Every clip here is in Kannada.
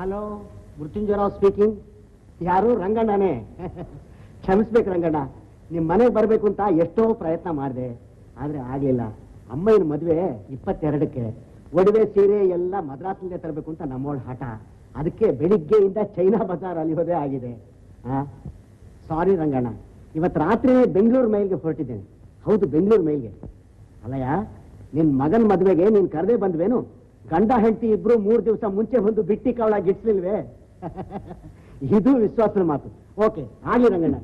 ಹಲೋ ಮೃತ್ಯುಂಜಯರಾವ್ ಸ್ಪೀಕಿಂಗ್ ಯಾರು ರಂಗಣ್ಣನೇ ಕ್ಷಮಿಸ್ಬೇಕು ರಂಗಣ್ಣ ನಿಮ್ಮ ಮನೆಗೆ ಬರಬೇಕು ಅಂತ ಎಷ್ಟೋ ಪ್ರಯತ್ನ ಮಾಡಿದೆ ಆದ್ರೆ ಆಗ್ಲಿಲ್ಲ ಅಮ್ಮಯ್ಯನ ಮದುವೆ ಇಪ್ಪತ್ತೆರಡಕ್ಕೆ ಒಡವೆ ಸೀರೆ ಎಲ್ಲ ಮದ್ರಾಸ್ನಿಂದ ತರಬೇಕು ಅಂತ ನಮ್ಮೋಳ ಹಠ ಅದಕ್ಕೆ ಬೆಳಿಗ್ಗೆಯಿಂದ ಚೈನಾ ಬಜಾರ್ ಅಲಿಯೋದೇ ಆಗಿದೆ ಸಾರಿ ರಂಗಣ್ಣ ಇವತ್ತು ರಾತ್ರಿ ಬೆಂಗಳೂರು ಮೈಲ್ಗೆ ಹೊರಟಿದ್ದೇನೆ ಹೌದು ಬೆಂಗಳೂರು ಮೈಲ್ಗೆ ಅಲ್ಲಯ್ಯ ನಿನ್ ಮಗನ ಮದುವೆಗೆ ನೀನ್ ಕರೆದೇ ಬಂದ್ವೇನು ಗಂಡ ಹೆಂಡತಿ ಇಬ್ರು ಮೂರ್ ದಿವಸ ಮುಂಚೆ ಬಂದು ಬಿಟ್ಟಿ ಕವಳ ಗಿಟ್ಲಿಲ್ವೇ ಇದು ವಿಶ್ವಾಸದ ಮಾತು ಓಕೆ ಆಗ್ಲಿ ರಂಗಣ್ಣ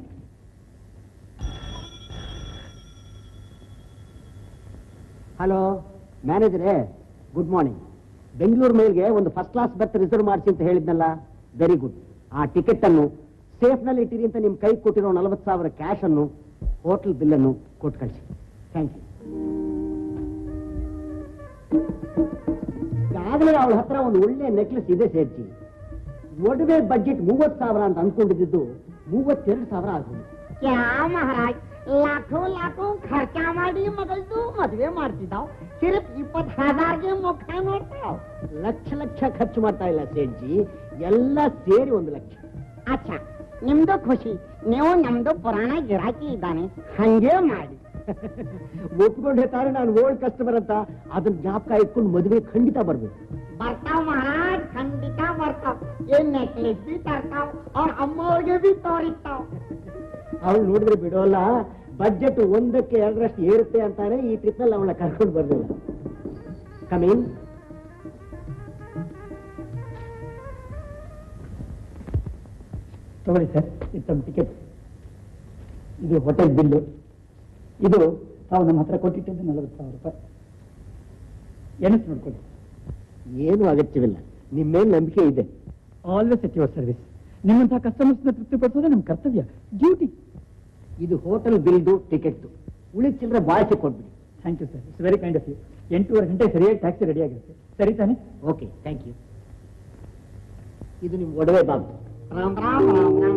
ಹಲೋ ಮ್ಯಾನೇಜರೇ ಗುಡ್ ಮಾರ್ನಿಂಗ್ ಬೆಂಗಳೂರು ಮೇಲ್ಗೆ ಒಂದು ಫಸ್ಟ್ ಕ್ಲಾಸ್ ಬರ್ತ್ ರಿಸರ್ವ್ ಮಾಡಿಸಿ ಅಂತ ಹೇಳಿದ್ನಲ್ಲ ವೆರಿ ಗುಡ್ ಆ ಟಿಕೆಟ್ ಅನ್ನು ಸೇಫ್ ನಲ್ಲಿ ಇಟ್ಟಿರಿ ಅಂತ ನಿಮ್ ಕೈ ಕೊಟ್ಟಿರೋ ನಲವತ್ತು ಸಾವಿರ ಕ್ಯಾಶ್ ಅನ್ನು ಹೋಟೆಲ್ ಬಿಲ್ ಅನ್ನು ಕೊಟ್ಟು ಕಳಿಸಿ ಥ್ಯಾಂಕ್ ಯು ಈಗಾಗಲೇ ಅವಳ ಹತ್ರ ಒಂದು ಒಳ್ಳೆ ನೆಕ್ಲೆಸ್ ಇದೆ ಸೇರ್ಚಿ ಒಡವೆ ಬಡ್ಜೆಟ್ ಮೂವತ್ತು ಸಾವಿರ ಅಂತ ಅನ್ಕೊಂಡಿದ್ದು ಮೂವತ್ತೆರಡು ಸಾವಿರ ಆಗಿದೆ ಕ್ಯಾ ಮಹಾರಾಜ್ ಲಾಖೋ ಲಾಖೋ ಖರ್ಚ ಮಾಡಿ ಮಗಳದು ಮದುವೆ ಮಾಡ್ತಿದ್ದಾವ್ ಸಿರ್ಫ್ ಇಪ್ಪತ್ ಹಜಾರ್ಗೆ ಮುಖ ನೋಡ್ತಾವ್ ಲಕ್ಷ ಲಕ್ಷ ಖರ್ಚು ಮಾಡ್ತಾ ಇಲ್ಲ ಸೇಠ್ಜಿ ಎಲ್ಲ ಸೇರಿ ಒಂದು ಲಕ್ಷ ಅಚ್ಚ ನಿಮ್ದು ಖುಷಿ ನೀವು ನಮ್ದು ಪುರಾಣ ಗಿರಾಕಿ ಇದ್ದಾನೆ ಹಂಗೆ ಮಾಡಿ ಒಪ್ಕೊಂಡು ಹೇಳ್ತಾರೆ ನಾನು ಓಲ್ಡ್ ಕಸ್ಟಮರ್ ಅಂತ ಅದನ್ನ ಜ್ಞಾಪಕ ಇಟ್ಕೊಂಡು ಮದುವೆ ಖಂಡಿತ ಬರ್ಬೇಕು ಬರ್ತಾವ್ ಮಹಾರಾಜ್ ಖಂಡಿತ ಬರ್ತಾವ್ ಏನ್ ನೆಕ್ಲೆಸ್ ಬಿ ತರ್ತಾವ್ ಅವ್ರ ಅಮ್ಮವ್ರಿಗೆ ಬಿ ತೋರಿಸ್ತಾವ್ ಅವಳು ನೋಡಿದ್ರೆ ಬಿಡೋಲ್ಲ ಬಜೆಟ್ ಒಂದಕ್ಕೆ ಎರಡರಷ್ಟು ಏರುತ್ತೆ ಅಂತಾನೆ ಈ ಟ್ರಿಪ್ ನಲ್ಲಿ ಅವಳ ಕರ್ಕೊಂಡು ಬರ್ಲಿಲ್ಲ ಕಮೀನ್ ತಗೊಳ್ಳಿ ಸರ್ ಇದು ತಮ್ಮ ಟಿಕೆಟ್ ಇದು ಹೋಟೆಲ್ ಬಿಲ್ಲು ಇದು ತಾವು ನಮ್ಮ ಹತ್ರ ಕೊಟ್ಟಿಟ್ಟಿದ್ದು ನಲವತ್ತು ಸಾವಿರ ರೂಪಾಯಿ ಎಣಿಸ್ ನೋಡ್ಕೊಳ್ಳಿ ಏನು ಅಗತ್ಯವಿಲ್ಲ ನಿಮ್ಮ ಮೇಲೆ ನಂಬಿಕೆ ಇದೆ ಆಲ್ವೇಸ್ ಎಟ್ ಯುವರ್ ಸರ್ವಿಸ್ ನಿಮ್ಮಂತಹ ಕಸ್ಟಮರ್ಸ್ನ ತೃಪ್ತಿಪಡಿಸೋದೇ ನಮ್ಮ ಕರ್ತವ್ಯ ಡ್ಯೂಟಿ ಇದು ಹೋಟೆಲ್ ಬಿಲ್ದು ಟಿಕೆಟ್ ಉಳಿದ ಚಿಲ್ಲರೆ ಬಾಳಿಸಿ ಕೊಟ್ಬಿಡಿ thank you sir it's very kind of you ಎಂಟೂವರೆ ಗಂಟೆ ಸರಿಯಾಗಿ ಟ್ಯಾಕ್ಸಿ ರೆಡಿ ಆಗಿರುತ್ತೆ ಸರಿ ತಾನೆ ಓಕೆ ಥ್ಯಾಂಕ್ ಯು ಇದು ನಿಮ್ಮ ಒಡವೆ ಬಾಬು ರಾಮ್ ರಾಮ್ ರಾಮ್ ರಾಮ್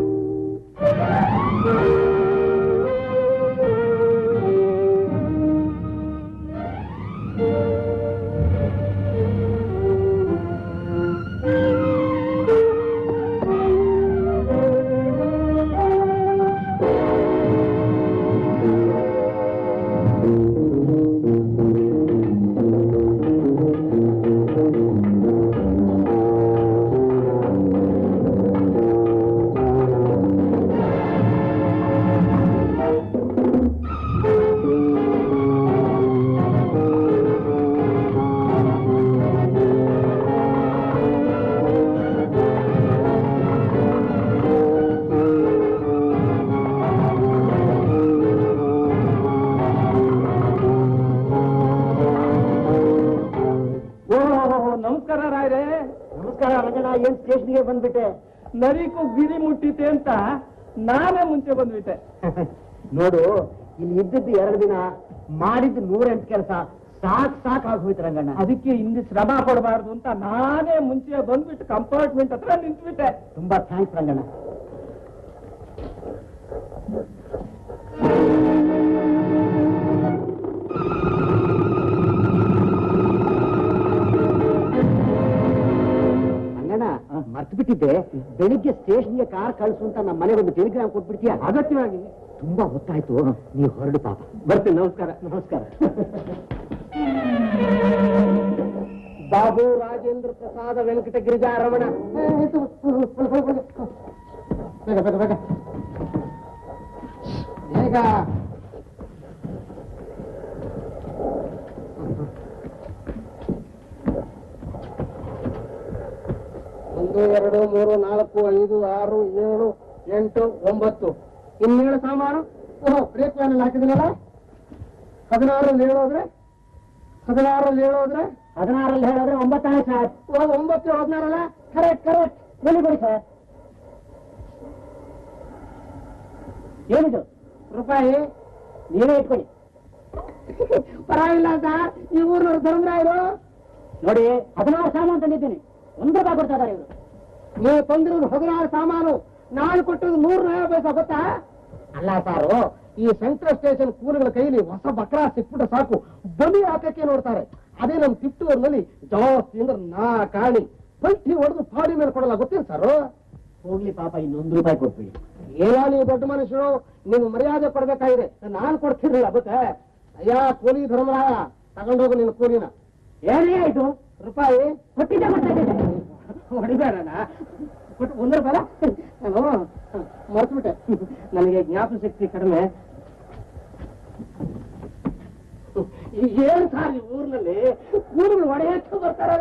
ಓಹೋ ನಮಸ್ಕಾರ ರಾಯ್ರೆ ನಮಸ್ಕಾರ ರಂಗಣ್ಣ ಏನ್ ಸ್ಟೇಷನ್ಗೆ ಬಂದ್ಬಿಟ್ಟೆ ನರಿಗೂ ಗಿರಿ ಮುಟ್ಟಿತೆ ಅಂತ ನಾನೇ ಮುಂಚೆ ಬಂದ್ಬಿಟ್ಟೆ ನೋಡು ಇಲ್ಲಿ ಇದ್ದದ್ದು ಎರಡು ದಿನ ಮಾಡಿದ್ದು ನೂರೆಂಟು ಕೆಲಸ ಸಾಕ್ ಸಾಕ್ ಆಗೋಯ್ತು ರಂಗಣ್ಣ ಅದಕ್ಕೆ ಹಿಂದೆ ಶ್ರಮ ಪಡಬಾರ್ದು ಅಂತ ನಾನೇ ಮುಂಚೆ ಬಂದ್ಬಿಟ್ಟು ಕಂಪಾರ್ಟ್ಮೆಂಟ್ ಹತ್ರ ನಿಂತ್ಬಿಟ್ಟೆ ತುಂಬಾ ಥ್ಯಾಂಕ್ಸ್ ರಂಗಣ್ಣ ರಂಗಣ್ಣ ಮರ್ತು ಬಿಟ್ಟಿದ್ದೆ ಬೆಳಿಗ್ಗೆ ಸ್ಟೇಷನ್ಗೆ ಕಾರ್ ಕಳಿಸು ಅಂತ ನಮ್ಮ ಮನೆಗೆ ಒಂದು ಟೆಲಿಗ್ರಾಮ್ ಕೊಟ್ಬಿಡ್ತೀಯ ಅಗತ್ಯವಾಗಿ ತುಂಬಾ ಹೊತ್ತಾಯ್ತು ನೀವು ಹೊರಡು ಪಾಪ ಬರ್ತೀನಿ ನಮಸ್ಕಾರ ನಮಸ್ಕಾರ ಬಾಬು ರಾಜೇಂದ್ರ ಪ್ರಸಾದ ವೆಂಕಟ ಗಿರಿಜಾ ರಮಣ ಬೇಗ ಬೇಗ ಬೇಗ ಬೇಗ ಒಂದು ಎರಡು ಮೂರು ನಾಲ್ಕು ಐದು ಆರು ಏಳು ಎಂಟು ಒಂಬತ್ತು ಇನ್ನೇಳು ಸಾಮಾನು ಓಹೋ ಬ್ರೇಕ್ ಪ್ಯಾನಲ್ ಹಾಕಿದ್ರಲ್ಲ ಹದಿನಾರಲ್ಲಿ ಹೇಳೋದ್ರೆ ಹದಿನಾರಲ್ಲಿ ಹೇಳೋದ್ರೆ ಹದಿನಾರಲ್ಲಿ ಹೇಳೋದ್ರೆ ಒಂಬತ್ತಾನೆ ಸರ್ ಓ ಒಂಬತ್ತು ಹದಿನಾರಲ್ಲ ಕರೆಕ್ಟ್ ಕರೆಕ್ಟ್ ಬನ್ನಿ ಕೊಡಿ ಸರ್ ಏನಿದು ರೂಪಾಯಿ ನೀವೇ ಇಟ್ಕೊಳ್ಳಿ ಪರವಾಗಿಲ್ಲ ಸರ್ ಈ ಊರ್ನವ್ರು ಧರ್ಮರಾಯರು ನೋಡಿ ಹದಿನಾರು ಸಾಮಾನು ತಂದಿದ್ದೀನಿ ಒಂದು ರೂಪಾಯಿ ಕೊಡ್ತಾ ಇದ್ದಾರೆ ಇವರು ನೀವು ತಂದಿರೋದು ಹದಿನಾರು ಸಾಮಾನು ನಾನು ಕೊಟ್ಟದ್ದು ನೂರು ನಯ ಪೈಸಾ ಗೊತ್ತಾ ಅಲ್ಲ ಸಾರು ಈ ಸೆಂಟ್ರಲ್ ಸ್ಟೇಷನ್ ಕೂಲಿಗಳ ಕೈಲಿ ಹೊಸ ಬಕ್ರ ಸಿಕ್ಬಿಟ್ರೆ ಸಾಕು ಬಲಿ ಹಾಕಕ್ಕೆ ನೋಡ್ತಾರೆ ಅದೇ ನಮ್ಮ ತಿಟ್ಟೂರಿನಲ್ಲಿ ಜಾಸ್ತಿ ಅಂದ್ರೆ ನಾ ಕಾಣಿ ಪಲ್ಟಿ ಹೊಡೆದು ಫಾಡಿ ಮೇಲೆ ಕೊಡಲ್ಲ ಗೊತ್ತೇನು ಸರ್ ಹೋಗ್ಲಿ ಪಾಪ ಇನ್ನೊಂದು ರೂಪಾಯಿ ಕೊಟ್ಬಿಡಿ ಏನೋ ನೀವು ದೊಡ್ಡ ಮನುಷ್ಯರು ನೀವು ಮರ್ಯಾದೆ ಕೊಡ್ಬೇಕಾಗಿದೆ ನಾನು ಕೊಡ್ತಿರ್ಲಿಲ್ಲ ಗೊತ್ತೇ ಅಯ್ಯ ಕೂಲಿ ಧರ್ಮರಾಯ ತಗೊಂಡೋಗು ನಿನ್ನ ಕೂಲಿನ ಏನೇ ಆಯ್ತು ರೂಪಾಯಿ ಕೊಟ್ಟಿದ್ದೆ ಗೊತ್ತಾಗಿದೆ ಹೊಡಿಬೇಡಣ ಕೊಟ್ಟು ಒಂದು ರೂಪಾಯಿ ನಾನು ಮರ್ತ್ಬಿಟ್ಟೆ ನನಗೆ ಜ್ಞಾಪಕ ಶಕ್ತಿ ಕಡಿಮೆ ಏನ್ ಸಾರ್ ಈ ಊರಿನಲ್ಲಿ ಊರುಗಳು ಒಡೆಯಕ್ಕೆ ಬರ್ತಾರಲ್ಲ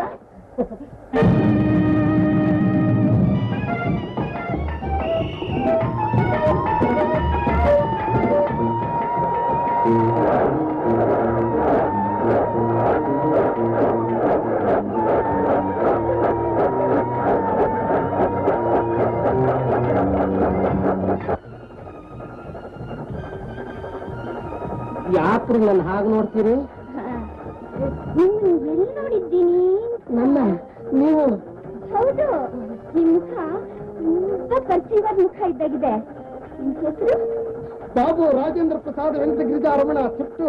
ಯಾಕ್ರಿ ನನ್ನ ಹಾಗೆ ನೋಡ್ತೀರಿ ನಿಮ್ಮನ್ನು ಎಲ್ಲಿ ನೋಡಿದ್ದೀನಿ ನನ್ನ ನೀವು ಹೌದು ನಿಮ್ ಮುಖ ತುಂಬಾ ಪರಿಚಯವಾದ ಮುಖ ಇದ್ದಾಗಿದೆ ನಿಮ್ ಹೆಸರು ಬಾಬು ರಾಜೇಂದ್ರ ಪ್ರಸಾದ್ ವೆಂಕಟಗಿರಿಜಾ ರಮಣ ಸುಟ್ಟು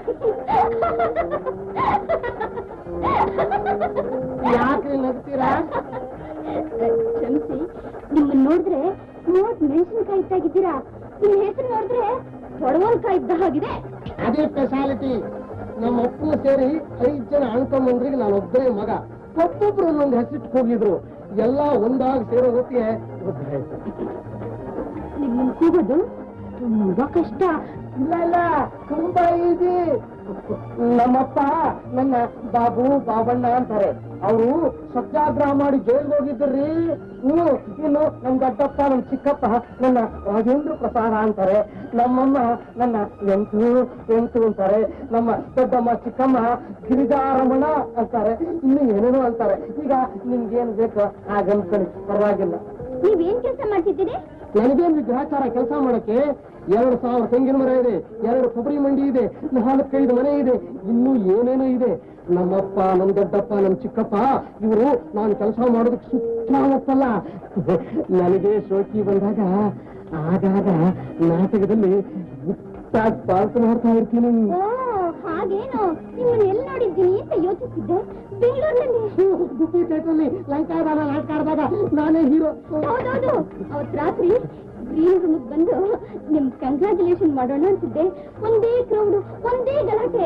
ಯಾಕ್ರಿ ನಗ್ತೀರಾ ಕ್ಷಮಿಸಿ ನಿಮ್ಮನ್ನ ನೋಡಿದ್ರೆ ಮೂವತ್ ಮೆಣಸಿನಕಾಯಿ ಇದ್ದಾಗಿದ್ದೀರಾ ನಿಮ್ ಹೆಸರು ನೋಡಿದ್ರೆ ಪೊಡವಲ್ಕಾಯಿ ಇದ್ದ ಹಾಗಿದೆ ಅದೇ ಸ್ಪೆಷಾಲಿಟಿ ನಮ್ಮ ಅಪ್ಪನ ಸೇರಿ ಐದ್ ಜನ ಅಣ್ತಮ್ಮಂದ್ರಿಗೆ ನಾನು ಒಬ್ಬನೇ ಮಗ ಒಬ್ಬೊಬ್ರು ಒಂದೊಂದು ಹೆಸರಿಟ್ಟು ಹೋಗಿದ್ರು ಎಲ್ಲ ಒಂದಾಗಿ ಸೇರೋ ಹೊತ್ತಿಗೆ ಗೊತ್ತಾಯ್ತು ನಿಮ್ಮನ್ನ ಕೂಗೋದು ತುಂಬಾ ಕಷ್ಟ ಇಲ್ಲ ಇಲ್ಲ ತುಂಬಾ ಈಸಿ ನಮ್ಮಪ್ಪ ನನ್ನ ಬಾಬು ಬಾಬಣ್ಣ ಅಂತಾರೆ ಅವರು ಸತ್ಯಾಗ್ರಹ ಮಾಡಿ ಜೈಲ್ಗೆ ಹೋಗಿದ್ರಿ ಇನ್ನು ಇನ್ನು ನಮ್ ದೊಡ್ಡಪ್ಪ ನಮ್ ಚಿಕ್ಕಪ್ಪ ನನ್ನ ರಾಜೇಂದ್ರ ಪ್ರಸಾದ ಅಂತಾರೆ ನಮ್ಮಮ್ಮ ನನ್ನ ಎಂಟು ಎಂಟು ಅಂತಾರೆ ನಮ್ಮ ದೊಡ್ಡಮ್ಮ ಚಿಕ್ಕಮ್ಮ ಗಿರಿಜಾರಮಣ ಅಂತಾರೆ ಇನ್ನು ಏನೇನೋ ಅಂತಾರೆ ಈಗ ನಿಮ್ಗೇನ್ ಬೇಕೋ ಹಾಗನ್ಕೊಳ್ಳಿ ಪರವಾಗಿಲ್ಲ ನೀವೇನ್ ಕೆಲಸ ಮಾಡ್ತಿದ್ದೀರಿ ನನಗೇನು ಗ್ರಹಚಾರ ಕೆಲಸ ಮಾಡಕ್ಕೆ ಎರಡು ಸಾವಿರ ತೆಂಗಿನ ಮರ ಇದೆ ಎರಡು ಕೊಬ್ಬರಿ ಮಂಡಿ ಇದೆ ನಾಲ್ಕೈದು ಮನೆ ಇದೆ ಇನ್ನೂ ಏನೇನೋ ಇದೆ ನಮ್ಮಪ್ಪ ನಮ್ ದೊಡ್ಡಪ್ಪ ನಮ್ ಚಿಕ್ಕಪ್ಪ ಇವರು ನಾನು ಕೆಲಸ ಮಾಡೋದಕ್ಕೆ ಸುತ್ತಮುತ್ತಲ್ಲ ನನಗೆ ಶೋಕಿ ಬಂದಾಗ ಆಗಾಗ ನಾಟಕದಲ್ಲಿ ಮುಟ್ಟಾಗಿ ಪಾಲ್ತು ಮಾಡ್ತಾ ಇರ್ತೀನಿ ಓ ಹಾಗೇನು ನಿಮ್ಮನ್ನ ಎಲ್ಲಿ ನೋಡಿದ್ದೀನಿ ಅಂತ ಯೋಚಿಸಿದ್ದೆ ಬೆಂಗಳೂರಿನಲ್ಲಿ ಗುಬ್ಬಿ ಥಿಯೇಟ್ರಲ್ಲಿ ಲಂಕಾದಾನ ನಾಟಕ ಆಡಿದಾಗ ನಾನೇ ಹೀರೋ ಹೌದೌದು ಅವತ್ ರಾತ್ರಿ ಗ್ರೀನ್ ರೂಮಿಗೆ ಬಂದು ನಿಮ್ ಕಂಗ್ರಾಚುಲೇಷನ್ ಮಾಡೋಣ ಅಂತಿದ್ದೆ ಒಂದೇ ಕ್ರೌಡ್ ಒಂದೇ ಗಲಾಟೆ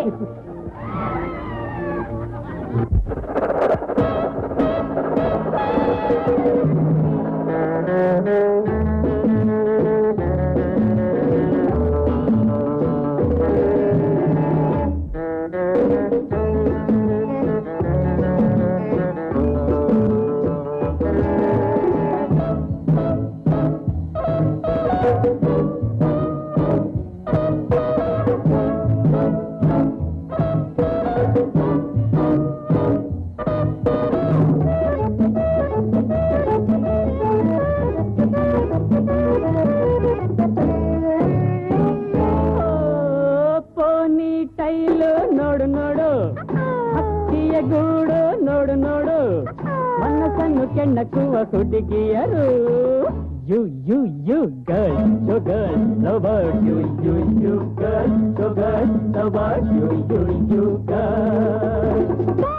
ಪೋನಿ ಟೈಲು ನೋಡು ನೋಡು ಹಕ್ಕಿಯ ಗೂಡು ನೋಡು ನೋಡು ಮನಸ್ಸನ್ನು ಕೆಣ್ಣಕ್ಕುವ ಹುಡುಗಿಯರು you you you girl you girl lover you you you girl you girl lover you you you girl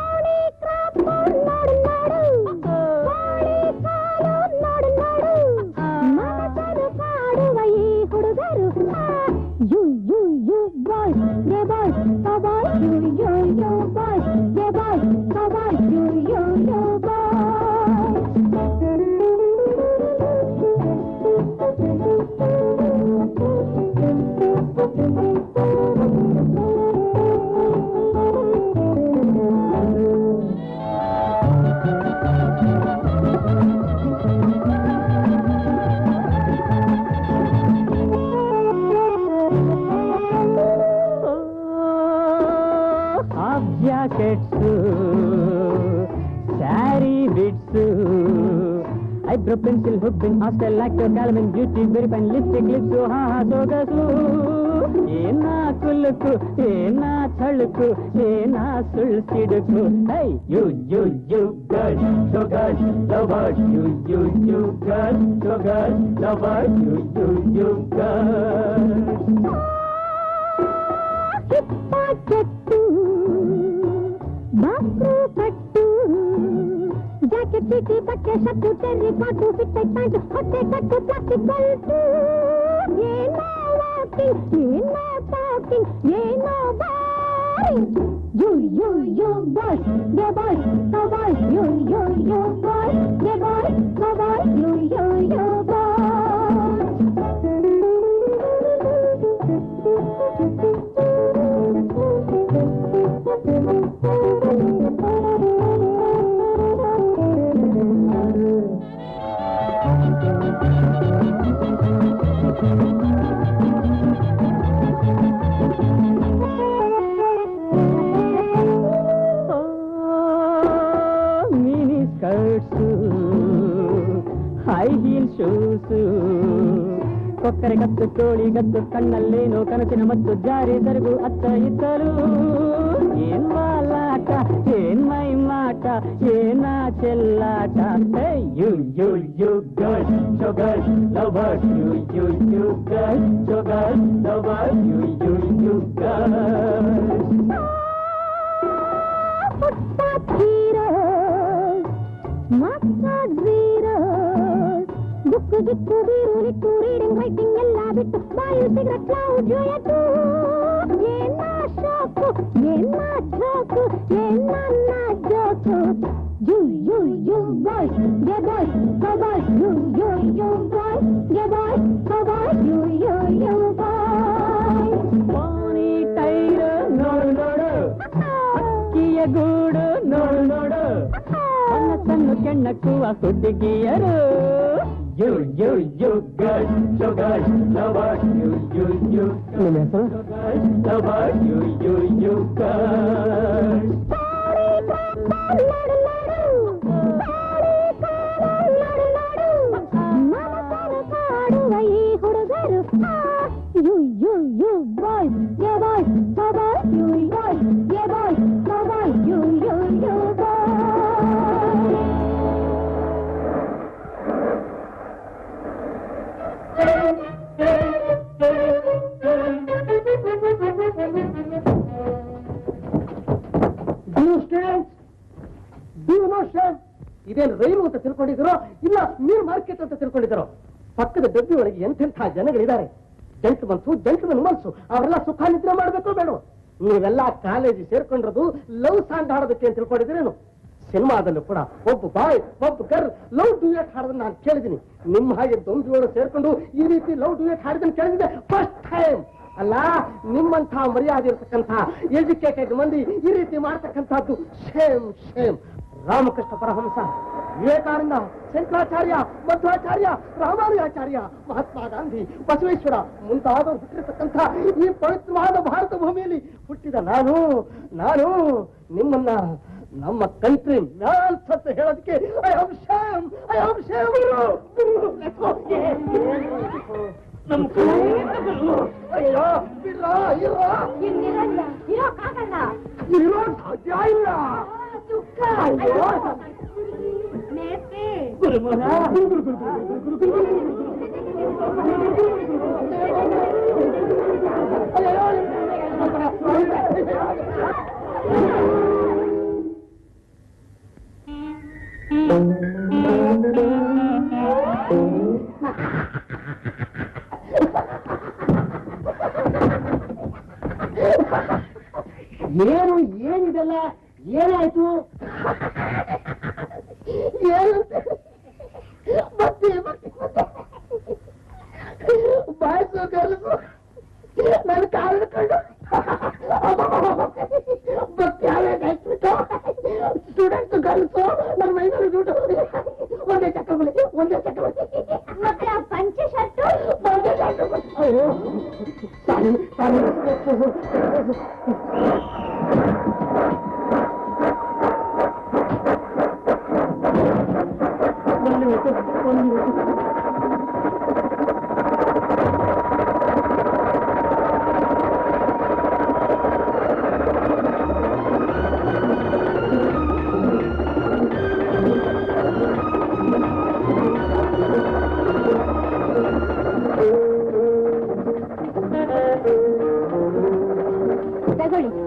you you you boy ಗೆ boy boy you you you boy ಗೆ boy boy you you you half jackets sari bits eyebrow pencil ಹುಬ್ಬಿನ್ hostel Lacto Calamine beauty very fine lipstick lips ಹಾ ಹಾ ಸೊಗಸು ಏನಾ ಕುಲುಕು ಏನಾ ಥಳುಕು ಏನಾ ಸುಳ್ ಸಿಡುಕು hi you you you girl you girl lover you you you girl you girl lover you you you girl ಕೆಟ್ಟು ಬಾಕ್ರು ಕಟ್ಟು jacket shirt terrycot fit pant ಹೊಟ್ಟೆ ಕಟ್ಟು ಪ್ಲಾಸ್ಟಿಕ್ ಬೆಲ್ಟು ಏನೋ ವಾಕಿಂಗ್ ಏನೋ ಟಾಕಿಂಗ್ ಏನೋ boring you you you boys ಗೆ ಬಾಯ್ಸ್ ಕೋ boys you you you boys ಗೆ ಬಾಯ್ಸ್ ಕೋ boys you you you mini skirts high heel shoes ಕೊಕ್ಕರೆ ಕತ್ತು ಕೋಳಿ ಗತ್ತು ಕಣ್ಣಲ್ಲೇನೋ ಕನಸಿನ ಮತ್ತು ಜಾರಿ ಸರಗು ಅತ್ತ ಇದ್ದರು ಏನ್ ವಾಲಾಟ ಏನ್ ಮೈ ಮಾಟ ಏನ ಚೆಲ್ಲಾಟ hey you you you girl sugar lover you you you girl sugar lover you you you girl footpath heroes master heroes book ಗಿಕ್ಕು ಬೀರು ನಿಟ್ಟು ರೀಡಿಂಗ್ ರೈಟಿಂಗ್ ಎಲ್ಲ ಬಿಟ್ಟು ಬಾಯಿ ಸಿಗರೆಟ್ ನಾವು ಜೋಯತು ಏನ ಶಾಕು ಏನ ಜೋಕು ಏನ joke you you you boys ಗೆ ಬಾಯ್ಸ್ ಕೋ boys you you you boys ಗೆ ಬಾಯ್ಸ್ ಕೋ boys you you you boys ಪಾನಿ ಟೈರ್ ನೋಡು ನೋಡು ಅಕ್ಕಿಯ ಗೂಡು ನೋಡು ನೋಡು ಮನಸ್ಸನ್ನು ಕೆಣ್ಣಕ್ಕುವ ಹುಡುಗಿಯರು you you you girl sugar lover you you you ನಿಮ್ಮ ಹೆಸರು lover you you you girl ಇದೇನು ರೈಲು ಅಂತ ತಿಳ್ಕೊಂಡಿದ್ದೀರೋ ಇಲ್ಲ ನೀರು ಮಾರ್ಕೆಟ್ ಅಂತ ತಿಳ್ಕೊಂಡಿದ್ದೀರೋ ಪಕ್ಕದ ಡಬ್ಬಿ ಒಳಗೆ ಎಂತೆಂಥ ಜನಗಳಿದ್ದಾರೆ ಜಂಟ್ ಮನ್ಸು ಜಂಟ್ ಮನ್ಸು ಅವರೆಲ್ಲ ಸುಖ ನಿದ್ರೆ ಮಾಡ್ಬೇಕು ಬೇಡ ನೀವೆಲ್ಲ ಕಾಲೇಜ್ ಸೇರ್ಕೊಂಡಿರೋದು ಲವ್ ಸಾಂಗ್ ಹಾಡೋದಕ್ಕೆ ಅಂತ ತಿಳ್ಕೊಂಡಿದ್ದೀರೇನು ಸಿನಿಮಾದಲ್ಲೂ ಕೂಡ ಒಬ್ಬ ಬಾಯ್ ಒಬ್ಬ ಗರ್ ಲವ್ ಡ್ಯೂಯೇಟ್ ಹಾಡೋದನ್ನ ನಾನು ಕೇಳಿದ್ದೀನಿ ನಿಮ್ಮ ಹಾಗೆ ದೊಂಬಿಗಳು ಸೇರ್ಕೊಂಡು ಈ ರೀತಿ ಲವ್ ಡ್ಯೂಯೇಟ್ ಹಾಡಿದನ್ನು ಕೇಳಿದ್ರೆ ಫಸ್ಟ್ ಟೈಮ್ ಅಲ್ಲ ನಿಮ್ಮಂಥ ಮರ್ಯಾದೆ ಇರ್ತಕ್ಕಂಥ ಎಜುಕೇಟೆಡ್ ಮಂದಿ ಈ ರೀತಿ ಮಾಡ್ತಕ್ಕಂಥದ್ದು ಶೇಮ್ ಶೇಮ್ ರಾಮಕೃಷ್ಣ ಪರಮಹಂಸ ವಿವೇಕಾನಂದ ಶಂಕರಾಚಾರ್ಯ ಮಧ್ವಾಚಾರ್ಯ ರಾಮಾನುಜಾಚಾರ್ಯ ಮಹಾತ್ಮ ಗಾಂಧಿ ಬಸವೇಶ್ವರ ಮುಂತಾದವರು ಹುಟ್ಟಿರ್ತಕ್ಕಂಥ ಈ ಪವಿತ್ರವಾದ ಭಾರತ ಭೂಮಿಯಲ್ಲಿ ಹುಟ್ಟಿದ ನಾನು ನಾನು ನಿಮ್ಮನ್ನ ನಮ್ಮ ಕಂಟ್ರಿ ಮ್ಯಾನ್ಸ್ ಅಂತ ಹೇಳೋದಕ್ಕೆ I am shame I am shame ನಮ್ಮ ಅಯ್ಯೋ ಬಿಡ್ರಾ ಇರೋ ಇರೋ ಸಾಧ್ಯ ಇಲ್ಲ ಅಯ್ಯೋ ಗುರುಮನ ಗುರು ಗುರು ಗುರು ಗುರು ಗುರು ಏನು ಏನಿದೆಲ್ಲ ಏನಾಯ್ತು ಏನಂತೆ ಮತ್ತೆ ಮತ್ತೆ ಬಾಯ್ಸು ಕಲಸು ನನ್ನ ಕಾರಣ ಕಂಡು ಹಾಕ್ಬಿಟ್ಟು ಸ್ಟೂಡೆಂಟ್ ಕಲಸು ನನ್ನ ಮೈನಲ್ಲಿ ದುಡ್ಡು ಒಂದೇ ಚಕ್ರಬಲಿ ಒಂದೇ ಚಕ್ರಬಲಿ ಮತ್ತೆ ಆ ಪಂಚೆ ಶರ್ಟು ಒಂದೇ ಚಕ್ರಬಲಿ ಅಯ್ಯೋ ಸಾರಿ ಸಾರಿ ಒಂದು ನಿಮಿಷ, ಒಂದು ನಿಮಿಷ. ತಗೊಳ್ಳಿ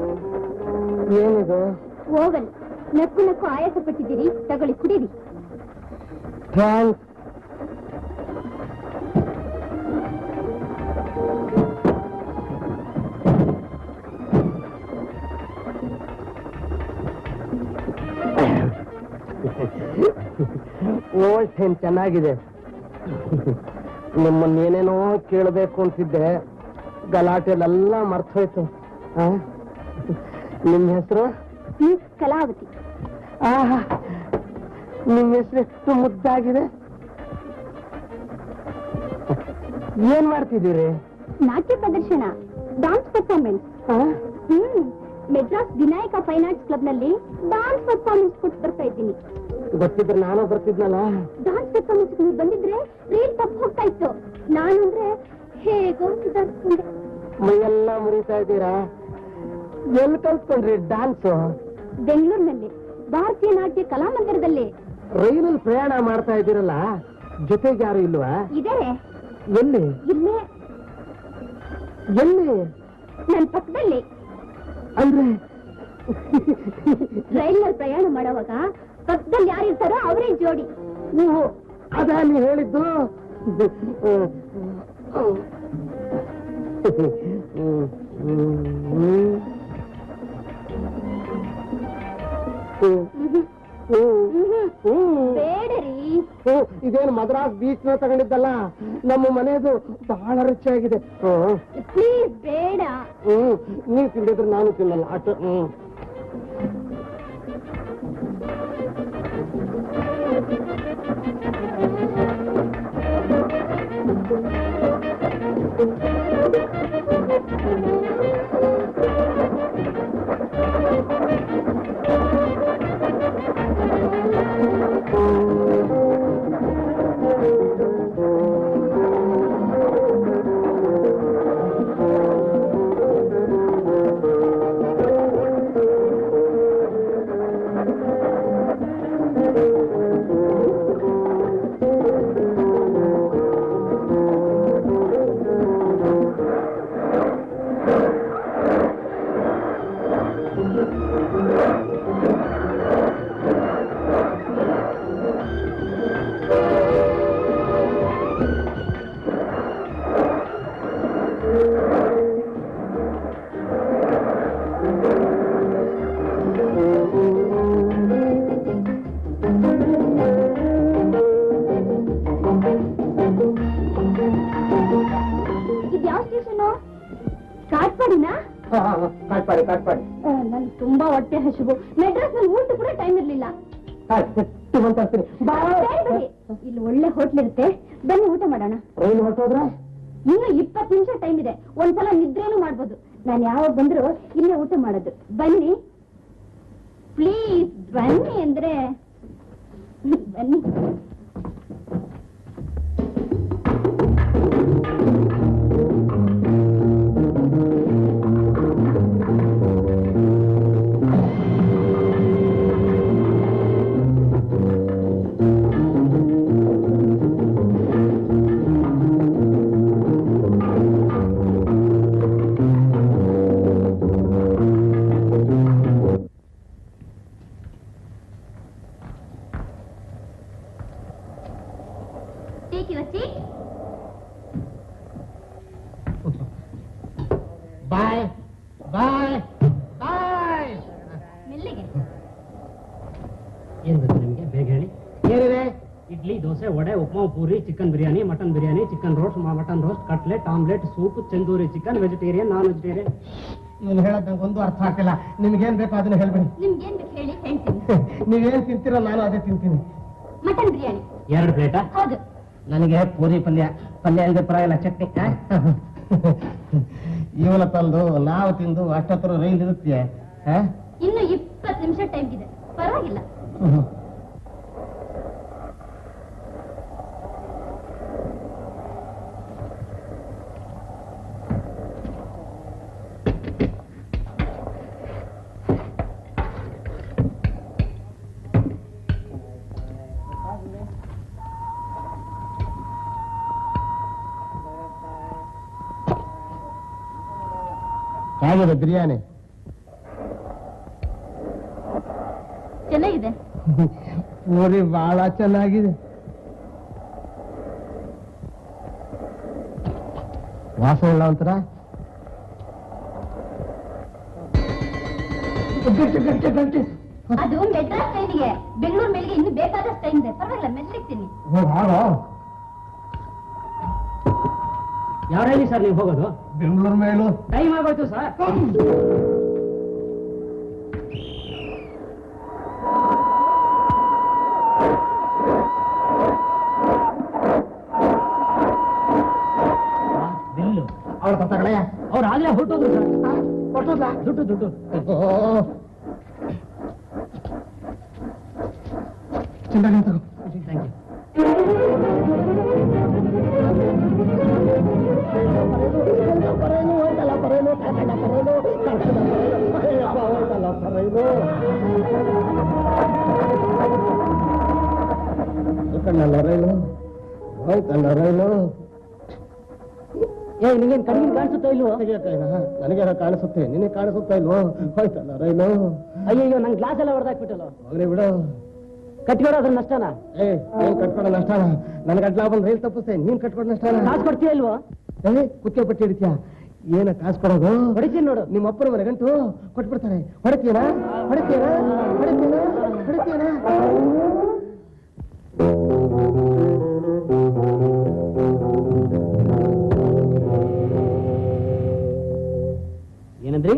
ಏನಿದು ಓವನ್ ನಕ್ಕು ನಕ್ಕು ಆಯಾಸ ಪಟ್ಟಿದ್ದೀರಿ ತಗೊಳ್ಳಿ ಕುಡೀರಿ ಥ್ಯಾಂಕ್ಸ್ ಓಲ್ಡ್ ಏನ್ ಚೆನ್ನಾಗಿದೆ ನಿಮ್ಮನ್ನ ಏನೇನೋ ಕೇಳಬೇಕು ಅಂತಿದ್ದೆ ಗಲಾಟೆಲೆಲ್ಲ ಮರ್ತೋಯ್ತು ಆ? ನಿಮ್ಮ ಹೆಸರು ಮಿಸ್ ಕಲಾವತಿ ಆಹಾ ನಿಮ್ಮ ಹೆಸರು ಎಷ್ಟು ಮುದ್ದಾಗಿದೆ ಏನ್ ಮಾಡ್ತಿದ್ದೀರಿ ನಾಟ್ಯ ಪ್ರದರ್ಶನ ಡಾನ್ಸ್ ಪರ್ಫಾರ್ಮೆನ್ಸ್ ಆ? ಹ್ಮ್ Madras Vinayaka fine arts club ನಲ್ಲಿ ಡಾನ್ಸ್ ಪರ್ಫಾರ್ಮೆನ್ಸ್ ಕೊಟ್ಟು ಬರ್ತಾ ಇದ್ದೀನಿ ಗೊತ್ತಿದ್ರೆ ನಾನು ಬರ್ತಿದ್ನಲ್ಲ ಡಾನ್ಸ್ ಪರ್ಫಾರ್ಮೆನ್ಸ್ ನೀವು ಬಂದಿದ್ರೆ ರೀಲ್ ತಪ್ಪು ಹೋಗ್ತಾ ಇತ್ತು ನಾನು ಅಂದ್ರೆ ಹೇಗೋ ಸುಧಾರಿಸ್ಕೊಂಡೆ ಮೈಯೆಲ್ಲ ಮುರಿತಾ ಇದ್ದೀರಾ ಎಲ್ಲಿ ಕಲ್ತ್ಕೊಂಡ್ರಿ ಡಾನ್ಸು ಬೆಂಗಳೂರಿನಲ್ಲಿ ಭಾರತೀಯ ನಾಟ್ಯ ಕಲಾಮಂದಿರದಲ್ಲಿ ರೈಲಲ್ಲಿ ಪ್ರಯಾಣ ಮಾಡ್ತಾ ಇದ್ದೀರಲ್ಲ ಜೊತೆಗೆ ಯಾರು ಇಲ್ವಾ ಇದೆ ಎಲ್ಲಿ ಇಲ್ಲೇ ಎಲ್ಲಿ ನನ್ನ ಪಕ್ಕದಲ್ಲಿ ಅಂದ್ರೆ ರೈಲ್ನಲ್ಲಿ ಪ್ರಯಾಣ ಮಾಡುವಾಗ ಪಕ್ಕದಲ್ಲಿ ಯಾರು ಇರ್ತಾರೋ ಅವರೇ ಜೋಡಿ ನೀವು ಅದ ನೀವು ಹೇಳಿದ್ದು ಬೇಡರಿ ಇದೇನು ಮದ್ರಾಸ್ ಬೀಚ್ ನ ತಗೊಂಡಿದ್ದಲ್ಲ ನಮ್ಮ ಮನೆಯದು ಬಹಳ ರುಚಿಯಾಗಿದೆ ಹ್ಮ್ ಪ್ಲೀಸ್ ಬೇಡ ಹ್ಮ್ ನೀವು ತಿಂದಿದ್ರೆ ನಾನು ತಿನ್ನಲ್ಲ ಅಷ್ಟು ಹ್ಮ್ ಇದು ಯಾವ ಸ್ಟೇಷನ್ ಕಾಟ್ಪಾಡಿನಾ ಕಾಟ್ಪಾಡಿ ಕಾಟ್ಪಾಡಿ ನನ್ಗೆ ತುಂಬಾ ಹೊಟ್ಟೆ ಹಸಿವು ಮೆಡ್ರಾಸ್ ನಲ್ಲಿ ಊಟ ಕೂಡ ಟೈಮ್ ಇರ್ಲಿಲ್ಲ ಮಾತಾಡ್ತೀನಿ ಬೇಡ ಬಿಡಿ. ಇಲ್ಲಿ ಒಳ್ಳೆ ಹೋಟ್ಲ್ ಇರುತ್ತೆ ಬನ್ನಿ ಊಟ ಮಾಡೋಣ ರೈಲು ಹೊರಟೋದ್ರ ಇನ್ನು ಇಪ್ಪತ್ತು ನಿಮಿಷ ಟೈಮ್ ಇದೆ ಒಂದ್ಸಲ ನಿದ್ರೇನು ಮಾಡ್ಬೋದು ನಾನು ಯಾವಾಗ ಬಂದ್ರು ಇಲ್ಲೇ ಊಟ ಮಾಡೋದು ಬನ್ನಿ ಪ್ಲೀಸ್ ಬನ್ನಿ ಅಂದ್ರೆ ಬನ್ನಿ take your seat boy boy boy ಮೆಲ್ಲಿಗೆ ಏನ್ ಬೇಕು ನಿಮ್ಗೆ ಬೇಗ ಹೇಳಿ ಏನಿದೆ idli dosa vada upma puri chicken biryani mutton biryani chicken roast mutton roast cutlet omelette soup tandoori chicken vegetarian non vegetarian ಇವನು ಹೇಳೋದ್ ನಂಗೆ ಒಂದು ಅರ್ಥ ಆಗ್ತಿಲ್ಲ ನಿಮ್ಗೇನ್ ಬೇಕು ಅದನ್ನ ಹೇಳ್ಬೇಡಿ ನಿಮ್ಗೇನ್ ಬೇಕು ಹೇಳಿ ಹೇಳ್ತೀನಿ ನೀವೇನ್ ತಿಂತೀರ ನಾನು ಅದೇ ತಿಂತೀನಿ ಮಟನ್ ಬಿರಿಯಾನಿ ಎರಡು ಪ್ಲೇಟಾ ಹೌದು ನನಗೆ ಪೂರಿ ಪಲ್ಯ ಪಲ್ಯ ಇಲ್ಲದೆ ಪರವಾಗಿಲ್ಲ ಚಟ್ನಿ ಇವನ ತಂದು ನಾವು ತಿಂದು ಅಷ್ಟೊತ್ತರ ರೈಲ್ ಇರುತ್ತೆ ಆ? ಇನ್ನು ಇಪ್ಪತ್ತು ನಿಮಿಷ ಟೈಮ್ ಇದೆ ಪರವಾಗಿಲ್ಲ ಹ್ಮ್. ಹೇಗಿದೆ ಬಿರಿಯಾನಿ ಚೆನ್ನಾಗಿದೆ ಪೂರಿ ಬಹಳ ಚೆನ್ನಾಗಿದೆ ವಾಸ ಇಲ್ಲ ಒಂಥರ ಗಟ್ಟಿ ಗಟ್ಟಿ ಗಟ್ಟಿ ಅದು ಮೆಡ್ರಾಸ್ ಟ್ರೈನಿಗೆ ಬೆಂಗಳೂರು ಮೇಲಿಗೆ ಇನ್ನು ಬೇಕಾದಷ್ಟು ಟೈಮ್ ಇದೆ ಪರವಾಗಿಲ್ಲ ಮೆಲ್ಲಿಗ್ತೀನಿ ಹಾಗೋ ಯಾವ ರೈಲಿ ಸರ್ ನೀವು ಹೋಗೋದು ಬೆಂಗಳೂರು ಮೇಲು ಟೈಮ್ ಆಗೋಯ್ತು ಸರ್ ಬಿಲ್ಲು ಅವಳ ತಗೊಳ್ಳೆಯ ಅವ್ರು ಆಗ್ಲೇ ಹೊರಟೋದ್ರು ಸರ್ ಕೊಟ್ಟದ ದುಡ್ಡು ದುಡ್ಡು ಚಿಂತಾನೆ ತಗೋ ಥ್ಯಾಂಕ್ ಯು ಕಣ್ಣಲ್ಲ ರೈಲು ಹೋಯ್ತಲ್ಲ ರೈಲು ಏ ನಿಂಗೇನ್ ಕಣ್ಣಿಗೆ ಕಾಣಿಸುತ್ತಾ ಇಲ್ವೋ ನನಗೇನೋ ಕಾಣಿಸುತ್ತೆ ನಿನಗೆ ಕಾಣಿಸುತ್ತಾ ಇಲ್ವೋ ಹೋಯ್ತಲ್ಲ ರೈಲು ಅಯ್ಯಯ್ಯೋ ನಂಗೆ ಗ್ಲಾಸ್ ಎಲ್ಲ ಹೊಡೆದಾಕ್ಬಿಟ್ಟಲ್ಲ ಹೋಗ್ಲಿ ಬಿಡು ಕಟ್ಕೊಡೋದ್ರ ನಷ್ಟನ ಏ ನೀನ್ ಕಟ್ಕೊಡೋ ನಷ್ಟಾನ ನನಗೆ ಅಡ್ಲ ಬಂದು ರೈಲ್ ತಪ್ಪಿಸ್ತೆ ನೀನ್ ಕಟ್ಕೊಡೋ ನಷ್ಟಾನ ಕಾಸು ಕೊಡ್ತೀಯ ಇಲ್ವೋ ಏ ಕುಕ್ಕೆ ಪಟ್ಟಿ ಹಿಡಿತೀಯ ಏನ ಕಾಸು ಕೊಡೋದು ಹೊಡಿತೀನಿ ನೋಡು ನಿಮ್ಮ ಅಪ್ಪನ ಮನೆ ಗಂಟು ಕೊಟ್ಬಿಡ್ತಾರೆ ಹೊಡಿತೀರಾ ಹೊಡಿತೀರಾ ಹೊಡಿತೀರಾ ಹೊಡಿತೀರಾ ಏನಂದ್ರಿ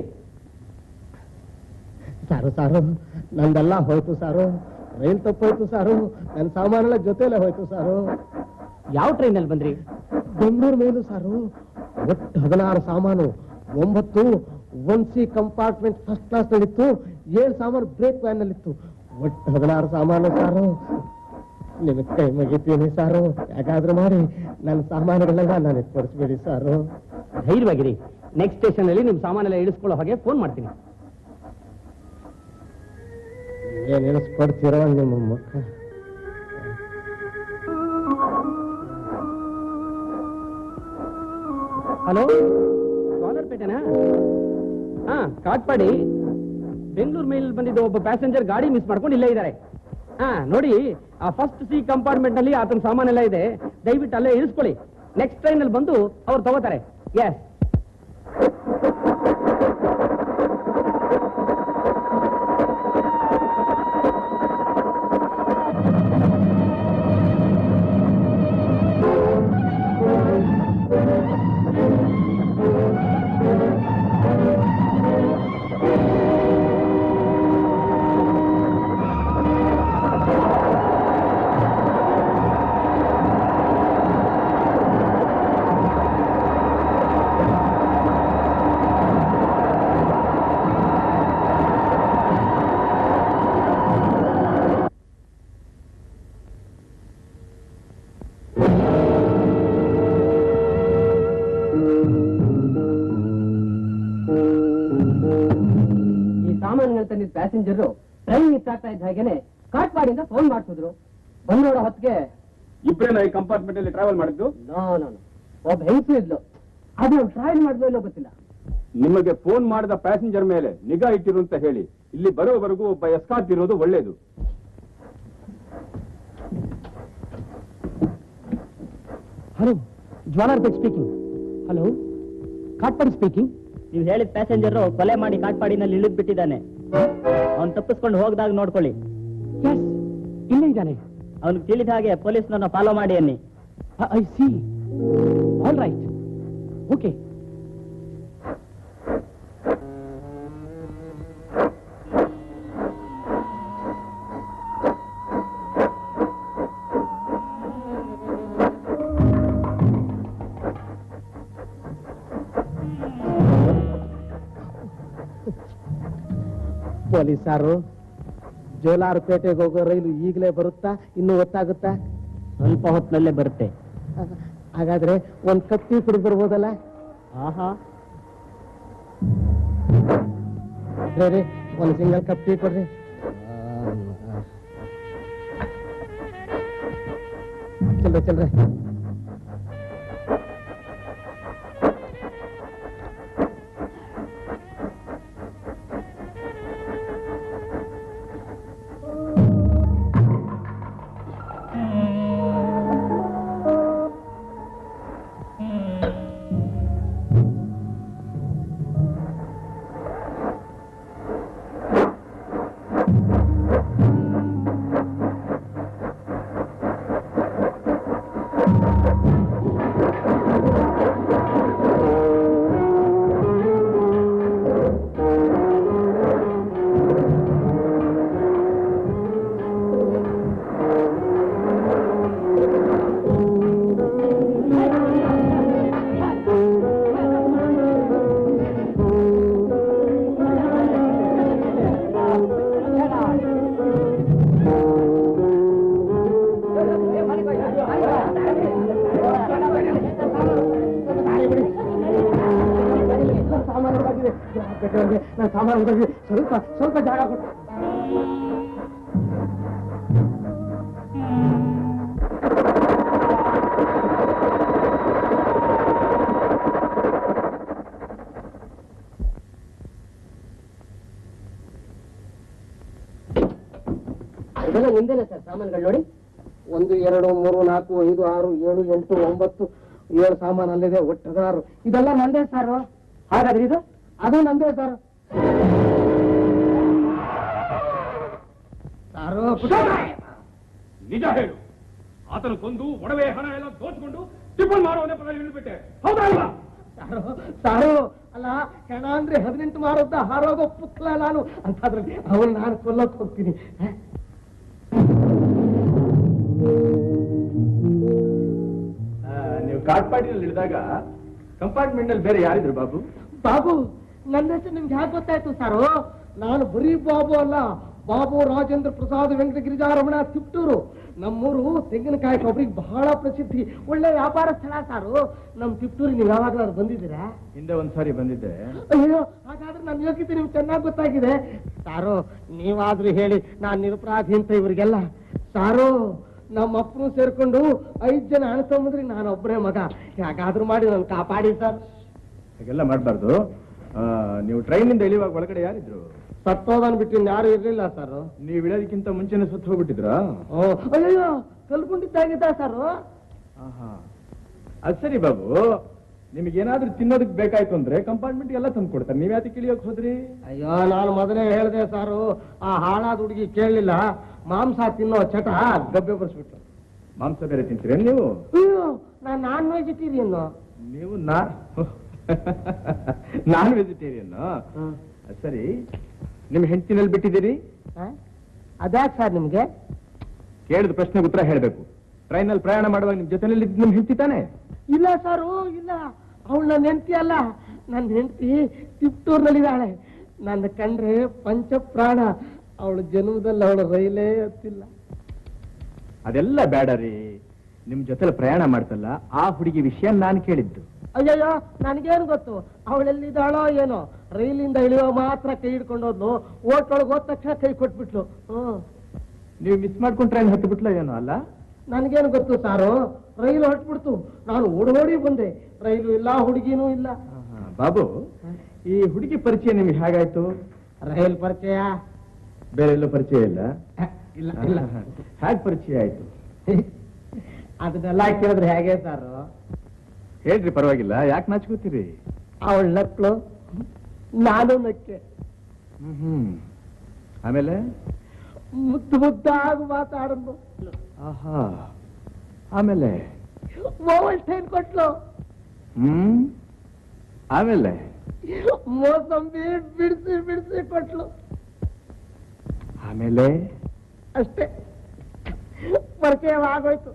ಸಾರು ಸಾರು ನಂದೆಲ್ಲ ಹೋಯ್ತು ಸಾರು ರೈಲ್ ತಪ್ಪೋಯ್ತು ಸಾರು ನನ್ನ ಸಾಮಾನೆಲ್ಲ ಜೊತೆಲೆ ಹೋಯ್ತು ಸಾರು ಯಾವ ಟ್ರೈನಲ್ಲಿ ಬಂದ್ರಿ ಬೆಂಗಳೂರು ಮೇಲು ಸಾರು ಒಟ್ಟು ಹದಿನಾರು ಸಾಮಾನು ಒಂಬತ್ತು one C compartment first class ನಲ್ಲಿತ್ತು ಏಳು ಸಾಮಾನು ಬ್ರೇಕ್ ವ್ಯಾನ್ ನಲ್ಲಿತ್ತು ಒಟ್ಟು ಹದಿನಾರು ಸಾಮಾನು ಸಾರು ನಿನ್ನ ಕೈ ಮುಗಿತೀನಿ ಸಾರು ಯಾಕಾದ್ರೂ ಮಾಡಿ ನನ್ನ ಸಾಮಾನುಗಳೆಲ್ಲ ನಾನು ಎತ್ಕೊಡಿಸ್ಬೇಡಿ ಸಾರು ಧೈರ್ಯವಾಗಿರಿ ನೆಕ್ಸ್ಟ್ ಸ್ಟೇಷನ್ ಅಲ್ಲಿ ನಿಮ್ ಸಾಮಾನೆಲ್ಲ ಇಳಿಸ್ಕೊಳ್ಳೋ ಹಾಗೆ ಫೋನ್ ಮಾಡ್ತೀನಿ ಏನ್ ಇಳಿಸ್ಕೊಡ್ತೀರೋ ನಿಮ್ಮ ಮುಖ ಹಲೋ ಪೇಟೆನಾ ಹಾ ಕಾಟ್ಪಾಡಿ ಬೆಂಗಳೂರು ಮೇಲ್ ಬಂದಿದ್ದ ಒಬ್ಬ ಪ್ಯಾಸೆಂಜರ್ ಗಾಡಿ ಮಿಸ್ ಮಾಡ್ಕೊಂಡು ಇಲ್ಲೇ ಇದ್ದಾರೆ ಹಾ ನೋಡಿ ಆ ಫಸ್ಟ್ ಸಿ ಕಂಪಾರ್ಟ್ಮೆಂಟ್ ನಲ್ಲಿ ಆತನ ಸಾಮಾನೆಲ್ಲ ಇದೆ ದಯವಿಟ್ಟು ಅಲ್ಲೇ ಇಳಿಸ್ಕೊಳ್ಳಿ ನೆಕ್ಸ್ಟ್ ಟ್ರೈನ್ ಅಲ್ಲಿ ಬಂದು ಅವ್ರು ತಗೋತಾರೆ ಎಸ್ ಈ ಸಾಮಾನುಗಳು ತಂದಿದ್ದ ಪ್ಯಾಸೆಂಜರ್ ಟ್ರೈನ್ ಮಿಸ್ ಆಗ್ತಾ ಇದ್ದ ಹಾಗೇನೆ ಕಾಟ್ಪಾಡಿಯಿಂದ ಫೋನ್ ಮಾಡ್ತಿದ್ರು ಬಂದ್ ನೋಡೋ ಹೊತ್ತಿಗೆ ಇಬ್ಬರೇನ ಈ ಕಂಪಾರ್ಟ್ಮೆಂಟ್ ಅಲ್ಲಿ ಟ್ರಾವೆಲ್ ಮಾಡಿದ್ದು ನೋ ನೋ ನೋ. ಒಬ್ಬ ಹೆಂಗಸು ಇದ್ಲು ಅದು ಟ್ರೈಲ್ ಮಾಡಿದ್ವೋ ಇಲ್ಲೋ ಗೊತ್ತಿಲ್ಲ ನಿಮಗೆ ಫೋನ್ ಮಾಡಿದ ಪ್ಯಾಸೆಂಜರ್ ಮೇಲೆ ನಿಗಾ ಇಟ್ಟಿರು ಅಂತ ಹೇಳಿ ಇಲ್ಲಿ ಬರೋವರೆಗೂ ಒಬ್ಬ ಎಸ್ಕಾಟ್ ಇರೋದು ಒಳ್ಳೇದು hello Jolarpet speaking hello Katpadi speaking ನೀವು ಹೇಳಿದ ಪ್ಯಾಸೆಂಜರ್ ಕೊಲೆ ಮಾಡಿ ಕಾಟ್ಪಾಡಿನಲ್ಲಿ ಇಳಿದ್ ಬಿಟ್ಟಿದ್ದಾನೆ ಅವ್ನು ತಪ್ಪಿಸ್ಕೊಂಡು ಹೋಗದಾಗ ನೋಡ್ಕೊಳ್ಳಿ ಎಸ್ ಇಲ್ಲೇ ಇದ್ದಾನೆ ಅವ್ನಿಗೆ ತಿಳಿದ ಹಾಗೆ ಪೊಲೀಸ್ನವ್ರನ್ನ ಫಾಲೋ ಮಾಡಿ ಅನ್ನಿ I see all right okay ಪೊಲೀಸಾರು ಜೋಲಾರ್ಪೇಟೆಗೆ ಹೋಗೋ ರೈಲು ಈಗಲೇ ಬರುತ್ತಾ ಇನ್ನೂ ಗೊತ್ತಾಗುತ್ತಾ ಸ್ವಲ್ಪ ಹೊತ್ತಿನಲ್ಲೇ ಬರುತ್ತೆ ಹಾಗಾದ್ರೆ ಒಂದ್ ಕತ್ತಿ ಕುಡಿದು ಬರ್ಬೋದಲ್ಲ ಆಹಾ ರೇ ರೀ ಒಂದ್ ಸಿಂಗಲ್ ಕಪ್ ಟೀ ಕೊಡ್ರಿ ಚಿಲ್ರೆ ಚಿಲ್ರೆ ಆಗಿದೆ ಬೇಕಾದ್ರೆ ನಾನು ಸಾಮಾನು ಹೋಗಿ ಸ್ವಲ್ಪ ಸ್ವಲ್ಪ ಜಾಗ ಕೊಟ್ಟು ಇದೆಲ್ಲ ನಿಮ್ದೇನೆ ಸರ್ ಸಾಮಾನುಗಳು ನೋಡಿ ಒಂದು ಎರಡು ಮೂರು ನಾಲ್ಕು ಐದು ಆರು ಏಳು ಎಂಟು ಒಂಬತ್ತು ಏಳು ಸಾಮಾನು ಅಲ್ಲಿದೆ ಒಟ್ಟು ಹದಿನಾರು ಇದೆಲ್ಲ ನಂದೇ ಸರ್ ಹಾಗಾದ್ರೆ ಇದು ಅದು ನಂದೇ ಸರ್ ಸಾರು ನಿಜ ಹೇಳು ಆತನ ಕೊಂದು ಒಡವೆ ಹಣ ಎಲ್ಲ ದೋಚ್ಕೊಂಡು ಟಿಫನ್ ಮಾಡೋ ನೆಪದ ಇಳಿಬಿಟ್ಟೆ ಹೌದಾ ಅಲ್ವಾ ಸಾರು ಸಾರು ಅಲ್ಲ ಹೆಣ ಅಂದ್ರೆ ಹದಿನೆಂಟು ಮಾರುದ್ದ ಹಾರೋಗೋ ಪುತ್ಲ ನಾನು ಅಂತಾದ್ರಲ್ಲಿ ಅವಳು ನಾನು ಕೊಲ್ಲೋಕ್ ಹೋಗ್ತೀನಿ ಹ? ನೀವು ಕಾಟ್ಪಾಡಿನಲ್ಲಿ ಇಳಿದಾಗ ಕಂಪಾರ್ಟ್ಮೆಂಟ್ ನಲ್ಲಿ ಬೇರೆ ಯಾರಿದ್ರು ಬಾಬು ಬಾಬು ನನ್ನ ಹೆಸರು ನಿಮ್ಗೆ ಹೇಗೆ ಗೊತ್ತಾಯ್ತು ಸಾರು ನಾನು ಬರೀ ಬಾಬು ಅಲ್ಲ ಬಾಬು ರಾಜೇಂದ್ರ ಪ್ರಸಾದ್ ವೆಂಕಟಗಿರಿಜಾರಮಣ ತಿಪ್ಟೂರು ನಮ್ಮೂರು ತೆಂಗಿನಕಾಯಿ ಕೊಬ್ಬರಿಗೆ ಬಹಳ ಪ್ರಸಿದ್ಧಿ ಒಳ್ಳೆ ವ್ಯಾಪಾರ ಸ್ಥಳ ಸಾರು ನಮ್ ತಿಪ್ಟೂರಿಗೆ ನೀವು ಯಾವಾಗಲಾದ್ರು ಬಂದಿದ್ದೀರಾ ಹಿಂದೆ ಒಂದ್ಸಾರಿ ಬಂದಿದ್ದೆ ಅಯ್ಯೋ ಹಾಗಾದ್ರೆ ನನ್ನ ಯೋಗ್ಯತೆ ನಿಮ್ಗೆ ಚೆನ್ನಾಗಿ ಗೊತ್ತಾಗಿದೆ ಸಾರು ನೀವಾದ್ರೂ ಹೇಳಿ ನಾನ್ ನಿರಪರಾಧಿ ಅಂತ ಇವರಿಗೆಲ್ಲ ಸಾರು ನಮ್ಮ ಅಪ್ಪನು ಸೇರ್ಕೊಂಡು ಐದ್ ಜನ ಅಣ್ಣ ತಮ್ಮದ್ರಿಗೆ ನಾನು ಒಬ್ಬರೇ ಮಗ ಯಾಕಾದ್ರೂ ಮಾಡಿ ನಾನು ಕಾಪಾಡಿ ಸರ್ ಹಾಗೆಲ್ಲ ಮಾಡಬಾರ್ದು ನೀವು ಟ್ರೈನಿಂದ ಇಳಿಯುವಾಗ ಒಳಗಡೆ ಯಾರಿದ್ರು ಸತ್ತೋದನ್ ಬಿಟ್ಟು ಯಾರು ಇರ್ಲಿಲ್ಲ ಸರ್ ನೀವು ಇಳಿಯೋದಕ್ಕಿಂತ ಮುಂಚೆನೆ ಸತ್ತು ಹೋಗ್ಬಿಟ್ಟಿದ್ರಾ ಅಯ್ಯೋ ಕಲ್ಕೊಂಡಿದ್ದಾಗಿದ್ದ ಸರ್ ಆಹಾ. ಅದ್ ಸರಿ ಬಾಬು ನಿಮ್ಗೇನಾದ್ರೂ ತಿನ್ನೋದಕ್ಕೆ ಬೇಕಾಯ್ತು ಅಂದ್ರೆ ಕಂಪಾರ್ಟ್ಮೆಂಟ್ ಎಲ್ಲ ತಂದು ಕೊಡ್ತಾರೆ ನೀವ್ ಯಾತಕ್ಕೆ ಇಳಿಯೋಕ್ ಹೋದ್ರಿ ಅಯ್ಯೋ ನಾನು ಮೊದಲೇ ಹೇಳಿದೆ ಸಾರು ಆ ಹಾಳಾದ ಹುಡುಗಿ ಕೇಳಲಿಲ್ಲ ಮಾಂಸ ತಿನ್ನೋ ಚಟ ಗಬ್ಬೆ ಬರ್ಸ್ಬಿಟ್ಟು ಮಾಂಸ ಬೇರೆ ತಿಂತೀರೇನ್ ನೀವು ಅಯ್ಯೋ ನಾನು ನಾನ್ ವೆಜಿಟೇರಿಯನ್ ನೀವು ನಾ ನಾನ್ ವೆಜಿಟೇರಿಯನ್ ಸರಿ ನಿಮ್ ಹೆಂಡತಿನಲ್ಲಿ ಬಿಟ್ಟಿದ್ದೀರಿ ಅದ್ಯಾಕ್ ಸರ್ ನಿಮ್ಗೆ ಕೇಳಿದ ಪ್ರಶ್ನೆಗೆ ಉತ್ತರ ಹೇಳ್ಬೇಕು ಟ್ರೈನಲ್ಲಿ ಪ್ರಯಾಣ ಮಾಡುವಾಗ ನಿಮ್ ಜೊತೆನಲ್ಲಿ ನಿಮ್ ಹೆಂಡತಿ ತಾನೆ ಇಲ್ಲ ಸರು ಇಲ್ಲ ಅವಳು ನನ್ನ ಹೆಂಡತಿ ಅಲ್ಲ ನನ್ನ ಹೆಂಡತಿ ತಿಪ್ಟೂರ್ನಲ್ಲಿದ್ದಾಳೆ ನನ್ನ ಕಂಡ್ರೆ ಪಂಚ ಪ್ರಾಣ ಅವಳ ಜನ್ಮದಲ್ಲಿ ಅವಳು ರೈಲೇ ಹತ್ತಿಲ್ಲ ಅದೆಲ್ಲ ಬೇಡ ರೀ ನಿಮ್ ಜೊತೆಲಿ ಪ್ರಯಾಣ ಮಾಡ್ತಲ್ಲ ಆ ಹುಡುಗಿ ವಿಷಯ ನಾನು ಕೇಳಿದ್ದು ಅಯ್ಯಯ್ಯೋ ನನಗೇನು ಗೊತ್ತು ಅವಳೆಲ್ಲಿದ್ದಾಳೋ ಏನೋ ರೈಲಿಂದ ಇಳಿಯೋ ಮಾತ್ರ ಕೈ ಹಿಡ್ಕೊಂಡು ಹೋದ್ಲು ಓಟ್ರೊಳಗೆ ಹೋದ ತಕ್ಷಣ ಕೈ ಕೊಟ್ಬಿಟ್ಲು ಹ್ಮ್ ನೀವು ಮಿಸ್ ಮಾಡ್ಕೊಂಡು ಟ್ರೈನ್ ಹತ್ತು ಬಿಟ್ಲ ಏನೋ ಅಲ್ಲ ನನಗೇನು ಗೊತ್ತು ಸಾರು ರೈಲು ಹೊಟ್ಬಿಡ್ತು ನಾನು ಓಡೋಡಿ ಬಂದೆ ರೈಲು ಇಲ್ಲ ಹುಡುಗಿನೂ ಇಲ್ಲ ಆಹಾ. ಬಾಬು ಈ ಹುಡುಗಿ ಪರಿಚಯ ನಿಮ್ಗೆ ಹೇಗಾಯ್ತು ರೈಲ್ ಪರಿಚಯ ಬೇರೆ ಎಲ್ಲೂ ಪರಿಚಯ ಇಲ್ಲ ಇಲ್ಲ ಇಲ್ಲ ಹೇಗ್ ಪರಿಚಯ ಆಯ್ತು ಅದನ್ನೆಲ್ಲ ಕೇಳಿದ್ರೆ ಹೇಗೆ ಸಾರು ಹೇಳ್ರಿ ಪರವಾಗಿಲ್ಲ ಯಾಕೆ ನಾಚ್ಕೋತೀರಿ ಅವಳ ನಕ್ಳು ನಾನು ನಕ್ಕೆ ಹ್ಮ್ ಹ್ಮ್ ಆಮೇಲೆ ಮುದ್ದು ಮುದ್ದಾಗಿ ಮಾತಾಡೋದು ಆಹಾ ಆಮೇಲೆ ಮೊಬೈಲ್ ಟೈಮ್ ಕೊಟ್ಲು ಹ್ಮ್ ಆಮೇಲೆ ಮೋಸಂಬಿ ಬಿಡಿಸಿ ಬಿಡಿಸಿ ಕೊಟ್ಲು ಆಮೇಲೆ ಅಷ್ಟೇ ಪರಿಚಯವಾಗೋಯ್ತು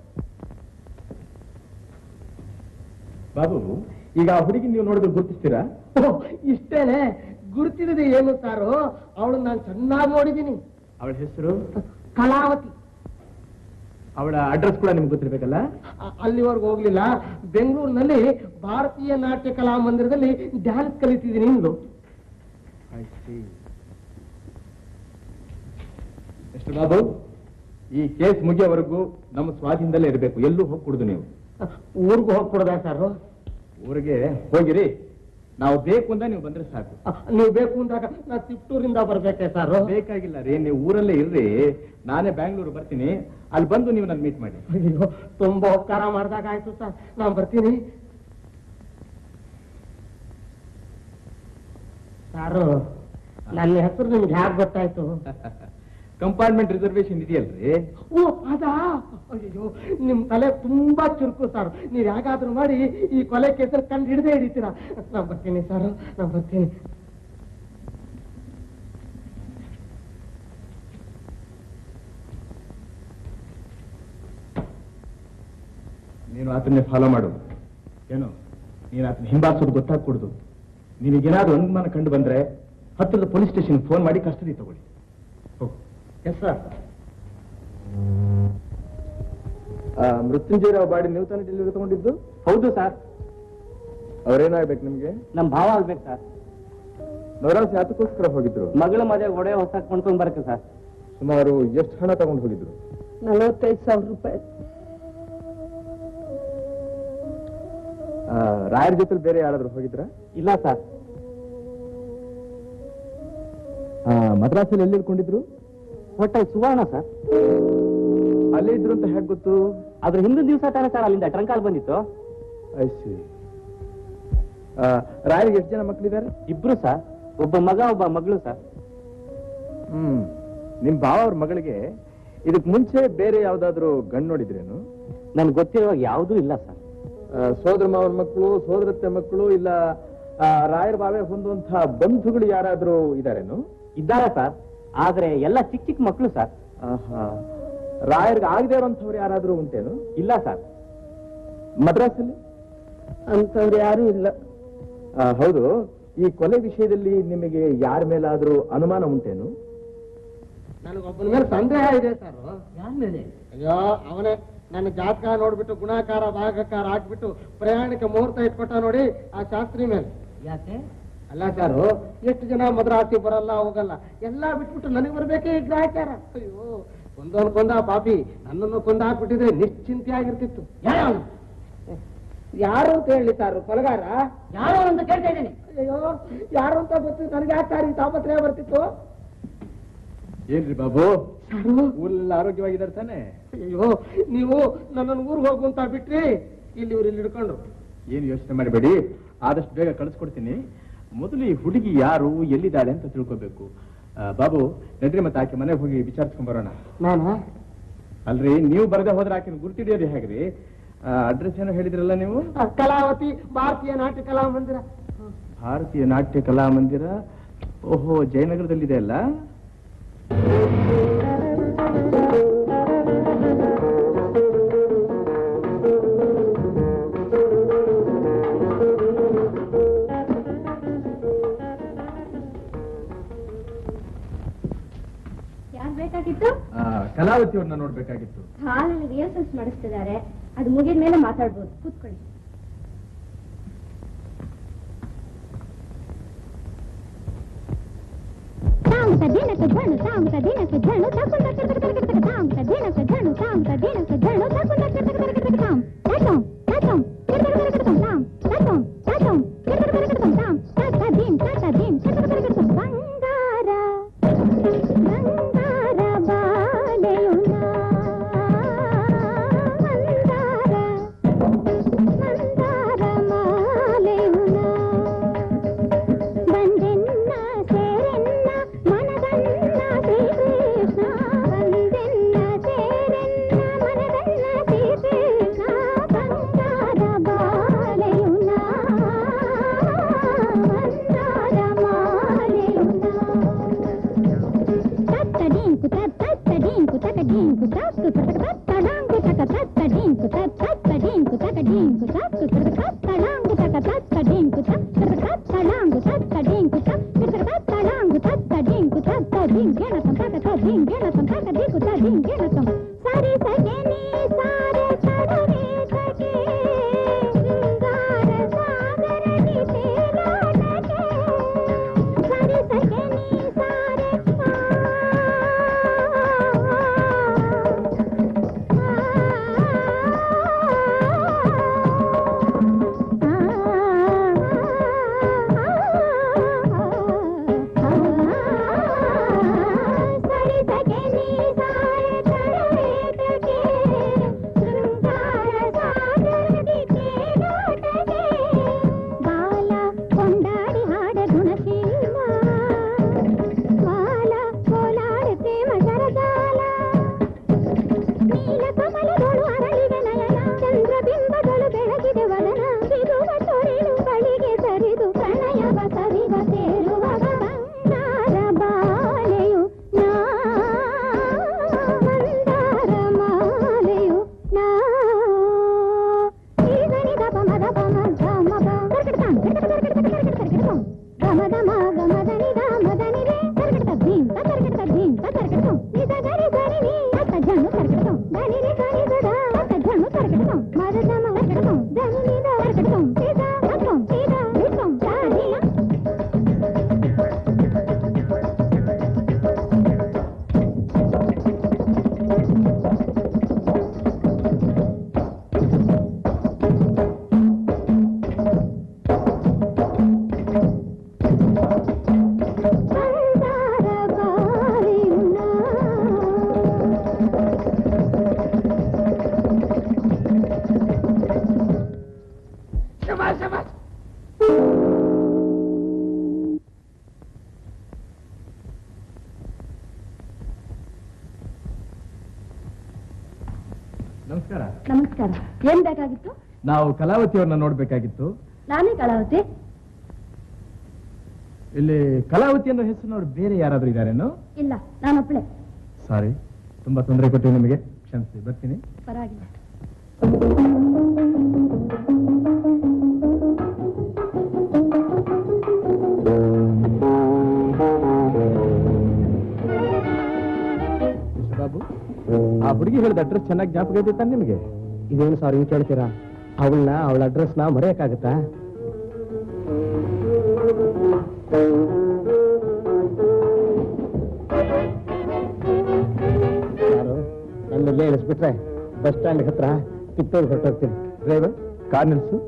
ಬಾಬು ಈಗ ಆ ಹುಡುಗಿ ನೀವು ನೋಡಿದ್ರೆ ಗುರುತಿಸ್ತೀರಾ ಓಹ್, ಇಷ್ಟೇನೆ ಗುರುತಿಡಿದೆ ಏನು ಸಾರು ಅವಳು ನಾನು ಚೆನ್ನಾಗಿ ನೋಡಿದ್ದೀನಿ ಅವಳ ಹೆಸರು ಕಲಾವತಿ ಅವಳ ಅಡ್ರೆಸ್ ಕೂಡ ನಿಮ್ಗೆ ಗೊತ್ತಿರ್ಬೇಕಲ್ಲ ಅ- ಅಲ್ಲಿವರೆಗೂ ಹೋಗ್ಲಿಲ್ಲ ಬೆಂಗಳೂರಿನಲ್ಲಿ ಭಾರತೀಯ ನಾಟ್ಯ ಕಲಾ ಮಂದಿರದಲ್ಲಿ ಡ್ಯಾನ್ಸ್ ಕಲಿತಿದ್ದೀನಿ ಇಂದು ಎಷ್ಟು ಬಾಬು ಈ ಕೇಸ್ ಮುಗಿಯೋವರೆಗೂ ನಮ್ಮ ಸ್ವಾಧೀನದಲ್ಲೇ ಇರಬೇಕು ಎಲ್ಲೂ ಹೋಗಿ ಕುಡ್ದು ನೀವು ಊರ್ಗೂ ಹೋಗ್ಕೊಡ್ದ ಸಾರು ಊರಿಗೆ ಹೋಗಿರಿ ನಾವು ಬೇಕು ಅಂತ ನೀವು ಬಂದ್ರೆ ಸಾಕು ಅ, ನೀವು ಬೇಕು ಅಂದಾಗ ನಾ ತಿಪ್ಟೂರಿಂದ ಬರ್ಬೇಕೆ ಸಾರು ಬೇಕಾಗಿಲ್ಲ ರೀ ನೀವು ಊರಲ್ಲೇ ಇರ್ರಿ ನಾನೇ ಬ್ಯಾಂಗ್ಳೂರು ಬರ್ತೀನಿ ಅಲ್ಲಿ ಬಂದು ನೀವು ನನ್ನ ಮೀಟ್ ಮಾಡಿ ಅಯ್ಯೋ ತುಂಬಾ ಉಪಕಾರ ಮಾಡ್ದಾಗ ಆಯ್ತು ಸರ್ ನಾನ್ ಬರ್ತೀನಿ ಸಾರು ನನ್ನ ಹೆಸರು ನಿಮ್ಗೆ ಹ್ಯಾಕ್ ಗೊತ್ತಾಯ್ತು ಕಂಪಾರ್ಟ್ಮೆಂಟ್ ರಿಸರ್ವೇಶನ್ ಇದೆಯಲ್ರಿ ಓ ಅದಾ ಅಯ್ಯೋ ನಿಮ್ ತಲೆ ತುಂಬಾ ಚುರುಕು ಸರ್ ನೀವ್ ಯಾಕಾದ್ರೂ ಮಾಡಿ ಈ ಕೊಲೆ ಕೇಸಲ್ಲಿ ಕಂಡು ಹಿಡದೆ ಹಿಡಿತೀರಾ ನಾನ್ ಬರ್ತೀನಿ ಸರ್ ನಾನ್ ಬರ್ತೀನಿ ನೀನು ಆತನ್ನೇ ಫಾಲೋ ಮಾಡು ಏನು ನೀನು ಆತನ ಹಿಂಬಾಲಿಸೋದು ಗೊತ್ತಾಗ್ಕೊಡುದು ನಿನಗೇನಾದ್ರೂ ಅನುಮಾನ ಕಂಡು ಬಂದ್ರೆ ಹತ್ತಿರದ ಪೊಲೀಸ್ ಸ್ಟೇಷನ್ ಫೋನ್ ಮಾಡಿ ಕಸ್ಟಡಿ ತಗೊಳ್ಳಿ ಹೋಗು ಎಸ್ ಸರ್ ಮೃತ್ಯುಂಜಯರಾವ್ ಬಾಡಿ ನೀವು ತಾನೇ ಡೆಲಿವರಿ ತಗೊಂಡಿದ್ದು ಹೌದು ಸರ್ ಅವ್ರೇನಾಗ್ಬೇಕು ನಿಮ್ಗೆ ನಮ್ ಭಾವ ಆಗ್ಬೇಕು ಸರ್ ನವರಾಜ್ ಯಾತಕ್ಕೋಸ್ಕರ ಹೋಗಿದ್ರು ಮಗಳ ಮದುವೆ ಒಡೆ ಹೊಸ ಕೊಂಡ್ಕೊಂಡ್ ಬರಕ್ಕೆ ಸರ್ ಸುಮಾರು ಎಷ್ಟು ಹಣ ತಗೊಂಡು ಹೋಗಿದ್ರು ನಲವತ್ತೈದು ಸಾವಿರ ರೂಪಾಯಿ ಆ, ರಾಯರ ಜೊತೆ ಬೇರೆ ಯಾರಾದ್ರೂ ಹೋಗಿದ್ರ ಇಲ್ಲ ಸರ್ ಮದ್ರಾಸಲ್ಲಿ ಎಲ್ಲಿ ಇಳ್ಕೊಂಡಿದ್ರು ಹೋಟೆಲ್ ಸುವರ್ಣ ಸರ್ ಅಲ್ಲೇ ಇದ್ರು ಅಂತ ಹೇಗೆ ಗೊತ್ತು ಅದ್ರ ಹಿಂದಿನ ದಿವಸ ತಾನೇ ಸರ್ ಅಲ್ಲಿಂದ ಟ್ರಂಕಾಲ್ ಬಂದಿತ್ತು ಐಸಿ ರಾಯರಿಗೆ ಎಷ್ಟು ಜನ ಮಕ್ಕಳಿದ್ದಾರೆ ಇಬ್ರು ಸರ್ ಒಬ್ಬ ಮಗ ಒಬ್ಬ ಮಗಳು ಸರ್ ಹ್ಮ್ ನಿಮ್ ಭಾವ ಅವ್ರ ಮಗಳಿಗೆ ಇದಕ್ ಮುಂಚೆ ಬೇರೆ ಯಾವ್ದಾದ್ರು ಗಂಡು ನೋಡಿದ್ರೇನು ನನ್ಗೆ ಗೊತ್ತಿರುವಾಗ ಯಾವುದೂ ಇಲ್ಲ ಸರ್ ಸೋದರ ಮಾವನ ಮಕ್ಕಳು ಸೋದರತ್ತೆ ಮಕ್ಕಳು ಇಲ್ಲ ಆ, ರಾಯರ ಬಾವೆ ಹೊಂದುವಂತಹ ಬಂಧುಗಳು ಯಾರಾದ್ರೂ ಇದಾರೇನು ಇದ್ದಾರೆ ಸರ್ ಆದ್ರೆ ಎಲ್ಲ ಚಿಕ್ಕ ಚಿಕ್ಕ ಮಕ್ಕಳು ಸರ್ ಆಹಾ ರಾಯರ್ಗೆ ಆಗದೆ ಇರೋಂಥವ್ರು ಯಾರಾದ್ರೂ ಉಂಟೇನು ಇಲ್ಲ ಸರ್ ಮದ್ರಾಸಲ್ಲಿ ಅಂತವ್ರು ಯಾರು ಇಲ್ಲ ಆ, ಹೌದು ಈ ಕೊಲೆ ವಿಷಯದಲ್ಲಿ ನಿಮಗೆ ಯಾರ ಮೇಲಾದ್ರೂ ಅನುಮಾನ ಉಂಟೇನು ನನಗೊಬ್ಬನ ಮೇಲೆ ಸಂದೇಹ ಇದೆ ಸರ್ ಯಾರ ಮೇಲೆ ಅಯ್ಯೋ ಅವನೇ ನನ್ನ ಜಾತಕ ನೋಡ್ಬಿಟ್ಟು ಗುಣಾಕಾರ ಭಾಗಕಾರ ಹಾಕ್ಬಿಟ್ಟು ಪ್ರಯಾಣಕ್ಕೆ ಮುಹೂರ್ತ ಇಟ್ಕೊಟ್ಟ ನೋಡಿ ಆ ಶಾಸ್ತ್ರಿ ಮೇಲೆ ಯಾಕೆ ಅಲ್ಲ ಸರ್ ಎಷ್ಟು ಜನ ಮದ್ರಾಸಿ ಬರಲ್ಲ ಹೋಗಲ್ಲ ಎಲ್ಲ ಬಿಟ್ಬಿಟ್ಟು ನನಗೆ ಬರ್ಬೇಕೇ ಈ ಗ್ರಾಚಾರ ಅಯ್ಯೋ ಒಂದೊಂದು ಕೊಂದ ಪಾಪಿ ನನ್ನನ್ನು ಕೊಂದ ಹಾಕ್ಬಿಟ್ಟಿದ್ರೆ ನಿಶ್ಚಿಂತೆ ಆಗಿರ್ತಿತ್ತು ಯಾರು ಅಂತ ಹೇಳಿ ಸರ್ ಕೊಲಗಾರ ಯಾರು ಅಂತ ಕೇಳ್ತಾ ಇದ್ದೀನಿ ಅಯ್ಯೋ ಯಾರು ಅಂತ ಗೊತ್ತು ನನಗೆ ಯಾಕೆ ಸರ್ ಈ ತಾಪತ್ರಯ ಬರ್ತಿತ್ತು ಏನ್ರಿ ಬಾಬು ಊರೆಲ್ಲ ಆರೋಗ್ಯವಾಗಿದ್ದಾರೆ ತಾನೆ ಅಯ್ಯೋ ನೀವು ನನ್ನನ್ನು ಊರಿಗೆ ಹೋಗು ಅಂತ ಬಿಟ್ರಿ ಇಲ್ಲಿ ಇವ್ರು ಇಲ್ಲಿ ಹಿಡ್ಕೊಂಡ್ರು ಏನು ಯೋಚನೆ ಮಾಡಬೇಡಿ ಆದಷ್ಟು ಬೇಗ ಕಳಿಸ್ಕೊಡ್ತೀನಿ ಮೊದಲು ಈ ಹುಡುಗಿ ಯಾರು ಎಲ್ಲಿದ್ದಾಳೆ ಅಂತ ತಿಳ್ಕೋಬೇಕು ಆ, ಬಾಬು ನಡ್ರಿ ಮತ್ತೆ ಆಕೆ ಮನೆಗೆ ಹೋಗಿ ವಿಚಾರಿಸ್ಕೊಂಡ್ ಬರೋಣ ನಾನಾ ಅಲ್ರಿ ನೀವು ಬರದೆ ಹೋದ್ರೆ ಆಕಿನ ಗುರ್ತಿಡಿಯೋದು ಹೇಗ್ರಿ ಅಡ್ರೆಸ್ ಏನೋ ಹೇಳಿದ್ರಲ್ಲ ನೀವು ಕಲಾವತಿ ಭಾರತೀಯ ನಾಟ್ಯ ಕಲಾ ಮಂದಿರ ಭಾರತೀಯ ನಾಟ್ಯ ಕಲಾ ಮಂದಿರ ಓಹೋ ಜಯನಗರದಲ್ಲಿದೆ ಅಲ್ಲ ಯಾರು ಬೇಕಾಗಿತ್ತು ಆ, ಕಲಾವತಿ ಅವ್ರನ್ನ ನೋಡ್ಬೇಕಾಗಿತ್ತು ಹಾಲಲ್ಲಿ ರಿಹರ್ಸಲ್ಸ್ ಮಾಡಿಸ್ತಿದ್ದಾರೆ ಅದು ಮುಗಿದ ಮೇಲೆ ಮಾತಾಡ್ಬೋದು ಕೂತ್ಕೊಳ್ಳಿ ತಾಂತ ದಿನಕ ಝಣು ತಾಂತ ದಿನಕ ಝಣು ತಾಕುಂದ ಕರ್ತಕ ಕರ್ತಕ ತಾಂತ ದಿನಕ ಝಣು ತಾಂತ ದಿನಕ ಝಣು ತಾಕುಂದ ಕರ್ತಕ ಕರ್ತಕ ತಾಂ ತಾತಂ ತಾತಂ ಕರ್ತಕ ಕರ್ತಕ ತಾಂ ತಾತಂ ತಾತಂ ಕರ್ತಕ ಕರ್ತಕ ತಾಂ ತಾತ ದಿನ್ ತಾತ ದಿನ್ ಕರ್ತಕ ಕರ್ತಕ ಬಂಗಾರ ಬಂಗಾರ ಬಾಲೆಯುನ ಮಂದಾರ ಮಂದಾರ ಮಾಲೆಯುನ ಬಂದೆನ್ನ ಸೇರೆನ್ನ ಮನದನ್ನ ಶ್ರೀಕೃಷ್ಣ ಬಂದೆನ್ನ ಸೇರೆನ್ನ ಮನದನ್ನ ಶ್ರೀಕೃಷ್ಣ ಬಂಗಾರ ಬಾಲೆಯುನ ಮಂದಾರ ಮಾಲೆಯುನ ತತ್ತಡೀಂಕು ತತ್ತಡೀಂಕು ತಕಡೀಂಕು ತತ್ತು ತತ್ತಡಾಂಕು ತಕ ತತ್ತಡೀಂಕು ತತ್ತಡೀಂಕು ತಕಡೀಂಕು ತತ್ತು ತತ್ತಡಾಂಕು ತಕ ತತ್ತಡೀಂಕು ತತ್ತಡಾಂಕು ತತ್ತಡೀಂಕು ತತ್ತಡಾಂಕು ತತ್ತಡೀಂಕು ತತ್ತಡೀಂಗೇಣ ಸಂತಕ ತದಿಂಗೇಣ ಸಂತಕ ದೀಕು ತದಿಂಗೇಣ ಸಂ ಸರಿ ಸಗೆನಿ ಸಾರೆ ಸಡನೆ ಸಗೆ ಶೃಂಗಾರ ಸಾಗರದಿ ತೇಲಾಟಕ್ಕೆ ಸರಿ ಸಗೆನಿ ಸಾರೆ ಸರಿ ಸಗೆನಿ ಸಾರೆ ನಮಸ್ಕಾರ ನಮಸ್ಕಾರ ಏನ್ ಬೇಕಾಗಿತ್ತು ನಾವು ಕಲಾವತಿಯವ್ರನ್ನ ನೋಡ್ಬೇಕಾಗಿತ್ತು ನಾನೇ ಕಳಾವತಿ ಇಲ್ಲಿ ಕಲಾವತಿ ಅನ್ನೋ ಹೆಸರಿನವ್ರು ಬೇರೆ ಯಾರಾದ್ರೂ ಇದಾರೇನು ಇಲ್ಲ ನಾನೊಬ್ಳೆ ಸಾರಿ ತುಂಬಾ ತೊಂದರೆ ಕೊಟ್ಟಿವಿ ನಿಮಗೆ ಕ್ಷಮಿಸಿ ಬರ್ತೀನಿ ಪರವಾಗಿಲ್ಲ ಬಾಬು ಆ ಹುಡುಗಿ ಹೇಳಿದ ಅಡ್ರೆಸ್ ಚೆನ್ನಾಗಿ ಜ್ಞಾಪಕ ಇದೆ ತಾನೆ ನಿಮಗೆ ಇದೇನು ಸರ್ ಹಿಂಗ್ ಕೇಳ್ತೀರಾ ಅವಳನ್ನ ಅವಳ ಅಡ್ರೆಸ್ನ ಮರೆಯಕ್ಕಾಗತ್ತಾ ಯಾರು ನನ್ನಲ್ಲೇ ಇಳಿಸ್ಬಿಟ್ರೆ ಬಸ್ ಸ್ಟ್ಯಾಂಡ್ ಹತ್ರ ಕಿತ್ತೂರು ಹೊರಟೋಗ್ತೀನಿ ಡ್ರೈವರ್ ಕಾರ್ ನಿಲ್ಸು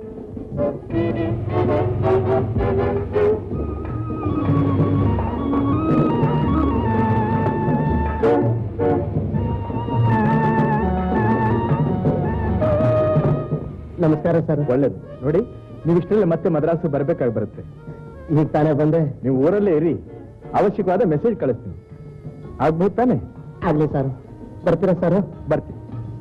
ನಮಸ್ಕಾರ ಸರ್ ಒಳ್ಳೇದು ನೋಡಿ ನೀವು ಇಷ್ಟರಲ್ಲಿ ಮತ್ತೆ ಮದ್ರಾಸು ಬರ್ಬೇಕಾಗಿ ಬರುತ್ತೆ ಈಗ ತಾನೇ ಬಂದೆ ನೀವು ಊರಲ್ಲೇ ಇರಿ ಅವಶ್ಯಕವಾದ ಮೆಸೇಜ್ ಕಳಿಸ್ತೀನಿ ಆಗ್ಬೋದು ತಾನೆ ಆಗ್ಲಿ ಸರ್ ಬರ್ತೀರಾ ಸರ್ ಬರ್ತೀನಿ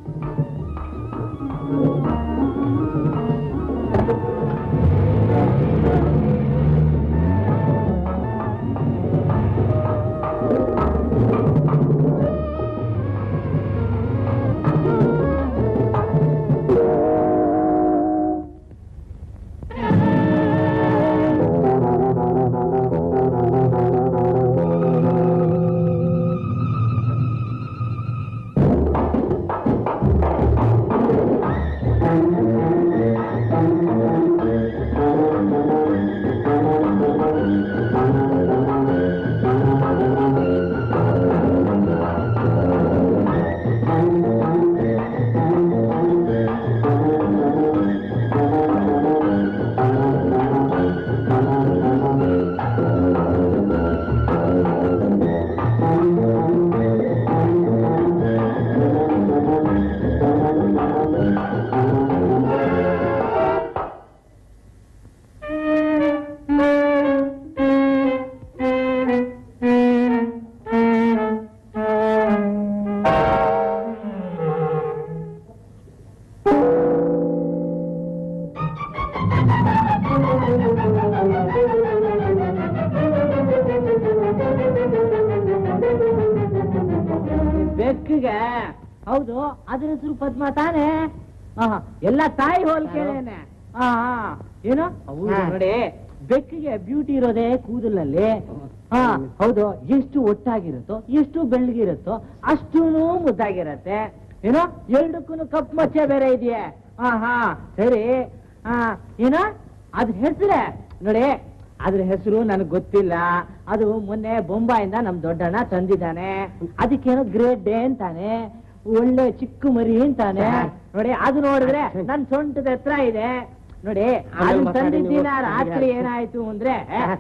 ಬೆಕ್ಕಿಗೆ ಹೌದು ಅದ್ರ ಹೆಸರು ಪದ್ಮ ತಾನೆ ಆಹಾ, ಎಲ್ಲ ತಾಯಿ ಹೋಲ್ಕೇನೆ ಹಾ ಏನು ಹೌದು ನೋಡಿ ಬೆಕ್ಕಿಗೆ ಬ್ಯೂಟಿ ಇರೋದೇ ಕೂದಲಲ್ಲಿ ಹಾ ಹೌದು ಎಷ್ಟು ಒಟ್ಟಾಗಿರುತ್ತೋ ಎಷ್ಟು ಬೆಳ್ಳಗಿರುತ್ತೋ ಅಷ್ಟೂ ಮುದ್ದಾಗಿರತ್ತೆ ಏನೋ ಎರಡಕ್ಕೂ ಕಪ್ ಮಚ್ಚೆ ಬೇರೆ ಇದೆಯೇ ಹಾ ಹಾ ಸರಿ ಹಾ ಏನೋ ಅದ್ ಹೆಸರೇ ನೋಡಿ ಅದ್ರ ಹೆಸರು ನನಗೆ ಗೊತ್ತಿಲ್ಲ ಅದು ಮೊನ್ನೆ ಬೊಂಬಾಯಿಂದ ನಮ್ ದೊಡ್ಡಣ್ಣ ತಂದಿದ್ದಾನೆ ಅದಕ್ಕೇನೋ ಗ್ರೇಟ್ ಡೇ ಅಂತಾನೆ ಒಳ್ಳೆ ಚಿಕ್ಕ ಮರಿ ಅಂತಾನೆ ನೋಡಿ ಅದು ನೋಡಿದ್ರೆ ನನ್ ಸೊಂಟದ ಹತ್ರ ಇದೆ ನೋಡಿ ಅದು ತಂದಿದ್ದೀನ ರಾತ್ರಿ ಏನಾಯ್ತು ಅಂದ್ರೆ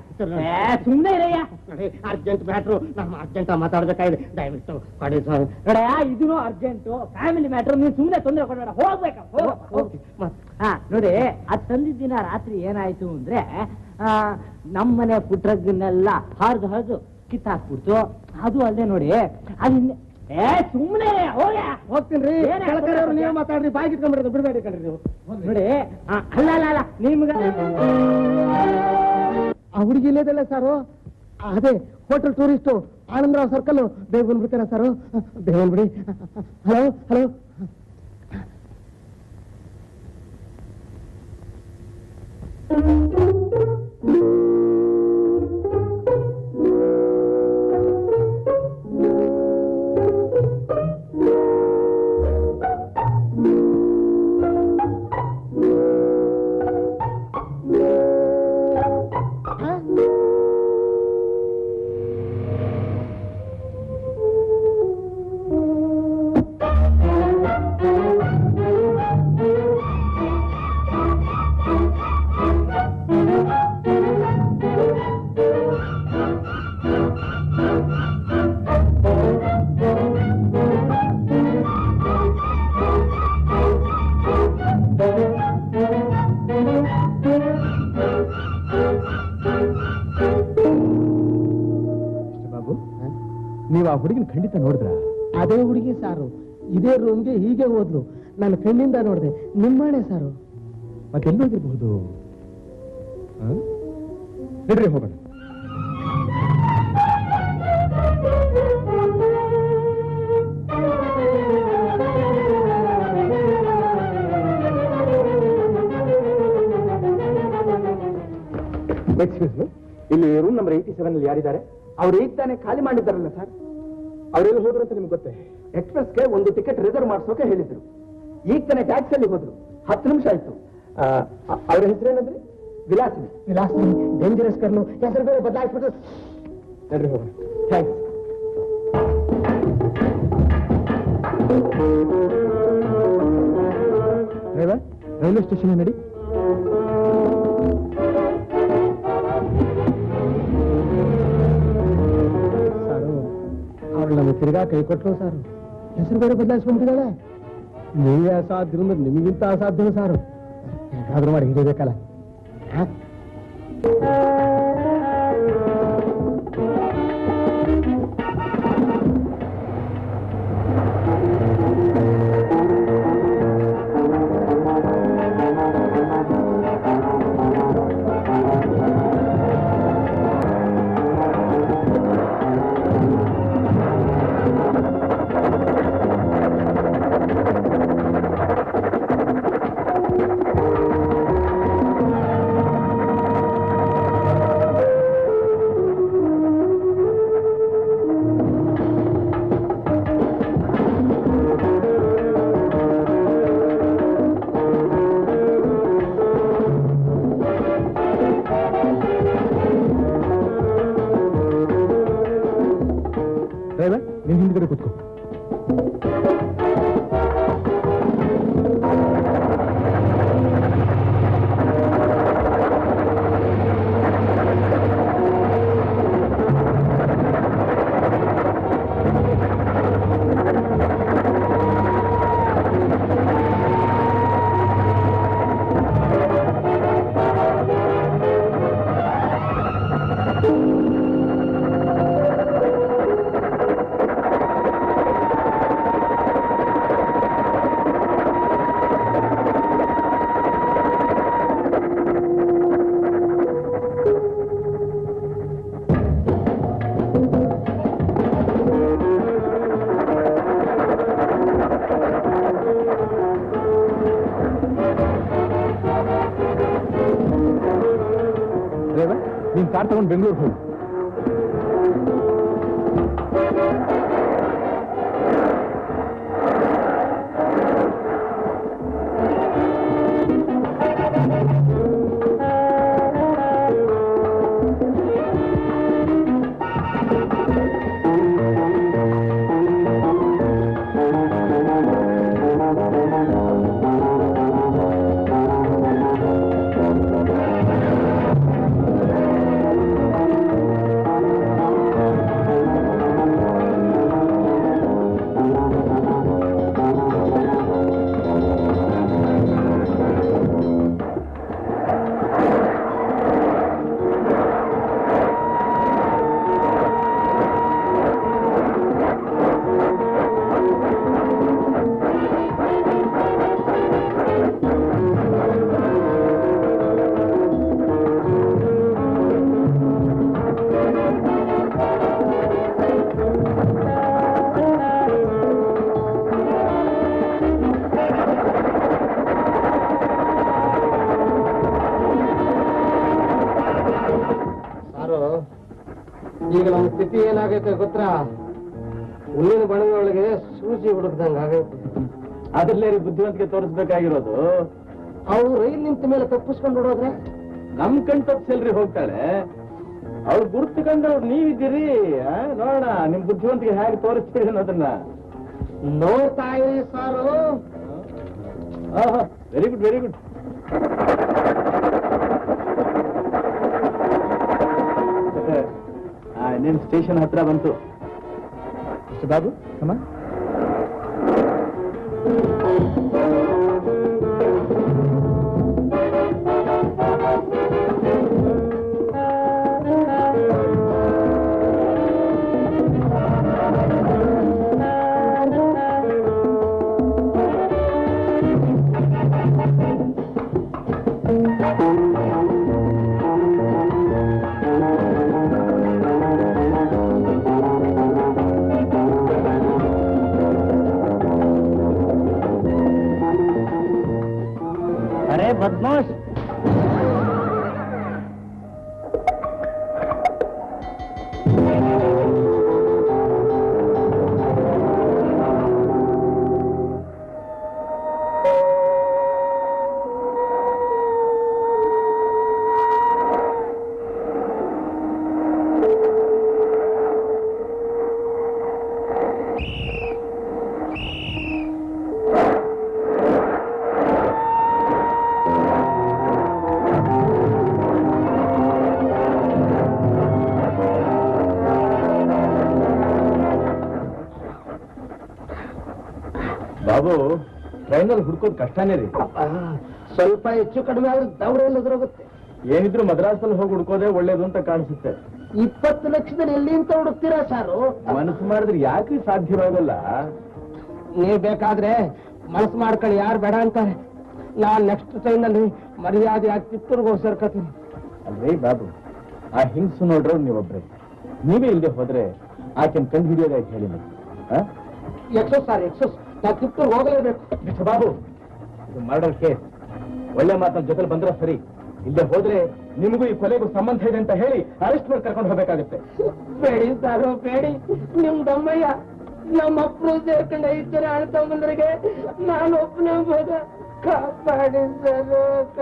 ಏ, ಸುಮ್ನೆ ಇರಯ್ಯ ಅರ್ಜೆಂಟ್ ಮ್ಯಾಟ್ರು ನಮ್ಮ ಅರ್ಜೆಂಟ್ ಮಾತಾಡ್ಬೇಕಾಗಿದೆ ದಯವಿಟ್ಟು ಕೊಡಿ ಸರ್ ನೋಡ ಇದನ್ನು ಅರ್ಜೆಂಟು ಫ್ಯಾಮಿಲಿ ಮ್ಯಾಟರ್ ನೀನ್ ಸುಮ್ನೆ ತೊಂದರೆ ಕೊಡಬೇಡ ಹೋಗ್ಬೇಕ ಹಾ ನೋಡಿ ಅದ್ ತಂದಿದ್ದಿನ ರಾತ್ರಿ ಏನಾಯ್ತು ಅಂದ್ರೆ ಆ, ನಮ್ಮನೆ ಪುಟ್ರಗ್ನೆಲ್ಲ ಹರಿದು ಹರಿದು ಕಿತ್ತಾಕ್ಬಿಡ್ತು ಅದು ಅಲ್ಲದೆ ನೋಡಿ ಅದ್ ಏ ಸುಮ್ನೆ ಹೋಗ ಹೋಗ್ತೀನಿ ಏನ್ ಹಾಕ್ಬಿಟ್ರೆ ನೀವು ಮಾತಾಡ್ರಿ ಬಾಯಿ ಕಿತ್ಕೊಂಡ್ಬಿಡೋದು ಬಿಡಬೇಡಿ ಕಣ್ರಿ ನೀವು ನೋಡಿ ಆ, ಅಲ್ಲ ಅಲ್ಲ ಅಲ್ಲ ನಿಮ್ಗ ಆ ಹುಡುಗಿ ಇಲ್ಲದಲ್ಲ ಸರ್ ಅದೇ ಹೋಟೆಲ್ ಟೂರಿಸ್ಟು ಆನಂದರಾವ್ ಸರ್ಕಲ್ ಬೇಗ ಬಂದ್ಬಿಡ್ತೀರಾ ಸರ್ ಬೇಗ ಬಂದ್ಬಿಡಿ ಹಲೋ ಹಲೋ ಬಾಬು ನೀವು ಆ ಹುಡುಗಿನ ಖಂಡಿತ ನೋಡಿದ್ರ ಅದೇ ಹುಡುಗಿ ಸಾರು ಇದೇ ರೂಮ್ಗೆ ಹೀಗೆ ಹೋದ್ಲು ನನ್ನ ಕಣ್ಣಿಂದ ನೋಡಿದೆ ನಿಮ್ಮನೆ ಸಾರು ಮತ್ತೆಲ್ಲೋಗಿರ್ಬಹುದು ನಡ್ರಿ ಹೋಗೋಣ ಎಕ್ಸ್ಕ್ಯೂಸ್ ಮಿ ಇಲ್ಲಿ ರೂಮ್ ನಂಬರ್ ಏಯ್ಟಿ ಸೆವೆನ್ ಅಲ್ಲಿ ಯಾರಿದ್ದಾರೆ ಅವ್ರು ಈಗ ತಾನೇ ಖಾಲಿ ಮಾಡಿದ್ದಾರಲ್ಲ ಸರ್ ಅವರೆಲ್ಲ ಹೋದ್ರು ಅಂತ ನಿಮ್ಗೆ ಗೊತ್ತೇ ಎಕ್ಸ್ಪ್ರೆಸ್ಗೆ ಒಂದು ಟಿಕೆಟ್ ರಿಸರ್ವ್ ಮಾಡಿಸೋಕೆ ಹೇಳಿದ್ರು ಈಗ ತಾನೇ ಟ್ಯಾಕ್ಸಿ ಅಲ್ಲಿ ಹೋದ್ರು ಹತ್ತು ನಿಮಿಷ ಆಯ್ತು ಆ, ಅ- ಅವ್ರ ಹೆಸರೇನಂದ್ರಿ ವಿಲಾಸಿನಿ ವಿಲಾಸಿನಿ ಡೇಂಜರಸ್ ಕರ್ನು ಹೆಸರು ಬೇರೆ ಬದಲಾಯಿಸ್ಬಿಟ್ಟು ನಡ್ರಿ ಹೋಗೋಣ ಥ್ಯಾಂಕ್ಸ್ ಡ್ರೈವರ್ ರೈಲ್ವೆ ಸ್ಟೇಷನ್ ನಡಿ ಸಾರು ಅವ್ರು ನಮಗೆ ತಿರ್ಗಾ ಕೈ ಕೊಟ್ಟರು ಸಾರು ಹೆಸರು ಬೇರೆ ಬದಲಾಯಿಸ್ಕೊಂಡ್ಬಿಟ್ಟಿದ್ದಾಳೆ ನೀವೇ ಅಸಾಧ್ಯ ಅಂದ್ರೆ ನಿಮಗಿಂತ ಅಸಾಧ್ಯ ಸಾರು ಯಾಕಾದ್ರೂ ಮಾಡಿ ಹಿಡಿಬೇಕಲ್ಲ ಹಾ? ಡ್ರೈವರ್ ನೀನ್ ಹಿಂದ್ಗಡೆ ಕೂತ್ಕೋ ಡ್ರೈವರ್ ನೀನ್ ಕಾರ್ ತಗೊಂಡು ಬೆಂಗಳೂರಿಗೆ ಹೋಗು ಸಾರು ಈಗ ನಮ್ಮ ಸ್ಥಿತಿ ಏನಾಗೈತೆ ಗೊತ್ತಾ ಹುಲ್ಲಿನ ಬಣದೊಳಗೆ ಸೂಜಿ ಹುಡುಕ್ದಂಗ ಆಗೈತೆ ಅದರಲ್ಲೇ ಬುದ್ಧಿವಂತಿಕೆ ತೋರಿಸ್ಬೇಕಾಗಿರೋದು ಅವ್ರು ರೈಲ್ ನಿಂತ ಮೇಲೆ ತಪ್ಪಿಸ್ಕೊಂಡು ಹೊಡೋದ್ರೆ ನಮ್ ಕಣ್ ತಪ್ಪಿಸಲ್ರಿ ಹೋಗ್ತಾಳೆ ಅವ್ರು ಗುರ್ತು ಕಂಡವ್ರು ನೀವಿದ್ದೀರಿ ಆ? ನೋಡೋಣ ನಿಮ್ ಬುದ್ಧಿವಂತಿಕೆ ಹೇಗೆ ತೋರಿಸ್ತೀರಿ ಅನ್ನೋದನ್ನ ನೋಡ್ತಾ ಇರಿ sir very good very good ನಿಮ್ ಸ್ಟೇಷನ್ ಹತ್ರ ಬಂತು ಮಿಸ್ಟರ್ ಬಾಬು ಅಮ್ಮ ಮೋಶ್ ಬಾಬು ಟ್ರೈನಲ್ಲಿ ಹುಡ್ಕೋದು ಕಷ್ಟನೇ ರೀ ಸ್ವಲ್ಪ ಹೆಚ್ಚು ಕಡಿಮೆ ಆದ್ರೆ ದೌಡೆಯಲ್ಲಿ ಎದುರೋಗುತ್ತೆ ಏನಿದ್ರು ಮದ್ರಾಸಲ್ಲಿ ಹೋಗಿ ಹುಡ್ಕೋದೇ ಒಳ್ಳೇದು ಅಂತ ಕಾಣಿಸುತ್ತೆ ಇಪ್ಪತ್ತು ಲಕ್ಷದಲ್ಲಿ ಎಲ್ಲಿ ಅಂತ ಹುಡುಕ್ತೀರಾ ಸಾರು ಮನಸ್ಸು ಮಾಡಿದ್ರೆ ಯಾಕೆ ಸಾಧ್ಯವಾಗಲ್ಲ ನೀವ್ ಬೇಕಾದ್ರೆ ಮನಸ್ಸು ಮಾಡ್ಕೊಳ್ಳಿ ಯಾರು ಬೇಡ ಅಂತಾರೆ ನಾನ್ ನೆಕ್ಸ್ಟ್ ಟ್ರೈನ್ ಅಲ್ಲಿ ಮರ್ಯಾದೆ ಆಗಿ ಕಿತ್ತೂರ್ಗೆ ಹೋಗಿ ಸೇರ್ಕೋತೀನಿ ಅಲ್ವೇ ಬಾಬು ಆ ಹಿಂಗ್ಸು ನೋಡ್ರು ನೀವೊಬ್ರೆ ನೀವೇ ಇಲ್ಲದೆ ಹೋದ್ರೆ ಆಕೆನ್ ಕಂಡು ಹಿಡಿಯೋದಾಗಿ ಹೇಳಿ ನೀವು ಆ? ಎಕ್ಸೋಸ್ ಸರ್ ಎಕ್ಸೋಸ್ ನಾ ಕಿತ್ತೂರ್ಗೆ ಹೋಗಲೇಬೇಕು ಮಿಸ್ಟರ್ ಬಾಬು ಇದು ಮರ್ಡರ್ ಕೇಸ್ ಒಳ್ಳೆ ಮಾತನ್ನ ಜೊತೆಲಿ ಬಂದ್ರೆ ಸರಿ ಇಲ್ಲದೆ ಹೋದ್ರೆ ನಿಮಗೂ ಈ ಕೊಲೆಗೂ ಸಂಬಂಧ ಇದೆ ಅಂತ ಹೇಳಿ ಅರೆಸ್ಟ್ ಮಾಡಿ ಕರ್ಕೊಂಡು ಹೋಗ್ಬೇಕಾಗುತ್ತೆ ಬೇಡಿ ಸಾರು ಬೇಡಿ ನಿಮ್ ದಮ್ಮಯ್ಯ ನಮ್ಮ ಅಪ್ಪನು ಸೇರ್ಕೊಂಡ ಐದು ಜನ ಅಣ್ಣ ತಮ್ಮಂದ್ರಿಗೆ ನಾನು ಒಬ್ಬನೇ ಹೋದ ಕಾಪಾಡಿ ಸರ್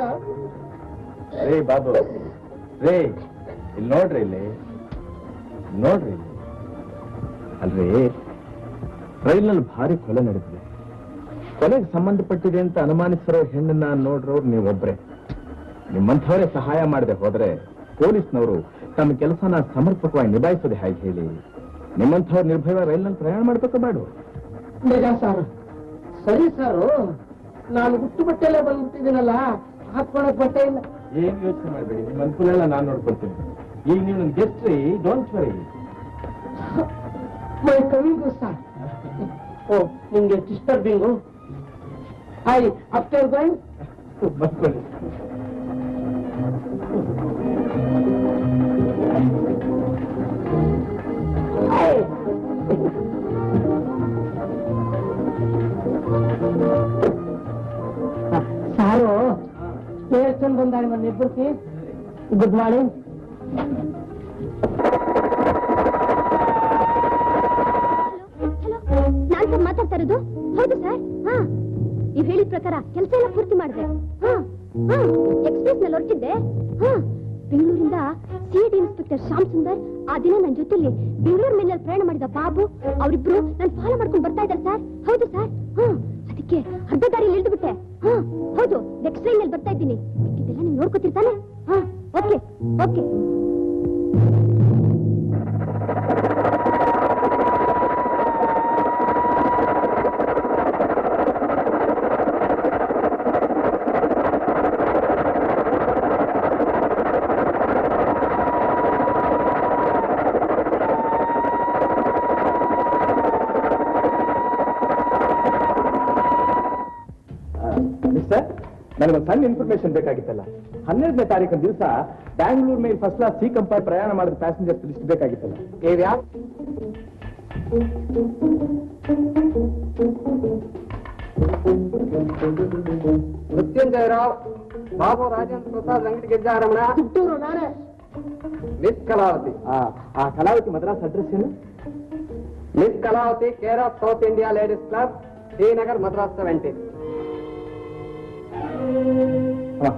ರೇ ಬಾಬು ರೇ ಇಲ್ಲಿ ನೋಡ್ರಿ ಇಲ್ಲಿ ನೋಡ್ರಿ ಇಲ್ಲಿ ಅಲ್ರಿ ರೈಲ್ನಲ್ಲಿ ಭಾರಿ ಕೊಲೆ ನಡೆದಿದೆ ಕೊಲೆಗೆ ಸಂಬಂಧಪಟ್ಟಿದೆ ಅಂತ ಅನುಮಾನಿಸಿರೋ ಹೆಣ್ಣನ್ನ ನೋಡ್ರೋರು ನೀವೊಬ್ರೆ ನಿಮ್ಮಂಥವರೇ ಸಹಾಯ ಮಾಡದೆ ಹೋದ್ರೆ ಪೊಲೀಸ್ನವರು ತಮ್ಮ ಕೆಲಸನ ಸಮರ್ಪಕವಾಗಿ ನಿಭಾಯಿಸೋದು ಹೇಗೆ ಹೇಳಿ ನಿಮ್ಮಂಥವ್ರು ನಿರ್ಭಯವಾಗಿ ರೈಲ್ನಲ್ಲಿ ಪ್ರಯಾಣ ಮಾಡ್ಬೇಕು ಬೇಡ ನಿಜ ಸರ್ ಸರಿ ಸಾರು ನಾನು ಹುಟ್ಟು ಬಟ್ಟೆಲ್ಲೇ ಬಂದ್ಬಿಟ್ಟಿದ್ದೀನಲ್ಲ ಹಾಕೊಳಕ್ ಬಟ್ಟೆ ಇಲ್ಲ ಏನ್ ಯೋಚನೆ ಮಾಡಬೇಡಿ ನಿಮ್ಮ ಅನುಕೂಲ ಎಲ್ಲ ನಾನು ನೋಡ್ಕೊಳ್ತೀನಿ ಈಗ ನೀವು ನನ್ ಗೆಸ್ಟ್ ರೀ don't worry my coming sir oh ನಿಮ್ಗೆ ಡಿಸ್ಟರ್ಬಿಂಗು ಐ ಆಫ್ಟರ್ ಗೋಯಿಂಗ್ ಬರ್ಕೊಳ್ಳಿ ಸಾರು ಸ್ಟೇಷನ್ ಬಂದಾಗ ನನ್ನ ಇಬ್ಬರಿಗೆ ಗುಡ್ ಮಾರ್ನಿಂಗ್ ಹಲೋ ನಾನ್ ಸರ್ ಮಾತಾಡ್ತಾ ಇರೋದು ಹೌದು ಸರ್ ಹಾ ನೀವ್ ಹೇಳಿದ ಪ್ರಕಾರ ಕೆಲಸ ಎಲ್ಲ ಪೂರ್ತಿ ಮಾಡಿದೆ ಹಾ ಹಾ ಎಕ್ಸ್ಪ್ರೆಸ್ ನಲ್ಲಿ ಹೊರಟಿದ್ದೆ ಹಾ ಬೆಂಗಳೂರಿಂದ ಸಿಐಡಿ ಇನ್ಸ್ಪೆಕ್ಟರ್ ಶ್ಯಾಮ್ ಸುಂದರ್ ಆ ದಿನ ನನ್ನ ಜೊತೆಲಿ ಬೆಂಗಳೂರು ಮೇಲಲ್ಲಿ ಪ್ರಯಾಣ ಮಾಡಿದ ಬಾಬು ಅವರಿಬ್ರು ನಾನು ಫಾಲೋ ಮಾಡ್ಕೊಂಡು ಬರ್ತಾ ಇದ್ದಾರೆ ಸರ್ ಹೌದು ಸರ್ ಹಾ ಅದಕ್ಕೆ ಅರ್ಧ ದಾರಿಯಲ್ಲಿ ಇಳಿದು ಹಾ ಹೌದು ನೆಕ್ಸ್ಟ್ ಟ್ರೈನ್ ನಲ್ಲಿ ಬರ್ತಾ ಇದ್ದೀನಿ ಇದೆಲ್ಲ ನೀವು ನೋಡ್ಕೊತಿರ್ತಾನೆ ಹಾ ಓಕೆ ಓಕೆ ಮಿಸ್ಟರ್ ನನಗೊಂದು ಸಣ್ಣ ಇನ್ಫಾರ್ಮೇಶನ್ ಬೇಕಾಗಿತ್ತಲ್ಲ ಹನ್ನೆರಡನೇ ತಾರೀಕು ದಿವಸ ಬ್ಯಾಂಗ್ಳೂರ್ ಮೇಲೆ ಫಸ್ಟ್ ಕ್ಲಾಸ್ ಸಿ ಕಂಪಾರ್ಟ್ ಪ್ರಯಾಣ ಮಾಡಿದ ಪ್ಯಾಸೆಂಜರ್ಸ್ ಲಿಸ್ಟ್ ಬೇಕಾಗಿತ್ತಲ್ಲ ಏವ್ಯಾ ಮೃತ್ಯುಂಜಯರಾವ್ ಬಾಬು ರಾಜೇಂದ್ರ ಪ್ರಸಾದ್ ಅಂಗಡಿ ಗೆಜ್ಜಾರಮಣ ಹುಟ್ಟೂರು ನಾನೇ ಮಿಸ್ ಕಲಾವತಿ ಆ ಕಲಾವತಿ ಮದ್ರಾಸ್ ಅಡ್ರೆಸ್ ಏನು miss Kalavati care of South India ladies club Srinagar Madras seventeen ಹಾ.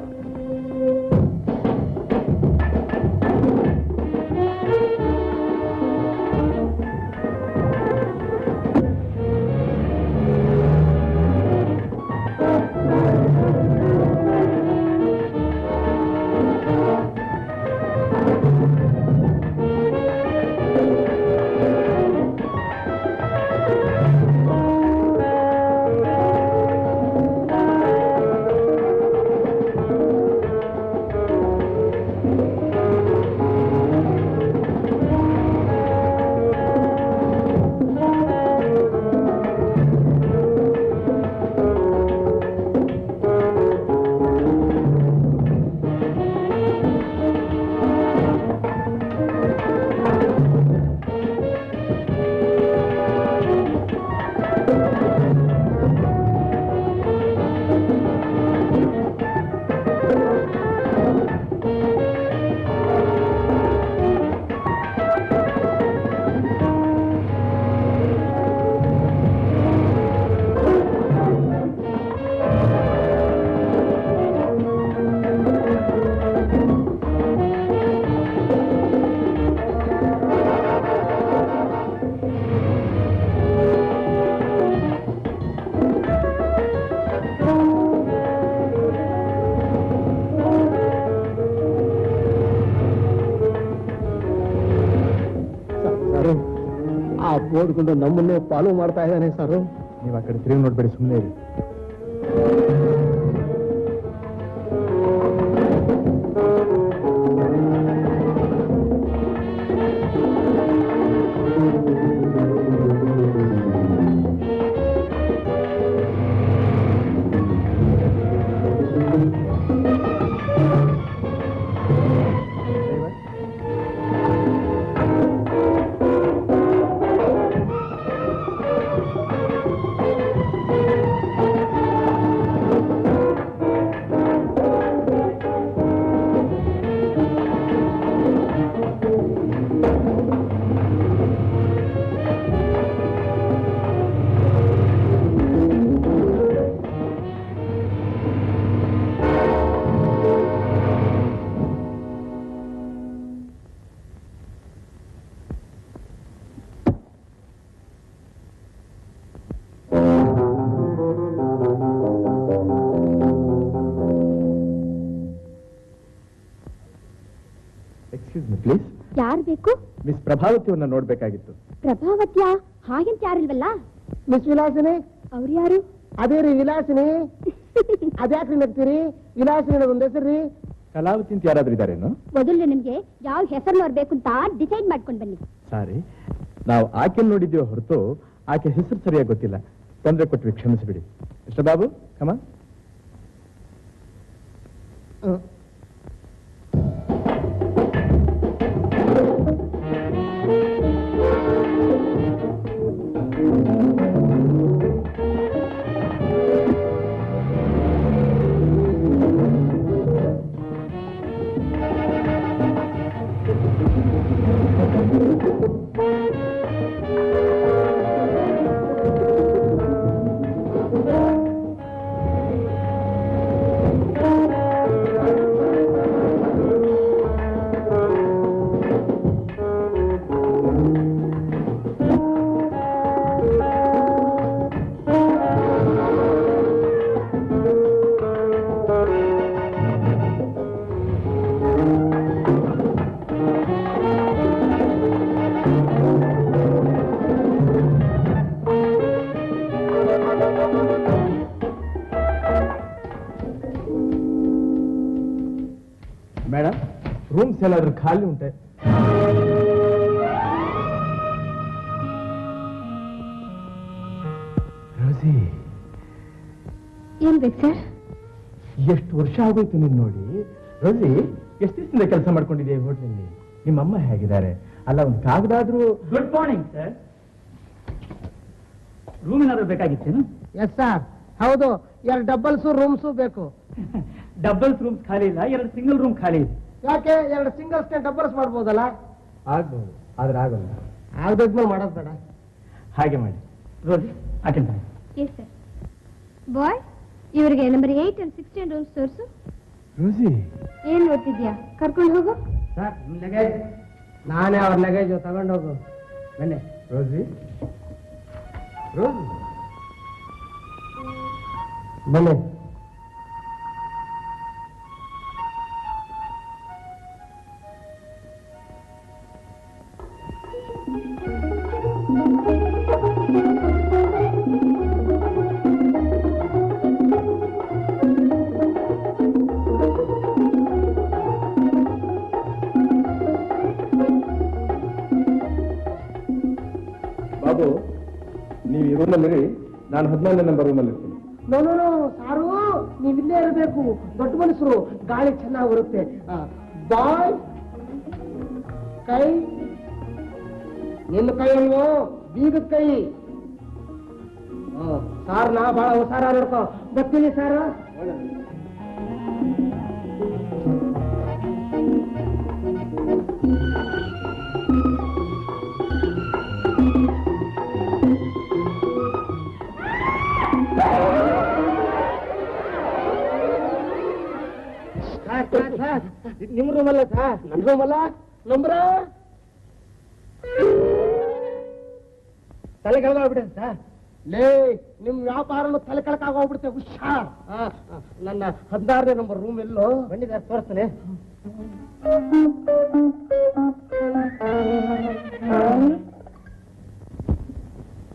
ಆ ಓದ್ಕೊಂಡು ನಮ್ಮನ್ನೇ ಫಾಲೋ ಮಾಡ್ತಾ ಇದ್ದಾನೆ ಸರ್ ನೀವು ಆ ಕಡೆ ತಿರುಗಿ ನೋಡ್ಬೇಡಿ ಸುಮ್ಮನೆ ಇರಿ ಎಕ್ಸ್ಕ್ಯೂಸ್ ಮಿ ಪ್ಲೀಸ್ ಯಾರು ಬೇಕು ಮಿಸ್ ಪ್ರಭಾವತಿಯವ್ರನ್ನ ನೋಡ್ಬೇಕಾಗಿತ್ತು ಪ್ರಭಾವತ್ಯ ಹಾಗೆಂತ ಯಾರಿಲ್ವಲ್ಲ ಮಿಸ್ ವಿಲಾಸಿನಿ ಅವ್ರು ಯಾರು ಅದೇ ರೀ ವಿಲಾಸಿನಿ ಅದ್ಯಾಕ್ರಿ ನಗ್ತೀರಿ ವಿಲಾಸಿನಿ ಒಂದು ಹೆಸರು ಕಲಾವತಿ ಅಂತ ಯಾರಾದ್ರೂ ಇದಾರೇನು ಮೊದಲು ನಿಮ್ಗೆ ಯಾವ ಹೆಸರು ಬೇಕು ಅಂತ ಡಿಸೈಡ್ ಮಾಡ್ಕೊಂಡು ಬನ್ನಿ ಸಾರಿ ನಾವು ಆಕೆ ನೋಡಿದ್ದೀವೋ ಹೊರತು ಆಕೆ ಹೆಸರು ಸರಿಯಾಗಿ ಗೊತ್ತಿಲ್ಲ ತೊಂದರೆ ಕೊಟ್ವಿ ಕ್ಷಮಿಸಿಬಿಡಿ ಮಿಸ್ಟರ್ ಬಾಬು ಕಮ ಮೇಡಮ್ ರೂಮ್ಸ್ ಏನಾದ್ರೂ ಖಾಲಿ ಉಂಟೆ ರೋಸಿ ಏನ್ ಬೇಕು ಸರ್ ಎಷ್ಟು ವರ್ಷ ಆಗೋಯ್ತು ನೀನ್ ನೋಡಿ ರೋಸಿ ಎಷ್ಟು ದಿವಸದಿಂದ ಕೆಲಸ ಮಾಡ್ಕೊಂಡಿದ್ಯಾ ಈ ಹೋಟ್ಲಲ್ಲಿ ನಿಮ್ಮಮ್ಮ ಹೇಗಿದ್ದಾರೆ ಅಲ್ಲ ಒಂದು ಕಾಗದಾದ್ರೂ ಗುಡ್ ಮಾರ್ನಿಂಗ್ ಸರ್ ರೂಮ್ ಏನಾದ್ರು ಬೇಕಾಗಿತ್ತೇನು ಎಸ್ ಸರ್ ಹೌದು ಎರಡು ಡಬಲ್ಸು ರೂಮ್ಸು ಬೇಕು ಡಬಲ್ಸ್ ರೂಮ್ಸ್ ಖಾಲಿ ಇಲ್ಲ ಎರಡು ಸಿಂಗಲ್ ರೂಮ್ ಖಾಲಿ ಇದೆ ಯಾಕೆ ಎರಡು ಸಿಂಗಲ್ಸ್ ಡಬಲ್ಸ್ ಮಾಡ್ಬೋದಲ್ಲ ಆಗ್ಬೋದು ಆದ್ರೆ ಆಗೋಲ್ಲ ಆಗ್ದಿದ್ಮೇಲೆ ಮಾಡೋದು ಬೇಡ ಹಾಗೆ ಮಾಡಿ ರೋಸಿ ಹಾಕಿಂತ ಎಸ್ ಸರ್ ಬಾಯ್ ಇವರಿಗೆ number eight and sixteen rooms ತೋರಿಸು ರೋಸಿ ಏನ್ ನೋಡ್ತಿದ್ಯಾ ಕರ್ಕೊಂಡು ಹೋಗು ಸರ್ ಲಗೇಜ್ ನಾನೇ ಅವ್ರ ಲಗೇಜ್ ತಗೊಂಡೋಗು ಬನ್ನಿ ರೋಸಿ ರೋಸಿ ಬನ್ನಿ ಬಾಬು ನೀವು ಈ ರೂಮಲ್ಲಿ ನಾನು ಹದಿನಾಲ್ನೇ ನಂಬರ್ ರೂಮಲ್ಲಿ ಇರ್ತೀನಿ ನೋ ನೋ ನೋ ಸಾರು ನೀವು ಇಲ್ಲೇ ಇರಬೇಕು ದೊಡ್ಡ ಮನುಷ್ಯರು ಗಾಳಿ ಚೆನ್ನಾಗಿ ಬರುತ್ತೆ ಬಾಯ್ ಕೈ ನಿನ್ನ ಕೈ ಅಲ್ವೋ ಬೀಗದ ಕೈ ಹ್ಮ್. ಸಾರ್ ನಾ ಬಹಳ ಹುಷಾರ ನೋಡ್ಕೋ ಬರ್ತೀನಿ ಸಾರ್ ನಿಮ್ ರೂಮ್ ಅಲ್ಲ ಸರ್ ನನ್ ರೂಮ್ ಅಲ್ಲ ನಂಬ್ರ ತಲೆ ಕೆಳಗೋಗ್ಬಿಟ್ಟೆ ಸರ್ ಲೇ ನಿಮ್ ವ್ಯಾಪಾರನು ತಲೆ ಕೆಳಕಾಗೋಗ್ಬಿಡುತ್ತೆ ಹುಷಾರ್ ಆ, ಆ, ನನ್ನ ಹದಿನಾರನೇ ನಂಬರ್ ರೂಮ್ ಎಲ್ಲೋ ಬಂದಿದೆ ತೋರಿಸ್ತಾನೆ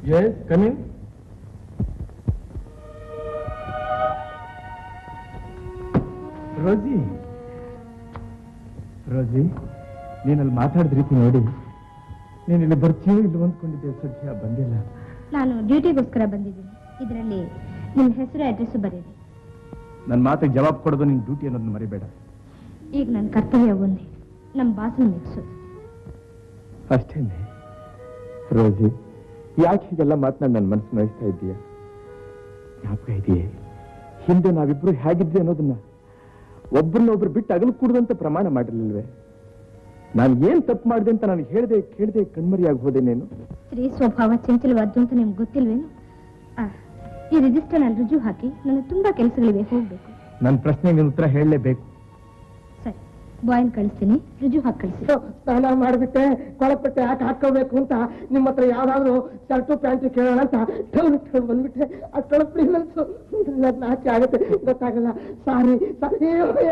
ಎಸ್ ಕಮಿಂಗ್ ರೋಜಿ ರೋಜಿ ನೀನಲ್ಲಿ ಮಾತಾಡಿದ ರೀತಿ ನೋಡಿ ನೀನು ಇಲ್ಲಿ ಬರ್ತೀಯೋ ಇಲ್ಲಿ ಅಂದ್ಕೊಂಡಿದ್ದೆ ಸದ್ಯ ಬಂದಿಲ್ಲ ನಾನು ಡ್ಯೂಟಿಗೋಸ್ಕರ ಬಂದಿದ್ದೀನಿ ಇದರಲ್ಲಿ ನಿಮ್ಮ ಹೆಸರು ಅಡ್ರೆಸ್ ಬರೀರಿ ನನ್ನ ಮಾತಿಗೆ ಜವಾಬ್ ಕೊಡೋದು ನಿನ್ನ ಡ್ಯೂಟಿ ಅನ್ನೋದನ್ನ ಮರಿಬೇಡ ಈಗ ನನ್ನ ಕರ್ತವ್ಯ ಒಂದೇ ನಮ್ಮ ಬಾಸನ ಮೆಚ್ಚೋದು ಅಷ್ಟೇನೆ ರೋಜಿ ಯಾಕೆ ಹೀಗೆಲ್ಲ ಮಾತನಾಡಿ ನನ್ನ ಮನಸ್ಸು ನೋಯಿಸ್ತಾ ಇದ್ದೀಯ ಜ್ಞಾಪಕ ಇದೆಯೇ ಹಿಂದೆ ನಾವಿಬ್ರು ಹೇಗಿದ್ವಿ ಅನ್ನೋದನ್ನ ಒಬ್ಬರನ್ನೊಬ್ರು ಬಿಟ್ಟು ಅಗಲು ಕೂಡದಂತ ಪ್ರಮಾಣ ಮಾಡಿರ್ಲಿಲ್ವೇ ನಾನು ಏನ್ ತಪ್ಪು ಮಾಡಿದೆ ಅಂತ ನನಗೆ ಹೇಳ್ದೆ ಕೇಳ್ದೆ ಕಣ್ಮರಿಯಾಗಿ ಹೋದೆ ನೀನು ಸ್ತ್ರೀ ಸ್ವಭಾವ ಚಂಚಲವಾದ್ದು ಅಂತ ನಿಮ್ಗೆ ಗೊತ್ತಿಲ್ವೇನು ಆ, ಈ ರಿಜಿಸ್ಟರ್ ನಾನು ರುಜು ಹಾಕಿ ನನಗೆ ತುಂಬಾ ಕೆಲಸಗಳಿವೆ ಹೋಗ್ಬೇಕು ನನ್ನ ಪ್ರಶ್ನೆಗೆ ನೀನು ಉತ್ತರ ಹೇಳಲೇಬೇಕು ಸರಿ ಬಾಯ್ನ ಕಳಿಸ್ತೀನಿ ರುಜು ಹಾಕಿ ಕಳಿಸಿ ಸ್ನಾನ ಮಾಡಿಬಿಟ್ಟೆ ಕೊಳಪಟ್ಟೆ ಯಾಕೆ ಹಾಕೋಬೇಕು ಅಂತ ನಿಮ್ಮ ಹತ್ರ ಯಾವ್ದಾದ್ರು ಶರ್ಟು ಪ್ಯಾಂಟು ಕೇಳೋಣ ಅಂತ ಟೌನ್ ಇಟ್ಕೊಂಡು ಬಂದ್ಬಿಟ್ಟೆ ಆ ಕೊಳಪಡಿ ಮನ್ಸು ನಾಚೆ ಆಗುತ್ತೆ ಗೊತ್ತಾಗಲ್ಲ sorry sorry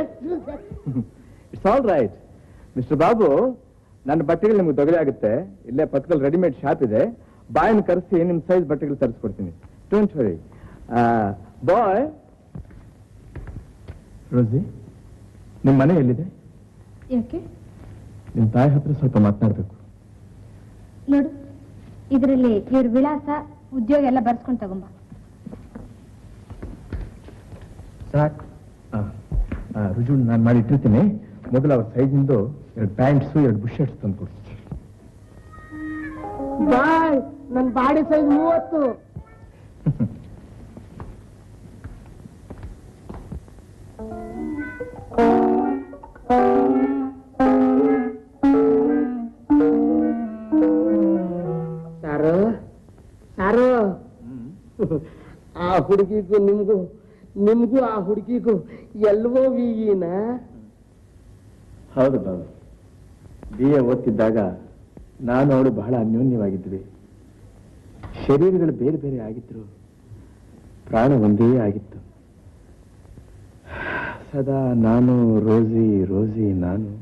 it's all right mister Babu ನನ್ನ ಬಟ್ಟೆಗಳು ನಿಮ್ಗೆ ದೊಗಲೆ ಆಗುತ್ತೆ ಇಲ್ಲೇ ಪಕ್ಕದಲ್ಲಿ ರೆಡಿಮೇಡ್ ಶಾಪ್ ಇದೆ ಬಾಯನ್ನು ಕರೆಸಿ ನಿಮ್ ಸೈಜ್ ಬಟ್ಟೆಗಳು ತರಿಸ್ಕೊಡ್ತೀನಿ ಡೋಂಟ್ ವರಿ ಬಾಯ್ ರೋಜಿ ನಿಮ್ಮ ಮನೆ ಎಲ್ಲಿದೆ ಯಾಕೆ ನಿಮ್ಮ ತಾಯಿ ಹತ್ರ ಸ್ವಲ್ಪ ಮಾತನಾಡ್ಬೇಕು ನೋಡು ಇದರಲ್ಲಿ ಇವ್ರ ವಿಳಾಸ ಉದ್ಯೋಗ ಎಲ್ಲ ಬರ್ಸ್ಕೊಂಡು ತಗೊಂಬ ಸಾಕ್ ರುಜು ನಾನು ಮಾಡಿ ಇಟ್ಟಿರ್ತೀನಿ ಮೊದಲು ಅವ್ರ ಸೈಜಿಂದು ಎರಡು ಪ್ಯಾಂಟ್ಸು ಎರಡು ಬುಷ್ ಶರ್ಟ್ಸ್ ತಂದು ಕೊಡಿ ಬಾಯ್ ನನ್ನ ಬಾಡಿ ಸೈಜ್ ಮೂವತ್ತು ಸಾರು ಸಾರು ಆ ಹುಡುಗಿಗೂ ನಿಮ್ಗೂ ನಿಮ್ಗೂ ಆ ಹುಡುಗಿಗೂ ಎಲ್ವೋ ವಿನ ಹೌದು ಬಾಬು ಬಿ ಎ ಓದ್ತಿದ್ದಾಗ ನಾನು ಅವಳು ಬಹಳ ಅನ್ಯೋನ್ಯವಾಗಿದ್ವಿ ಶರೀರಗಳು ಬೇರೆ ಬೇರೆ ಆಗಿದ್ರು ಪ್ರಾಣ ಒಂದೇ ಆಗಿತ್ತು ಸದಾ ನಾನು ರೋಸಿ ರೋಸಿ ನಾನು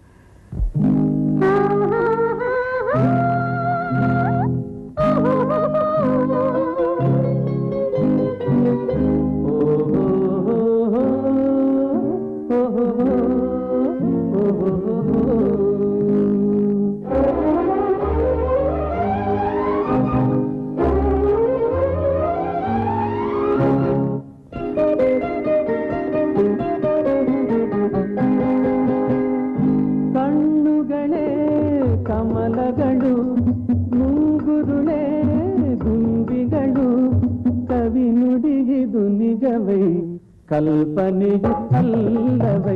ಕಣ್ಣುಗಳೇ ಕಮಲಗಳು ಮುಂಗುರುಳೇ ಗುಂಬಿಗಳು ಕವಿ ನುಡಿಗಿದು ನಿಜವೈ ಕಲ್ಪನೆಯು ಅಲ್ಲವೈ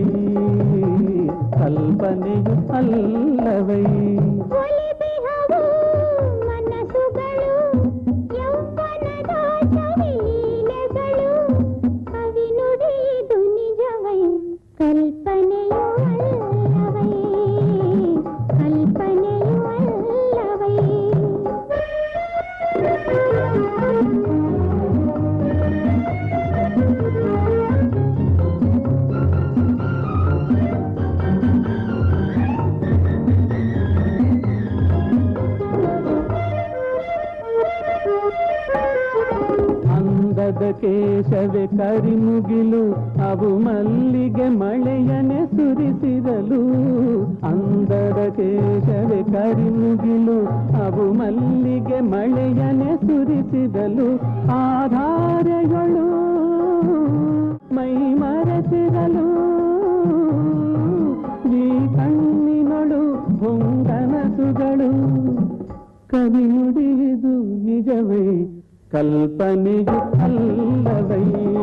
ಕಲ್ಪನೆಯು ಅಲ್ಲವೈ ಒಲಿಬಿಹವು ಮನಸ್ಸುಗಳು ಯೌವನದ ಸವಿಲೀಲೆಗಳು ಕವಿ ನುಡಿದು ನಿಜವೈ ಕಲ್ಪನೆಯು ಅಲ್ಲವೈ ಕಲ್ಪನೆಯು ಅಲ್ಲವೈ ಅಂದದ ಕೇಶವೇ ಕರಿಮುಗಿಲು ಅವು ಮಲ್ಲಿಗೆ ಮಳೆಯನೆ ಸುರಿಸಿರಲು ಅಂದದ ಕೇಶವೇ ಕರಿಮುಗಿಲು ಅವು ಮಲ್ಲಿಗೆ ಮಳೆಯನೆ ಸುರಿಸಿದಲು ಆಧಾರಗಳು ಮೈ ಮರೆಸಿರಲು ಈ ಕಣ್ಣಿನೊಳು ಹೊಂಗನಸುಗಳು ಕವಿ ನುಡಿದು ನಿಜವೇ ಕಲ್ಪನೆಯು ಅಲ್ಲವೈ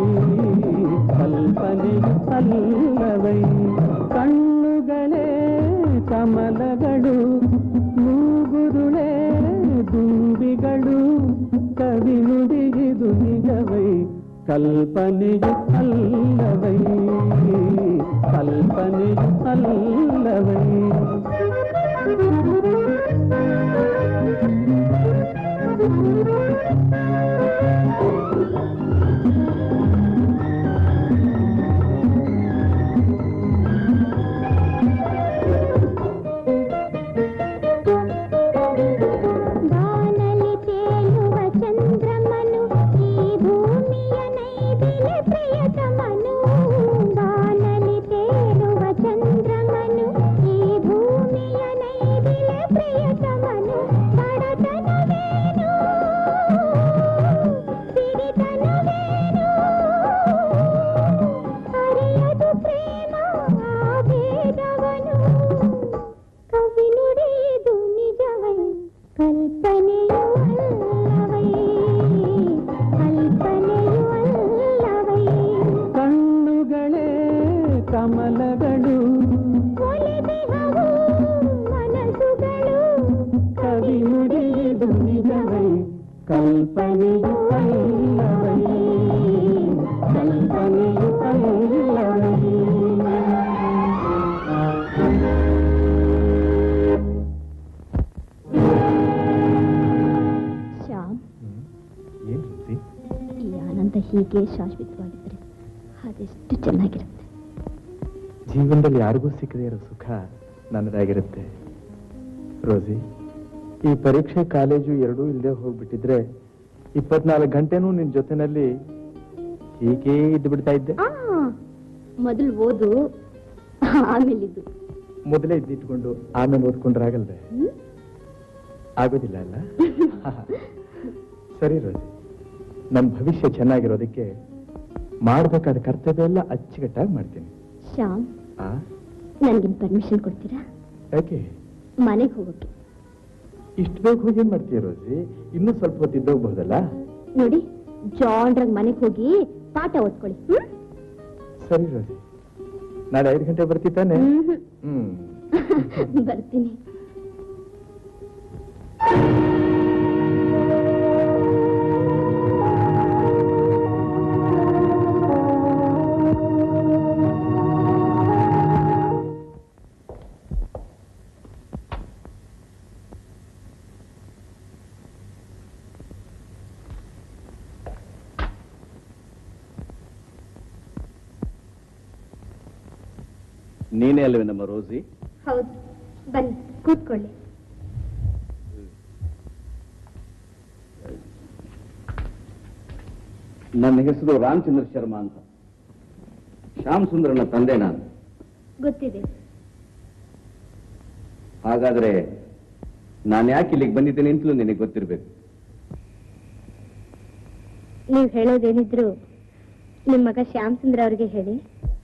ಕಲ್ಪನೆಯು ಅಲ್ಲವೈ ಕಣ್ಣುಗಳೇ ಕಮಲಗಳು ಮೂಗುರುಳೇ ದುಂಬಿಗಳು ಕವಿ ನುಡಿದು ನಿಜವೈ ಕಲ್ಪನೆಯು ಅಲ್ಲವೈ ಕಲ್ಪನೆಯು ಅಲ್ಲವೈ ಬಾನಲಿ ತೇಲುವ ಪ್ರಿಯತಮನು ಬಡತನವೇನು ಸಿರಿತನವೇನು ಅರಿಯದು ಪ್ರೇಮ ಭೇದವನು ಕವಿ ನುಡಿಯುವುದು ನಿಜವೈ ಕಲ್ಪನೆಯು ಅಲ್ಲವೈ ಕಲ್ಪನೆಯು ಅಲ್ಲವೈ ಕಣ್ಣುಗಳೇ ಕಮಲಗಳು ಒಲಿದಿಹವು ಮನಸ್ಸುಗಳು ಕವಿ ನುಡಿಯುವುದು ನಿಜವೈ ಕಲ್ಪನೆಯು ಅಲ್ಲವೈ ಕಲ್ಪನೆಯು ಅಲ್ಲವೈ ಶ್ಯಾಮ್ ಏನ್ ರುಚಿ ಈ ಆನಂದ ಹೀಗೆ ಶಾಶ್ವತವಾಗಿದ್ರೆ ಅದೆಷ್ಟು ಚೆನ್ನಾಗಿರುತ್ತೆ ಜೀವನದಲ್ಲಿ ಯಾರಿಗೂ ಸಿಕ್ಕದೇ ಇರೋ ಸುಖ ನನ್ನದಾಗಿರುತ್ತೆ ರೋಸಿ ಈ ಪರೀಕ್ಷೆ ಕಾಲೇಜು ಎರಡೂ ಇಲ್ಲದೆ ಹೋಗ್ಬಿಟ್ಟಿದ್ರೆ ಇಪ್ಪತ್ನಾಲ್ಕು ಗಂಟೆನೂ ನಿನ್ ಜೊತೆನಲ್ಲಿ ಹೀಗೆ ಇದ್ದು ಬಿಡ್ತಾ ಇದ್ದೆ ಆ ಮೊದಲು ಓದು ಆಮೇಲಿದ್ದು ಮೊದಲೇ ಇದ್ದಿಟ್ಕೊಂಡು ಆಮೇಲೆ ಓದ್ಕೊಂಡ್ರೆ ಆಗಲ್ವೇ ಹ್ಮ್? ಆಗೋದಿಲ್ಲ ಅಲ್ಲ ಸರಿ ರೋಸಿ ನಮ್ಮ ಭವಿಷ್ಯ ಚೆನ್ನಾಗಿರೋದಕ್ಕೆ ಮಾಡ್ಬೇಕಾದ ಕರ್ತವ್ಯ ಎಲ್ಲ ಅಚ್ಚುಕಟ್ಟಾಗಿ ಮಾಡ್ತೀನಿ ಶ್ಯಾಮ್ ಆ ನನ್ಗಿನ್ ಪರ್ಮಿಷನ್ ಕೊಡ್ತೀರಾ ಯಾಕೆ ಮನೆಗೆ ಹೋಗೋಕೆ ಇಷ್ಟು ಬೇಗ ಹೋಗಿ ಏನ್ ಮಾಡ್ತೀಯ ರೋಸಿ ಇನ್ನೂ ಸ್ವಲ್ಪ ಹೊತ್ತು ಇದ್ದೋಗ್ಬಹುದಲ್ಲ ನೋಡಿ ಜಾನ್ರಾಗ್ ಮನೆಗೆ ಹೋಗಿ ಪಾಠ ಓದ್ಕೊಳ್ಳಿ ಹ್ಮ್? ಸರಿ ರೋಸಿ ನಾಳೆ ಐದು ಗಂಟೆ ಬರ್ತಿತ್ತಾನೆ ಮ್ಹೂ. ಹ್ಮ್ ಬರ್ತೀನಿ ನೀನೇ ಅಲ್ವೇ ನಮ್ಮ ರೋಸಿ ಹೌದು ಬನ್ನಿ ಕೂತ್ಕೊಳ್ಳಿ ನನ್ನ ಹೆಸರು ರಾಮಚಂದ್ರ ಶರ್ಮಾ ಅಂತ ಶ್ಯಾಮ್ ಸುಂದರನ ತಂದೆ ನಾನು ಗೊತ್ತಿದೆ ಹಾಗಾದ್ರೆ ನಾನು ಯಾಕೆ ಇಲ್ಲಿಗೆ ಬಂದಿದ್ದೇನೆ ಅಂತಲೂ ನಿನಗೆ ಗೊತ್ತಿರಬೇಕು ನೀವು ಹೇಳೋದೇನಿದ್ರು ನಿಮ್ಮ ಮಗ ಶ್ಯಾಮ್ ಸುಂದ್ರ ಅವ್ರಿಗೆ ಹೇಳಿ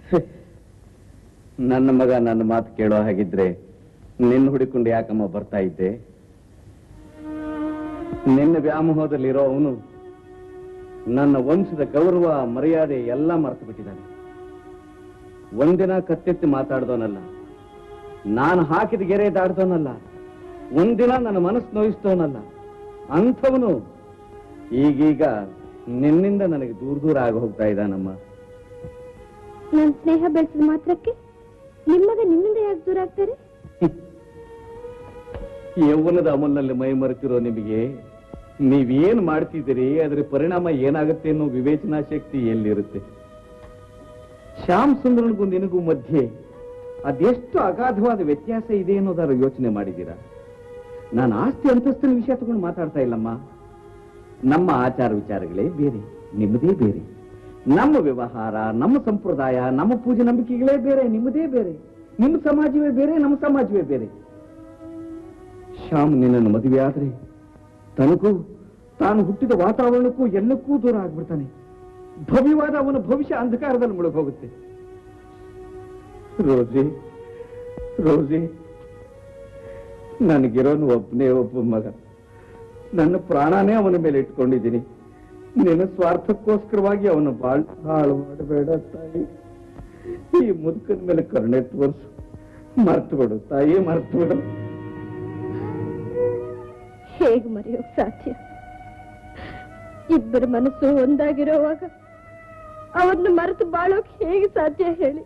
ನನ್ನ ಮಗ ನನ್ನ ಮಾತು ಕೇಳೋ ಹಾಗಿದ್ರೆ ನಿನ್ನ ಹುಡುಕೊಂಡು ಯಾಕಮ್ಮ ಬರ್ತಾ ಇದ್ದೆ ನಿನ್ನ ವ್ಯಾಮೋಹದಲ್ಲಿರೋ ಅವನು ನನ್ನ ವಂಶದ ಗೌರವ ಮರ್ಯಾದೆ ಎಲ್ಲ ಮರೆತು ಬಿಟ್ಟಿದ್ದಾನೆ ಒಂದಿನ ಕತ್ತೆತ್ತಿ ಮಾತಾಡ್ದವನಲ್ಲ ನಾನು ಹಾಕಿದ ಗೆರೆ ದಾಡ್ದವನಲ್ಲ ಒಂದಿನ ನನ್ನ ಮನಸ್ಸು ನೋಯಿಸ್ತವನಲ್ಲ ಅಂಥವನು ಈಗೀಗ ನಿನ್ನಿಂದ ನನಗೆ ದೂರ ದೂರ ಆಗಿ ಹೋಗ್ತಾ ಇದ್ದಾನಮ್ಮ ನನ್ನ ಸ್ನೇಹ ಬೆಳೆಸಿದ ಮಾತ್ರಕ್ಕೆ ನಿಮ್ಮ ಮಗ ನಿಮ್ಮಿಂದ ಯಾಕೆ ದೂರ ಆಗ್ತಾರೆ ಯೌವನದ ಅಮಲ್ನಲ್ಲಿ ಮೈ ಮರೆತಿರೋ ನಿಮಗೆ ನೀವೇನ್ ಮಾಡ್ತಿದ್ದೀರಿ ಅದರ ಪರಿಣಾಮ ಏನಾಗುತ್ತೆ ಅನ್ನೋ ವಿವೇಚನಾ ಶಕ್ತಿ ಎಲ್ಲಿರುತ್ತೆ ಶ್ಯಾಮ್ ಸುಂದರನಿಗೂ ನಿನಗೂ ಮಧ್ಯೆ ಅದೆಷ್ಟು ಅಗಾಧವಾದ ವ್ಯತ್ಯಾಸ ಇದೆ ಅನ್ನೋದಾರ ಯೋಚನೆ ಮಾಡಿದ್ದೀರಾ ನಾನು ಆಸ್ತಿ ಅಂತಸ್ತಿನ ವಿಷಯ ತಗೊಂಡು ಮಾತಾಡ್ತಾ ಇಲ್ಲಮ್ಮ ನಮ್ಮ ಆಚಾರ ವಿಚಾರಗಳೇ ಬೇರೆ ನಿಮ್ಮದೇ ಬೇರೆ ನಮ್ಮ ವ್ಯವಹಾರ ನಮ್ಮ ಸಂಪ್ರದಾಯ ನಮ್ಮ ಪೂಜೆ ನಂಬಿಕೆಗಳೇ ಬೇರೆ ನಿಮ್ಮದೇ ಬೇರೆ ನಿಮ್ಮ ಸಮಾಜವೇ ಬೇರೆ ನಮ್ಮ ಸಮಾಜವೇ ಬೇರೆ ಶ್ಯಾಮ್ ನಿನ್ನನ್ನು ಮದುವೆ ಆದ್ರೆ ತನಗೂ ತಾನು ಹುಟ್ಟಿದ ವಾತಾವರಣಕ್ಕೂ ಎಲ್ಲಕ್ಕೂ ದೂರ ಆಗ್ಬಿಡ್ತಾನೆ ಭವ್ಯವಾದ ಅವನ ಭವಿಷ್ಯ ಅಂಧಕಾರದಲ್ಲಿ ಮುಳುಗ್ ಹೋಗುತ್ತೆ ರೋಜಿ ರೋಜಿ ನನಗಿರೋನು ಒಬ್ಬನೇ ಒಬ್ಬ ಮಗ ನನ್ನ ಪ್ರಾಣನೇ ಅವನ ಮೇಲೆ ಇಟ್ಕೊಂಡಿದ್ದೀನಿ ನಿನ್ನ ಸ್ವಾರ್ಥಕ್ಕೋಸ್ಕರವಾಗಿ ಅವನು ಬಾಳ್ ಹಾಳು ಮಾಡಬೇಡ ತಾಯಿ ಈ ಮುದುಕನ ಮೇಲೆ ಕರುಣೆ ತೋರಿಸು ಮರ್ತು ಬಿಡು ತಾಯಿ ಮರ್ತು ಬಿಡು ಹೇಗೆ ಮರೆಯೋಕ್ ಸಾಧ್ಯ ಇಬ್ಬರ ಮನಸ್ಸು ಒಂದಾಗಿರೋವಾಗ ಅವರನ್ನು ಮರೆತು ಬಾಳೋಕ್ ಹೇಗೆ ಸಾಧ್ಯ ಹೇಳಿ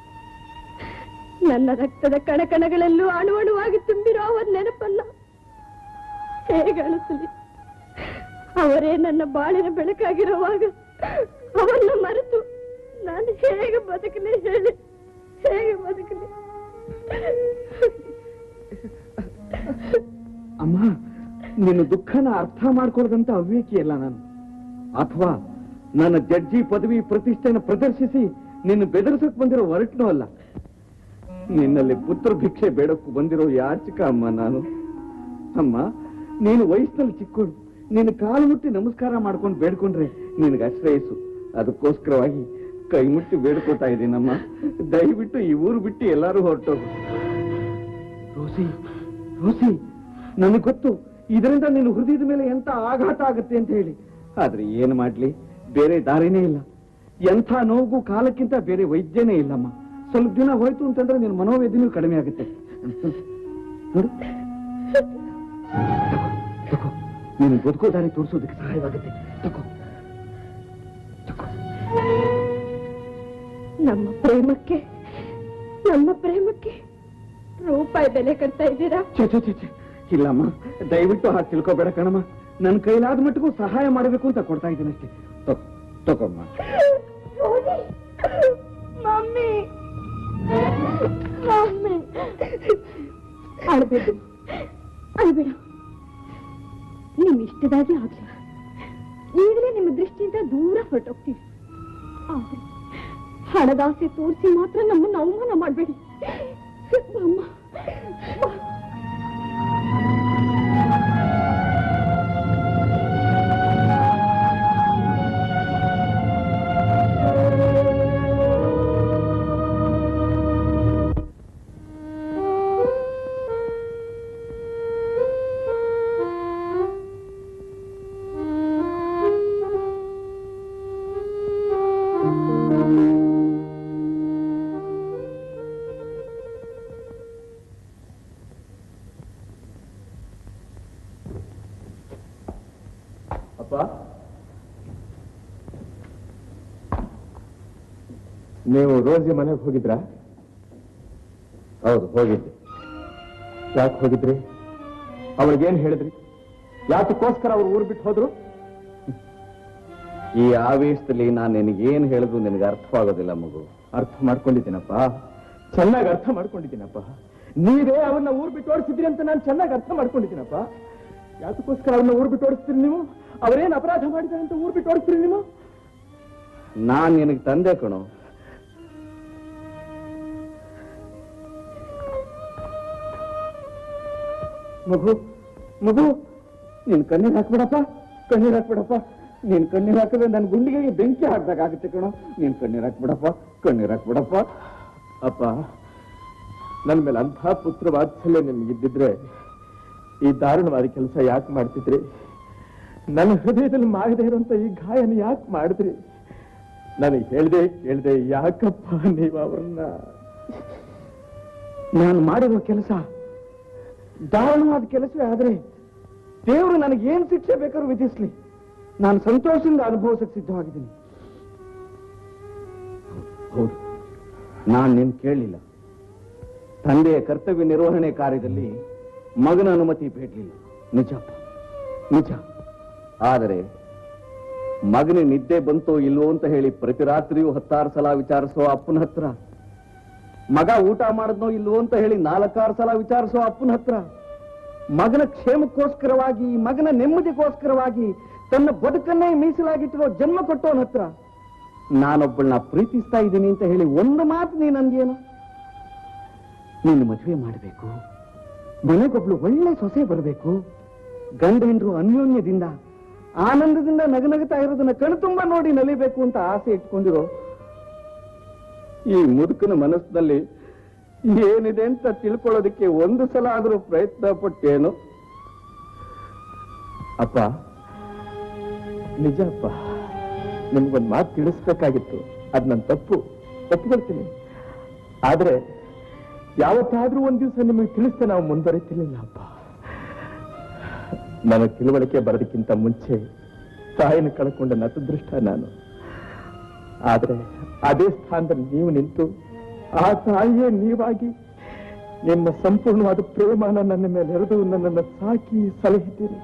ನನ್ನ ರಕ್ತದ ಕಣಕಣಗಳಲ್ಲೂ ಅಣುವಣುವಾಗಿ ತುಂಬಿರೋ ಅವರ ನೆನಪನ್ನ ಹೇಗೆ ಅಳಿಸಲಿ ಅವರೇ ನನ್ನ ಬಾಳಿನ ಬೆಳಕಾಗಿರುವಾಗ ಅವನ್ನ ಮರೆತು ನಾನು ಹೇಗೆ ಬದುಕಲಿ ಹೇಳಿ ಹೇಗೆ ಬದುಕಲಿ ಅಮ್ಮ ನಿನ್ನ ದುಃಖನ ಅರ್ಥ ಮಾಡ್ಕೊಳ್ಳದಂತ ಅವಿವೇಕಿ ಅಲ್ಲ ನಾನು ಅಥವಾ ನನ್ನ ಜಡ್ಜಿ ಪದವಿ ಪ್ರತಿಷ್ಠೆನ ಪ್ರದರ್ಶಿಸಿ ನಿನ್ನ ಬೆದರಿಸಕ್ ಬಂದಿರೋ ಹೊರಟ್ನೂ ಅಲ್ಲ ನಿನ್ನಲ್ಲಿ ಪುತ್ರ ಭಿಕ್ಷೆ ಬೇಡಕ್ಕೂ ಬಂದಿರೋ ಯಾಚಿಕ ಅಮ್ಮ ನಾನು ಅಮ್ಮ ನೀನು ವಯಸ್ಸಿನಲ್ಲಿ ಚಿಕ್ಕೋಳು ನಿನ್ನ ಕಾಲು ಮುಟ್ಟಿ ನಮಸ್ಕಾರ ಮಾಡ್ಕೊಂಡು ಬೇಡ್ಕೊಂಡ್ರೆ ನಿನಗೆ ಅಶ್ರಯಸ್ಸು ಅದಕ್ಕೋಸ್ಕರವಾಗಿ ಕೈ ಮುಟ್ಟಿ ಬೇಡ್ಕೋತಾ ಇದ್ದೀನಮ್ಮ ದಯವಿಟ್ಟು ಈ ಊರು ಬಿಟ್ಟು ಎಲ್ಲರೂ ಹೊರಟೋಗು ರೋಸಿ ರೋಸಿ ನನಗೆ ಗೊತ್ತು ಇದರಿಂದ ನಿನ್ನ ಹೃದಯದ ಮೇಲೆ ಎಂತ ಆಘಾತ ಆಗುತ್ತೆ ಅಂತ ಹೇಳಿ ಆದ್ರೆ ಏನು ಮಾಡ್ಲಿ ಬೇರೆ ದಾರಿನೇ ಇಲ್ಲ ಎಂಥ ನೋವು ಕಾಲಕ್ಕಿಂತ ಬೇರೆ ವೈದ್ಯನೇ ಇಲ್ಲಮ್ಮ ಸ್ವಲ್ಪ ದಿನ ಹೋಯ್ತು ಅಂತಂದ್ರೆ ನಿನ್ನ ಮನೋವೇದನೆಯೂ ಕಡಿಮೆ ಆಗುತ್ತೆ ನೋಡು ತಗೋ ನೀನು ಬದುಕೋ ದಾರಿ ತೋರಿಸೋದಕ್ಕೆ ಸಹಾಯವಾಗುತ್ತೆ ತಗೋ ನಮ್ಮ ಪ್ರೇಮಕ್ಕೆ ನಮ್ಮ ಪ್ರೇಮಕ್ಕೆ ರೂಪಾಯಿ ಬೆಲೆ ಕಟ್ತಾ ಇದ್ದೀರಾ ಛೆ, ಛೆ, ಛೆ, ಛೆ. ಇಲ್ಲಮ್ಮ ದಯವಿಟ್ಟು ಹಾಗೆ ತಿಳ್ಕೊಬೇಡ ಕಣಮ್ಮ ನನ್ನ ಕೈಲಾದ ಮಟ್ಟಿಗೂ ಸಹಾಯ ಮಾಡಬೇಕು ಅಂತ ಕೊಡ್ತಾ ಇದ್ದೀನಿ ಅಷ್ಟೇ ತಗೋ ತಗೊಮ್ಮ ಮಮ್ಮಿ ಮಮ್ಮಿ ಅಳ್ಬೇಡ ಅಳ್ಬೇಡ ನಿಮ್ ಇಷ್ಟದಾಗಿ ಆಗ್ಲಿ ಈಗಲೇ ನಿಮ್ಮ ದೃಷ್ಟಿಯಿಂದ ದೂರ ಹೊರಟೋಗ್ತೀವಿ ಆದ್ರೆ ಹಣದಾಸೆ ತೋರಿಸಿ ಮಾತ್ರ ನಮ್ಮನ್ನ ಅವಮಾನ ಮಾಡಬೇಡಿ ಅಮ್ಮ ಬಾ. ಅಪ್ಪ ನೀವು ರೋಜಿ ಮನೆಗೆ ಹೋಗಿದ್ರಾ ಹೌದು ಹೋಗಿದ್ದೆ ಯಾಕೆ ಹೋಗಿದ್ರಿ ಅವಳಿಗೇನ್ ಹೇಳಿದ್ರಿ ಯಾತಕ್ಕೋಸ್ಕರ ಅವ್ರು ಊರು ಬಿಟ್ಟು ಹೋದ್ರು ಈ ಆವೇಶದಲ್ಲಿ ನಾನು ನಿನಗೇನು ಹೇಳಿದ್ರು ನಿನಗೆ ಅರ್ಥವಾಗೋದಿಲ್ಲ ಮಗು ಅರ್ಥ ಮಾಡ್ಕೊಂಡಿದ್ದೀನಪ್ಪ ಚೆನ್ನಾಗಿ ಅರ್ಥ ಮಾಡ್ಕೊಂಡಿದ್ದೀನಪ್ಪ ನೀವೇ ಅವನ್ನ ಊರ್ ಬಿಟ್ಟು ಓಡಿಸಿದ್ರಿ ಅಂತ ನಾನು ಚೆನ್ನಾಗಿ ಅರ್ಥ ಮಾಡ್ಕೊಂಡಿದ್ದೀನಪ್ಪ ಯಾತಕ್ಕೋಸ್ಕರ ಅವ್ರನ್ನ ಊರ್ ಬಿಟ್ಟು ಓಡಿಸ್ತೀರಿ ನೀವು ಅವರೇನ್ ಅಪರಾಧ ಮಾಡಿದ್ದಾರೆ ಅಂತ ಊರ್ ಬಿಟ್ಟು ಓಡಿಸ್ತೀರಿ ನೀವು ನಾನ್ ನಿನಗೆ ತಂದೆ ಕಣೋ ಮಗು ಮಗು ನೀನ್ ಕಣ್ಣೀರ್ ಹಾಕ್ಬಿಡಪ್ಪ ಕಣ್ಣೀರ್ ಹಾಕ್ಬಿಡಪ್ಪ ನೀನ್ ಕಣ್ಣೀರ್ ಹಾಕಿದ್ರೆ ನನ್ನ ಗುಂಡಿಗೆ ಬೆಂಕಿ ಹಾಕ್ದಾಗುತ್ತೆ ಕಣೋ ನೀನ್ ಕಣ್ಣೀರ್ ಹಾಕ್ಬಿಡಪ್ಪ ಕಣ್ಣೀರ್ ಹಾಕ್ಬಿಡಪ್ಪ ಅಪ್ಪ ನನ್ನ ಮೇಲೆ ಅಂಥ ಪುತ್ರ ವಾತ್ಸಲ್ಯ ನಿಮ್ಗಿದ್ದಿದ್ರೆ ಈ ದಾರುಣವಾದ ಕೆಲಸ ಯಾಕೆ ಮಾಡ್ತಿದ್ರಿ ನನ್ನ ಹೃದಯದಲ್ಲಿ ಮಾಡದೇ ಇರುವಂತ ಈ ಗಾಯನ ಯಾಕೆ ಮಾಡಿದ್ರಿ ನನಗೆ ಹೇಳ್ದೆ ಕೇಳ್ದೆ ಯಾಕಪ್ಪ ನೀವು ಅವ್ರನ್ನ ನಾನು ಮಾಡಿರೋ ಕೆಲಸ ದಾರುಣವಾದ ಕೆಲಸವೇ ಆದ್ರೆ ದೇವರು ನನಗೆ ಏನ್ ಶಿಕ್ಷೆ ಬೇಕಾದ್ರೂ ವಿಧಿಸ್ಲಿ ನಾನು ಸಂತೋಷದಿಂದ ಅನುಭವಿಸಕ್ಕೆ ಸಿದ್ಧವಾಗಿದ್ದೀನಿ ಹೌದು ನಾನು ನಿನ್ ಕೇಳಲಿಲ್ಲ ತಂದೆಯ ಕರ್ತವ್ಯ ನಿರ್ವಹಣೆ ಕಾರ್ಯದಲ್ಲಿ ಮಗನ ಅನುಮತಿ ಬೇಡಲಿಲ್ಲ ನಿಜಪ್ಪ ನಿಜ ಆದರೆ ಮಗನ ನಿದ್ದೆ ಬಂತೋ ಇಲ್ವೋ ಅಂತ ಹೇಳಿ ಪ್ರತಿ ರಾತ್ರಿಯೂ ಹತ್ತಾರು ಸಲ ವಿಚಾರಿಸೋ ಅಪ್ಪನ ಹತ್ರ ಮಗ ಊಟ ಮಾಡಿದ್ನೋ ಇಲ್ವೋ ಅಂತ ಹೇಳಿ ನಾಲ್ಕಾರು ಸಲ ವಿಚಾರಿಸೋ ಅಪ್ಪನ ಹತ್ರ ಮಗನ ಕ್ಷೇಮಕ್ಕೋಸ್ಕರವಾಗಿ ಮಗನ ನೆಮ್ಮದಿಗೋಸ್ಕರವಾಗಿ ತನ್ನ ಬದುಕನ್ನೇ ಮೀಸಲಾಗಿಟ್ಟಿರೋ ಜನ್ಮ ಕೊಟ್ಟವನ ಹತ್ರ ನಾನೊಬ್ಬಳನ್ನ ಪ್ರೀತಿಸ್ತಾ ಇದ್ದೀನಿ ಅಂತ ಹೇಳಿ ಒಂದು ಮಾತು ನೀನ್ ಅಂದ್ಯೇನು ನೀನು ಮದುವೆ ಮಾಡಬೇಕು ಮನೆಗೊಬ್ಳು ಒಳ್ಳೆ ಸೊಸೆ ಬರಬೇಕು ಗಂಡ ಹೆಂಡ್ರು ಅನ್ಯೋನ್ಯದಿಂದ ಆನಂದದಿಂದ ನಗನಗುತ್ತಾ ಇರೋದನ್ನ ಕಣ್ತುಂಬ ನೋಡಿ ನಲಿಬೇಕು ಅಂತ ಆಸೆ ಇಟ್ಕೊಂಡಿರೋ ಈ ಮುದುಕನ ಮನಸ್ಸಿನಲ್ಲಿ ಏನಿದೆ ಅಂತ ತಿಳ್ಕೊಳ್ಳೋದಕ್ಕೆ ಒಂದು ಸಲ ಆದರೂ ಪ್ರಯತ್ನ ಪಟ್ಟೇನು ಅಪ್ಪ ನಿಜ ಅಪ್ಪ ನಿಮ್ಗೊಂದು ಮಾತು ತಿಳಿಸ್ಬೇಕಾಗಿತ್ತು ಅದ್ ನನ್ನ ತಪ್ಪು ಒಪ್ಕೊಳ್ತೀನಿ ಆದ್ರೆ ಯಾವತ್ತಾದ್ರೂ ಒಂದ್ ದಿವಸ ನಿಮಗೆ ತಿಳಿಸ್ದೆ ನಾವು ಮುಂದುವರಿತಿರ್ಲಿಲ್ಲ ಅಪ್ಪ ನನಗೆ ತಿಳುವಳಿಕೆ ಬರೋದಕ್ಕಿಂತ ಮುಂಚೆ ತಾಯಿನ ಕಳ್ಕೊಂಡ ನತದೃಷ್ಟ ನಾನು ಆದ್ರೆ ಅದೇ ಸ್ಥಾನದಲ್ಲಿ ನೀವು ನಿಂತು ಆ ತಾಯಿಯೇ ನೀವಾಗಿ ನಿಮ್ಮ ಸಂಪೂರ್ಣವಾದ ಪ್ರೇಮನ ನನ್ನ ಮೇಲೆ ಎರೆದು ನನ್ನನ್ನು ಸಾಕಿ ಸಲಹಿದ್ದೀರಿ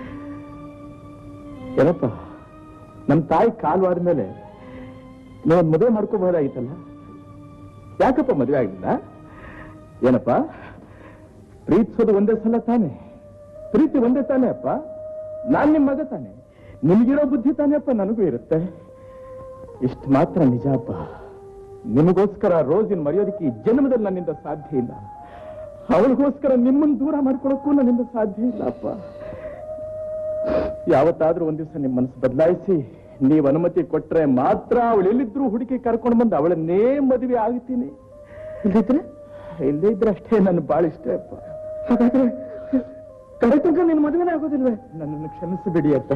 ಏನಪ್ಪ ನಮ್ಮ ತಾಯಿ ಕಾಲವಾದ ಮೇಲೆ ನೀವು ಮದುವೆ ಮಾಡ್ಕೋಬಹುದಾಗಿತ್ತಲ್ಲ ಯಾಕಪ್ಪ ಮದುವೆ ಆಗಿಲ್ಲ ಏನಪ್ಪ ಪ್ರೀತಿಸೋದು ಒಂದೇ ಸಲ ತಾನೆ ಪ್ರೀತಿ ಒಂದೇ ತಾನೇ ಅಪ್ಪ ನಾನ್ ನಿಮ್ಮ ಮಗ ತಾನೆ ನಿಮ್ಗಿರೋ ಬುದ್ಧಿ ತಾನೇ ಅಪ್ಪ ನನಗೂ ಇರುತ್ತೆ ಇಷ್ಟು ಮಾತ್ರ ನಿಜ ಅಪ್ಪ ನಿಮಗೋಸ್ಕರ ರೋಜಿನ ಮರೆಯೋದಕ್ಕೆ ಈ ಜನ್ಮದಲ್ಲಿ ನನ್ನಿಂದ ಸಾಧ್ಯ ಇಲ್ಲ ಅವಳಿಗೋಸ್ಕರ ನಿಮ್ಮನ್ನು ದೂರ ಮಾಡ್ಕೊಳಕ್ಕೂ ನನ್ನಿಂದ ಸಾಧ್ಯ ಇಲ್ಲಪ್ಪ ಯಾವತ್ತಾದ್ರೂ ಒಂದ್ ದಿವಸ ನಿಮ್ಮ ಮನಸ್ಸು ಬದಲಾಯಿಸಿ ನೀವು ಅನುಮತಿ ಕೊಟ್ರೆ ಮಾತ್ರ ಅವಳು ಎಲ್ಲಿದ್ರು ಹುಡುಕಿ ಕರ್ಕೊಂಡು ಬಂದು ಅವಳನ್ನೇ ಮದುವೆ ಆಗ್ತೀನಿ ಇಲ್ಲಿದ್ರೆ ಇಲ್ಲೇ ಇದ್ರೆ ಅಷ್ಟೇ ನನ್ನ ಬಾಳ ಇಷ್ಟ ಅಪ್ಪ ಹಾಗಾದ್ರೆ ಕಡೆ ತನಕ ನಿನ್ ಮದುವೆನೇ ಆಗೋದಿಲ್ವೇ ನನ್ನನ್ನು ಕ್ಷಮಿಸಿಬಿಡಿ ಅಪ್ಪ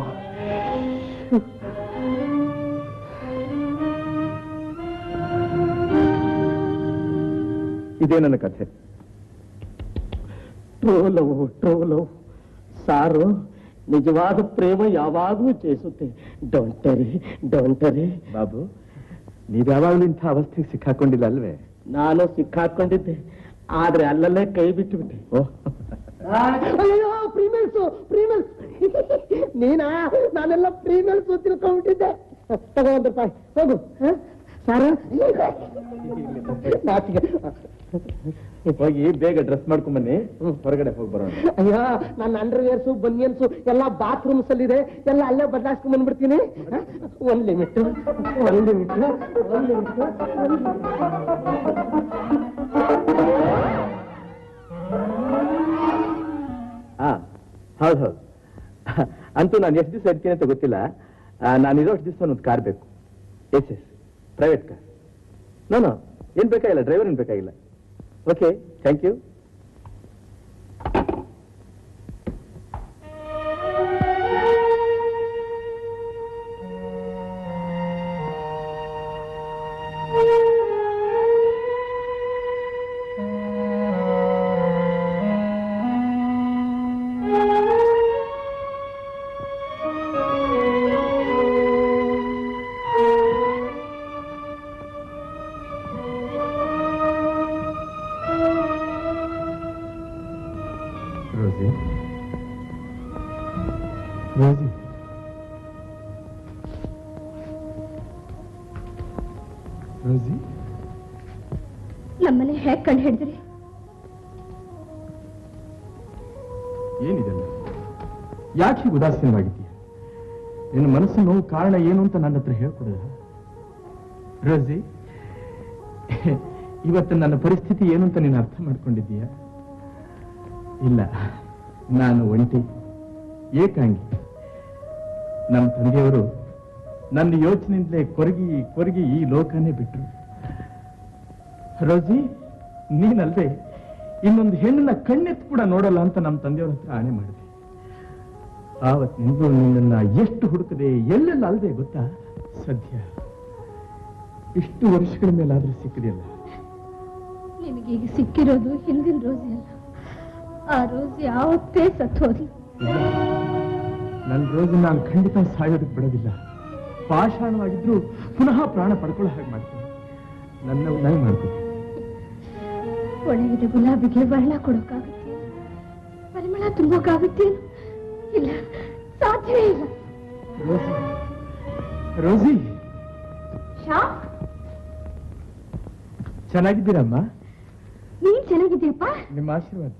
ಇದೇ ನನ್ನ ಕಥೆ ಟ್ರೋಲವು ಟ್ರೋಲವು ಸಾರು ನಿಜವಾದ ಪ್ರೇಮ ಯಾವಾಗಲೂ ಚೇಸುತ್ತೆ ಡೊಂಟರಿ ಡೊಂಟರಿ ಬಾಬು ನೀವ್ ಯಾವಾಗಲೂ ಇಂಥ ಅವಸ್ಥೆಗೆ ಸಿಕ್ಕಾಕೊಂಡಿಲ್ಲ ಅಲ್ವೇ ನಾನು ಸಿಕ್ಕಾಕೊಂಡಿದ್ದೆ ಆದ್ರೆ ಅಲ್ಲಲ್ಲೇ ಕೈ ಬಿಟ್ಟು ಬಿಟ್ಟೆ ಓಹ್ ಅಯ್ಯೋ ಪ್ರೀಮೇಲ್ಸು ಪ್ರೀಮೇಲ್ಸ್ ನೀನಾ ನಾನೆಲ್ಲ ಪ್ರೀಮೇಲ್ಸು ತಿಳ್ಕೊಂಡ್ಬಿಟ್ಟಿದ್ದೆ ತಗೋ ಒಂದು ರೂಪಾಯಿ ಹೋಗು ಹ? ಸಾರು ನಾಚಿಕೆ ಹೋಗಿ ಬೇಗ ಡ್ರೆಸ್ ಮಾಡ್ಕೊಂಡ್ ಬನ್ನಿ ಹೊರಗಡೆ ಹೋಗಿ ಬರೋಣ ಅಯ್ಯೋ ನನ್ನ ಅಂಡರ್ವೇರ್ಸು ಬನಿಯನ್ಸು ಎಲ್ಲ ಬಾತ್ರೂಮ್ಸ್ ಅಲ್ಲಿ ಇದೆ ಎಲ್ಲ ಅಲ್ಲೇ ಬದಲಾಯಿಸ್ಕೊಂಡ್ ಬಂದ್ಬಿಡ್ತೀನಿ ಹ? ಒಂದ್ ಲಿಮಿಟ್ ಒಂದ್ ಲಿಮಿಟ್ ಒಂದ್ ಲಿಮಿಟ್ ಹಾ ಹೌದು ಹೌದು ಅಂತೂ ನಾನು ಎಷ್ಟು ದಿವಸ ಇರ್ತೀನಿ ಅಂತ ಗೊತ್ತಿಲ್ಲ ನಾನು ಇರೋ ಅಷ್ಟು ದಿವಸ ಒಂದು ಕಾರ್ ಬೇಕು ಎಸ್ ಎಸ್ ಪ್ರೈವೇಟ್ ಕಾರ್ ನಾನು ಏನ್ ಬೇಕಾಗಿಲ್ಲ ಡ್ರೈವರ್ ಏನ್ ಬೇಕಾಗಿಲ್ಲ okay thank you Rosie Rosie Rosie ನಮ್ಮನೆ ಹೇಗ್ ಕಂಡು ಹಿಡಿದ್ರಿ ಏನಿದೆಲ್ಲ ಯಾಕೆ ಹೀಗೆ ಉದಾಸೀನವಾಗಿದ್ದೀಯ ನಿನ್ನ ಮನಸ್ಸಿನ ನೋವು ಕಾರಣ ಏನು ಅಂತ ನನ್ನ ಹತ್ರ ಹೇಳ್ಕೊಡ ರೋಸಿ ಇವತ್ತು ನನ್ನ ಪರಿಸ್ಥಿತಿ ಏನು ಅಂತ ನೀನು ಅರ್ಥ ಮಾಡ್ಕೊಂಡಿದ್ದೀಯ ಇಲ್ಲ ನಾನು ಒಂಟಿ ಏಕಾಂಗಿ ನಮ್ಮ ತಂದೆಯವರು ನನ್ನ ಯೋಚನೆಯಿಂದಲೇ ಕೊರಗಿ ಕೊರಗಿ ಈ ಲೋಕನೇ ಬಿಟ್ರು ರೋಜಿ ನೀನಲ್ದೆ ಇನ್ನೊಂದು ಹೆಣ್ಣನ್ನ ಕಣ್ಣೆತ್ತು ಕೂಡ ನೋಡಲ್ಲ ಅಂತ ನಮ್ಮ ತಂದೆಯವ್ರ ಹತ್ರ ಆಣೆ ಮಾಡಿದೆ ಆವತ್ತಿನಿಂದಲೂ ನಿನ್ನನ್ನ ಎಷ್ಟು ಹುಡುಕದೆ ಎಲ್ಲೆಲ್ಲ ಅಲ್ದೆ ಗೊತ್ತಾ ಸದ್ಯ ಇಷ್ಟು ವರ್ಷಗಳ ಮೇಲಾದ್ರೂ ಸಿಕ್ಕದಿಲ್ಲ ನಿನಗೀಗ ಸಿಕ್ಕಿರೋದು ಹಿಂದಿನ ರೋಸಿ ಅಲ್ಲ ಆ ರೋಸಿ ಯಾವತ್ತೇ ಸತ್ತೋದ್ಲು ನನ್ನ ರೋಜು ನಾನು ಖಂಡಿತ ಸಾಯೋದಕ್ಕೆ ಬಿಡೋದಿಲ್ಲ ಪಾಷಾಣವಾಗಿದ್ರು ಪುನಃ ಪ್ರಾಣ ಪಡ್ಕೊಳ್ಳೋ ಹಾಗೆ ಮಾಡ್ತೀನಿ ನನ್ನ ನಾನು ಮಾಡ್ತೀನಿ ಒಣಗಿದ ಗುಲಾಬಿಗೆ ಬಣ್ಣ ಕೊಡೋಕ್ಕಾಗುತ್ತೆ ಪರಿಮಳ ತುಂಬೋಕ್ಕಾಗುತ್ತೆ ಇಲ್ಲ ಸಾಧ್ಯವೇ ಇಲ್ಲ ರೋಸಿ ರೋಸಿ ಶ್ಯಾಮ್ ಚೆನ್ನಾಗಿದ್ದೀರಮ್ಮ ನೀನ್ ಚೆನ್ನಾಗಿದ್ಯಪ್ಪ ನಿಮ್ಮ ಆಶೀರ್ವಾದ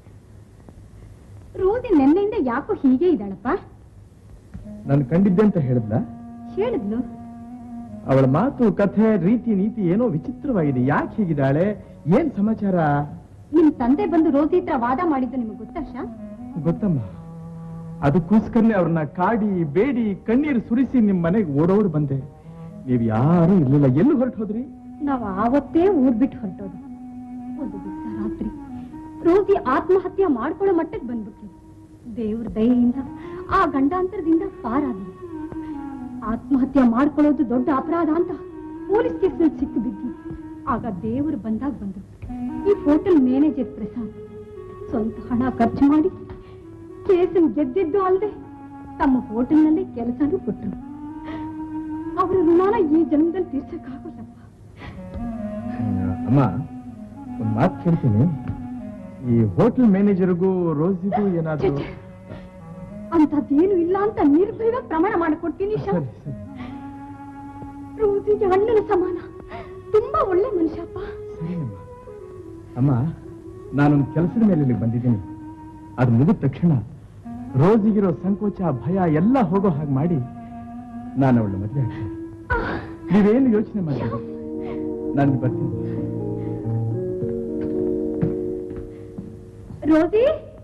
ರೋಸಿ ನೆನ್ನೆಯಿಂದ ಯಾಕೋ ಹೀಗೆ ಇದ್ದಾಳಪ್ಪ ನಾನು ಕಂಡಿದ್ದೆ ಅಂತ ಹೇಳಿದ್ಲ ಹೇಳಿದ್ಲು ಅವಳ ಮಾತು ಕಥೆ ರೀತಿ ನೀತಿ ಏನೋ ವಿಚಿತ್ರವಾಗಿದೆ ಯಾಕೆ ಹೀಗಿದ್ದಾಳೆ ಏನ್ ಸಮಾಚಾರ ನಿಮ್ ತಂದೆ ಬಂದು ರೋಸಿ ಹತ್ರ ವಾದ ಮಾಡಿದ್ದು ನಿಮಗೆ ಗೊತ್ತಾ ಶ್ಯಾಮ್ ಗೊತ್ತಮ್ಮ ಅದಕ್ಕೋಸ್ಕರನೇ ಅವ್ರನ್ನ ಕಾಡಿ ಬೇಡಿ ಕಣ್ಣೀರು ಸುರಿಸಿ ನಿಮ್ ಮನೆಗೆ ಓಡೋಡ್ ಬಂದೆ ನೀವ್ ಯಾರು ಇರ್ಲಿಲ್ಲ ಎಲ್ಲಿ ಹೊರಟು ಹೋದ್ರಿ ನಾವು ಆವತ್ತೇ ಊರ್ ಬಿಟ್ಟು ಹೊರಟೋದು ಒಂದು ದಿವಸ ರಾತ್ರಿ ರೋಸಿ ಆತ್ಮಹತ್ಯೆ ಮಾಡ್ಕೊಳ್ಳೋ ಮಟ್ಟಕ್ಕೆ ಬಂದ್ಬಿಟ್ಲು ದೇವ್ರ ದಯೆಯಿಂದ ಆ ಗಂಡಾಂತರದಿಂದ ಪಾರಾದ್ಲು ಆತ್ಮಹತ್ಯೆ ಮಾಡ್ಕೊಳ್ಳೋದು ದೊಡ್ಡ ಅಪರಾಧ ಅಂತ ಪೊಲೀಸ್ ಕೇಸ್ನಲ್ಲಿ ಸಿಕ್ಕು ಬಿದ್ದಿ ಆಗ ದೇವರು ಬಂದಾಗ ಬಂದ್ರು ಈ ಹೋಟೆಲ್ ಮ್ಯಾನೇಜರ್ ಪ್ರಸಾದ್ ಸ್ವಂತ ಹಣ ಖರ್ಚು ಮಾಡಿ ಕೇಸನ್ ಗೆದ್ದಿದ್ದು ಅಲ್ಲದೆ ತಮ್ಮ ಹೋಟೆಲ್ನಲ್ಲೇ ಕೆಲಸನೂ ಕೊಟ್ರು ಅವರ ಋಣಾನ ಈ ಜನ್ಮದಲ್ಲಿ ತೀರ್ಸಕ್ಕಾಗಲ್ಲಪ್ಪ ಅಮ್ಮ ಒಂದ್ ಮಾತು ಕೇಳ್ತೀನಿ ಈ ಹೋಟೆಲ್ ಮ್ಯಾನೇಜರ್ಗೂ ರೋಸಿಗೂ ಏನಾದ್ರು ಛೆ, ಛೆ. ಅಂಥದ್ದೇನು ಇಲ್ಲ ಅಂತ ನಿರ್ಭಯ ಪ್ರಮಾಣ ಮಾಡಿಕೊಡ್ತೀನಿ ಶಾ ಸರಿ ಸರಿ ರೋಸಿಗೆ ಅಣ್ಣನ ಸಮಾನ ತುಂಬಾ ಒಳ್ಳೆ ಮನುಷ್ಯಪ್ಪ ಸರಿ ಅಮ್ಮ ಅಮ್ಮ ನಾನೊಂದು ಕೆಲಸದ ಮೇಲೆ ಇಲ್ಲಿಗೆ ಬಂದಿದ್ದೀನಿ ಅದು ಮುಗಿದ ತಕ್ಷಣ ರೋಜಿಗಿರೋ ಸಂಕೋಚ ಭಯ ಎಲ್ಲ ಹೋಗೋ ಹಾಗೆ ಮಾಡಿ ನಾನು ಅವಳ ಮದುವೆ ಆಗ್ತೀನಿ ನೀವೇನು ಯೋಚನೆ ಮಾಡಿ ನಾನು ಬರ್ತೀನಿ ರೋಸಿ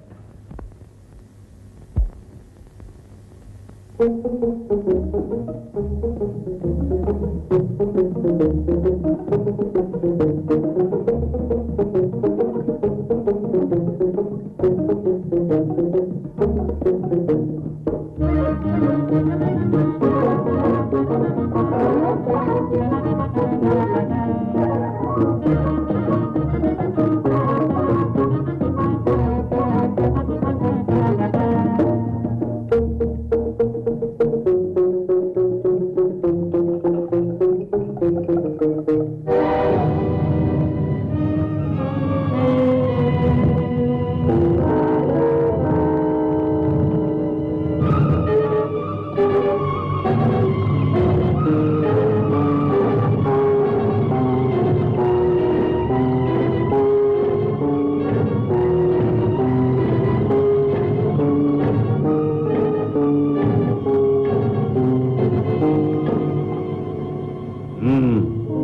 ಹ್ಮ್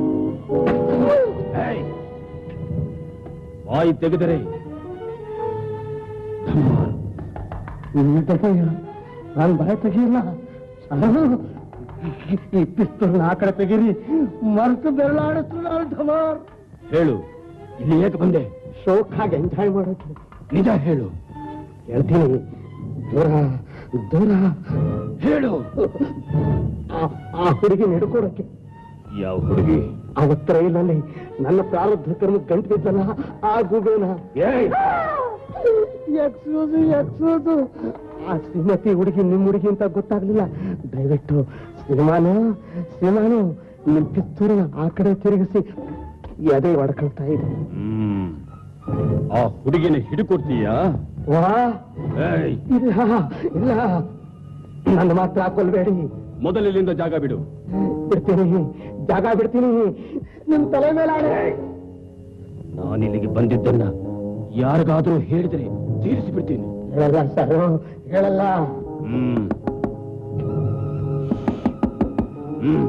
ಏಯ್! ಬಾಯಿ ತೆಗೆದರೆ ನಾನು ಬಾಯ್ ತೆಗಿಲ್ಲ ಈ ಪಿಸ್ತೂಲ್ ಆ ಕಡೆ ತೆಗೀರಿ ಮರ್ತು ಬೆರಳಾಡಿಸ್ತು ನಾನು ಧಮಾರ್ ಹೇಳು ಇಲ್ಲಿ ಏಕೆ ಬಂದೆ ಶೋಕಾಗಿ ಎಂಜಾಯ್ ಮಾಡೋದು ನಿಜ ಹೇಳು ಹೇಳ್ತೀನಿ ದೂರ ದೂರ ಹೇಳು ಆ- ಆ ಹುಡುಗಿ ಹಿಡ್ಕೊಡಕ್ಕೆ ಯಾವ ಹುಡುಗಿ ಅವತ್ ರೈಲಲ್ಲಿ ನನ್ನ ಪ್ರಾರಬ್ಧ ಕರ್ಮ ಗಂಟು ಬಿದ್ದಲ್ಲ ಆ ಗುಬೇನ ಏಯ್! ಎಕ್ಸೋದು ಎಕ್ಸೋದು ಆ ಶ್ರೀಮತಿ ಹುಡುಗಿ ನಿಮ್ ಹುಡುಗಿ ಅಂತ ಗೊತ್ತಾಗ್ಲಿಲ್ಲ ದಯವಿಟ್ಟು ಸಿನಿಮಾನು ಸಿನಿಮಾನು ನಿಮ್ ಪಿಸ್ತೂರಿನ ಆ ಕಡೆ ತಿರುಗಿಸಿ ಎದೆ ಹೊಡ್ಕೊಳ್ತಾ ಇದೆ ಹ್ಮ್ ಆ ಹುಡುಗಿನ ಹಿಡಿಕೊಡ್ತೀಯಾ ವಾ ಏಯ್! ಇಲ್ಲ ಇಲ್ಲ ನನ್ನ ಮಾತ್ರ ಹಾಕೊಳ್ಬೇಡಿ ಮೊದಲಿಲ್ಲಿಂದ ಜಾಗ ಬಿಡು ಬಿಡ್ತೀನಿ ಜಾಗ ಬಿಡ್ತೀನಿ ನಿಮ್ ತಲೆ ಮೇಲೆ ಆಣೆ. ನಾನಿಲ್ಲಿಗೆ ಬಂದಿದ್ದನ್ನ ಯಾರಿಗಾದ್ರೂ ಹೇಳಿದ್ರೆ ತೀರಿಸಿ ಬಿಡ್ತೀನಿ ಹೇಳಲ್ಲ ಸರ್ ಹೇಳಲ್ಲ ಹ್ಮ್ ಹ್ಮ್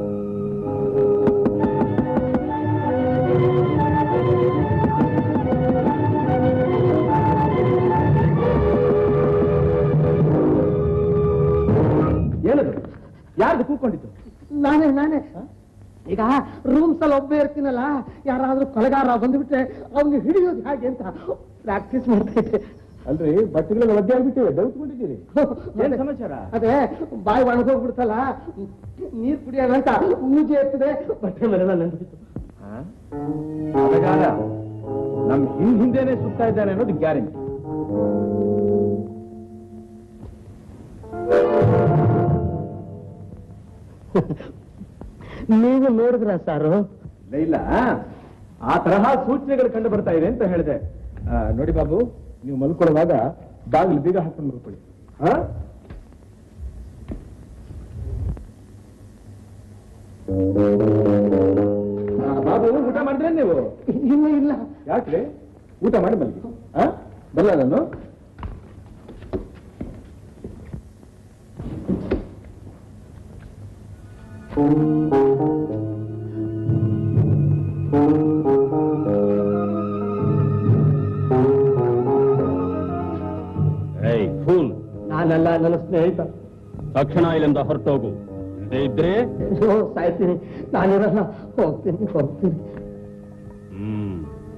ಏನದು ಯಾರ್ದು ಕೂಕೊಂಡಿದ್ದು ನಾನೇ ನಾನೇ ಈಗ ರೂಮ್ಸ್ ಅಲ್ಲಿ ಒಬ್ಬ ಇರ್ತೀನಲ್ಲ ಯಾರಾದ್ರೂ ಕೊಲೆಗಾರ ಬಂದ್ಬಿಟ್ರೆ ಅವ್ನಿಗೆ ಹಿಡಿಯೋದು ಹೇಗೆ ಅಂತ ಪ್ರಾಕ್ಟೀಸ್ ಮಾಡ್ತಾ ಇದ್ದೆ ಅಲ್ರಿ ಬಟ್ಟೆಗಳೆಲ್ಲ ಒದ್ದೆ ಆಗ್ಬಿಟ್ಟಿವೆ ದೌತ್ಕೊಂಡಿದ್ದೀರಿ ಏನ್ ಸಮಾಚಾರ ಅದೇ ಬಾಯಿ ಒಣಗೋಗ್ಬಿಡ್ತಲ್ಲ ನೀರ್ ಕುಡಿಯೋಣ ಅಂತ ಮೂಜೆ ಇರ್ತದೆ ಬಟ್ಟೆ ಮರೆಲ್ಲ ನಂದಿತ್ತು ಅದಗಾಲ ನಮ್ ಹಿಂದ್ ಹಿಂದೆನೆ ಸುತ್ತಾ ಇದ್ದಾನೆ ಅನ್ನೋದು ಗ್ಯಾರಂಟಿ ನೀವು ನೋಡಿದ್ರ ಸಾರು ಇಲ್ಲ, ಇಲ್ಲ ಆ ತರಹ ಸೂಚನೆಗಳು ಕಂಡು ಬರ್ತಾ ಇದೆ ಅಂತ ಹೇಳಿದೆ ಆ, ನೋಡಿ ಬಾಬು ನೀವು ಮಲ್ಕೊಳ್ಳುವಾಗ ಬಾಗಿಲು ಬೀಗ ಹಾಕೊಂಡು ಮಲ್ಕೊಳ್ಳಿ ಹಾ ಆ, ಬಾಬು ಊಟ ಮಾಡಿದ್ರೆ ನೀವು ಇನ್ನು ಇಲ್ಲ ಯಾಕ್ರಿ ಊಟ ಮಾಡಿ ಮಲ್ಗಿ ಆ ಬರಲ್ಲ ನಾನು ಏಯ್ ಫೂಲ್ ನಾನಲ್ಲ ನನ್ನ ಸ್ನೇಹಿತ ತಕ್ಷಣ ಇಲ್ಲಿಂದ ಹೊರಟೋಗು ಇಲ್ಲದೇ ಇದ್ರೆ ಅಯ್ಯೋ, ಸಾಯ್ತೀನಿ ನಾನಿರಲ್ಲ ಹೋಗ್ತೀನಿ ಹೋಗ್ತೀನಿ ಹ್ಮ್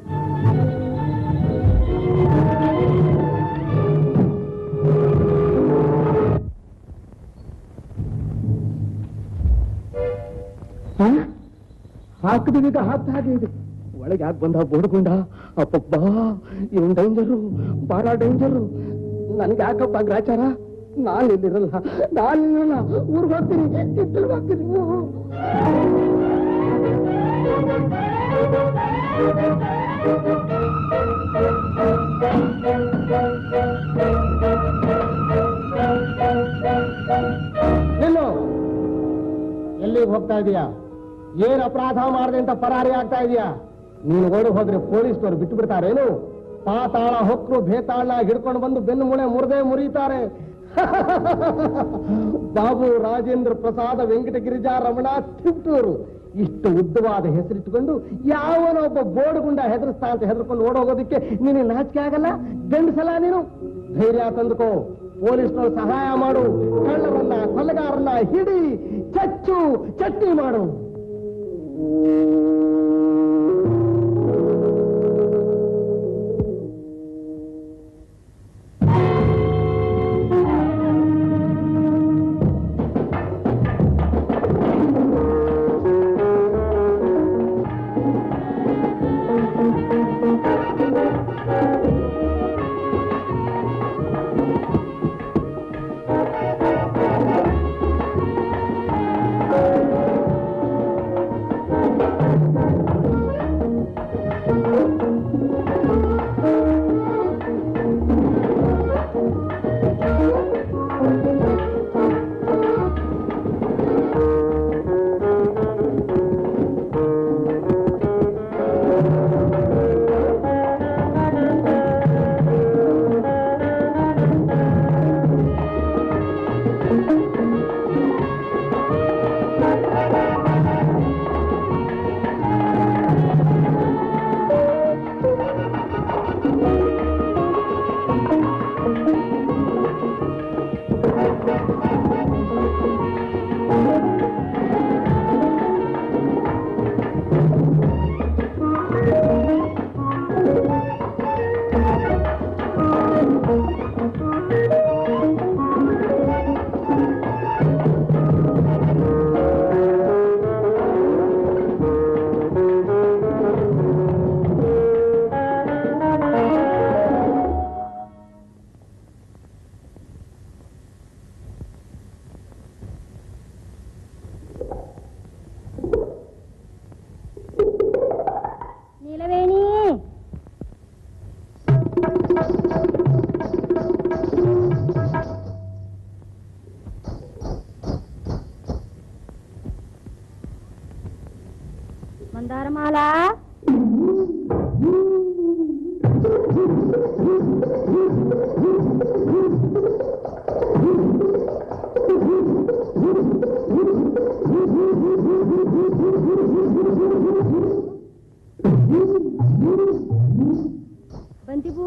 ಹಾಕಿದೀಗ ಹಾಕ್ತಾ ಹಾಗೆ ಇದೆ ಒಳಗೆ ಯಾಕೆ ಬಂದ ಬೋಡ್ಕೊಂಡ ಅಪ್ಪಬ್ಬ ಇವನ್ ಡೇಂಜರು ಬಾಳ ಡೇಂಜರು ನನ್ಗೆ ಯಾಕಪ್ಪ ಗ್ರಾಚಾರ ನಾನು ಇಲ್ಲಿರಲ್ಲ ನಾನು ಇಲ್ಲಿರಲ್ಲ ಊರ್ಗ್ ಹೋಗ್ತೀನಿ ಕಿತ್ತಲ್ಗ್ ಹೋಗ್ತೀನಿ ನಿಲ್ಲು ಎಲ್ಲಿಗೆ ಹೋಗ್ತಾ ಇದೀಯಾ ಏನ್ ಅಪರಾಧ ಮಾಡಿದೆ ಅಂತ ಪರಾರಿ ಆಗ್ತಾ ಇದೀಯಾ ನೀನು ಓಡಿ ಹೋದ್ರೆ ಪೊಲೀಸ್ನವ್ರು ಬಿಟ್ಟು ಬಿಡ್ತಾರೇನು ಪಾತಾಳ ಹೊಕ್ರು ಭೇತಾಳ ಹಿಡ್ಕೊಂಡು ಬಂದು ಬೆನ್ನು ಮುಳೆ ಮುರಿದೇ ಮುರಿತಾರೆ ಬಾಬು ರಾಜೇಂದ್ರ ಪ್ರಸಾದ ವೆಂಕಟಗಿರಿಜಾ ರಮಣ ತಿಪ್ಟೂರು ಇಷ್ಟು ಉದ್ದವಾದ ಹೆಸರಿಟ್ಟುಕೊಂಡು ಯಾವನೊಬ್ಬ ಬೋರ್ಡ್ಗುಂಡ ಹೆದರ್ಸ್ತಾ ಅಂತ ಹೆದರ್ಕೊಂಡು ಓಡೋಗೋದಕ್ಕೆ ನೀನು ನಾಚಿಕೆ ಆಗಲ್ಲ ಗಂಡಸಲ ನೀನು ಧೈರ್ಯ ತಂದುಕೋ ಪೊಲೀಸ್ನವ್ರು ಸಹಾಯ ಮಾಡು ಕಳ್ಳರನ್ನ ಕೊಲೆಗಾರನ್ನ ಹಿಡಿ ಚಚ್ಚು ಚಟ್ನಿ ಮಾಡು ನೀಲವೇಣಿ ಮಂದಾರಮಾಲಾ ಬಂತಿಬೂ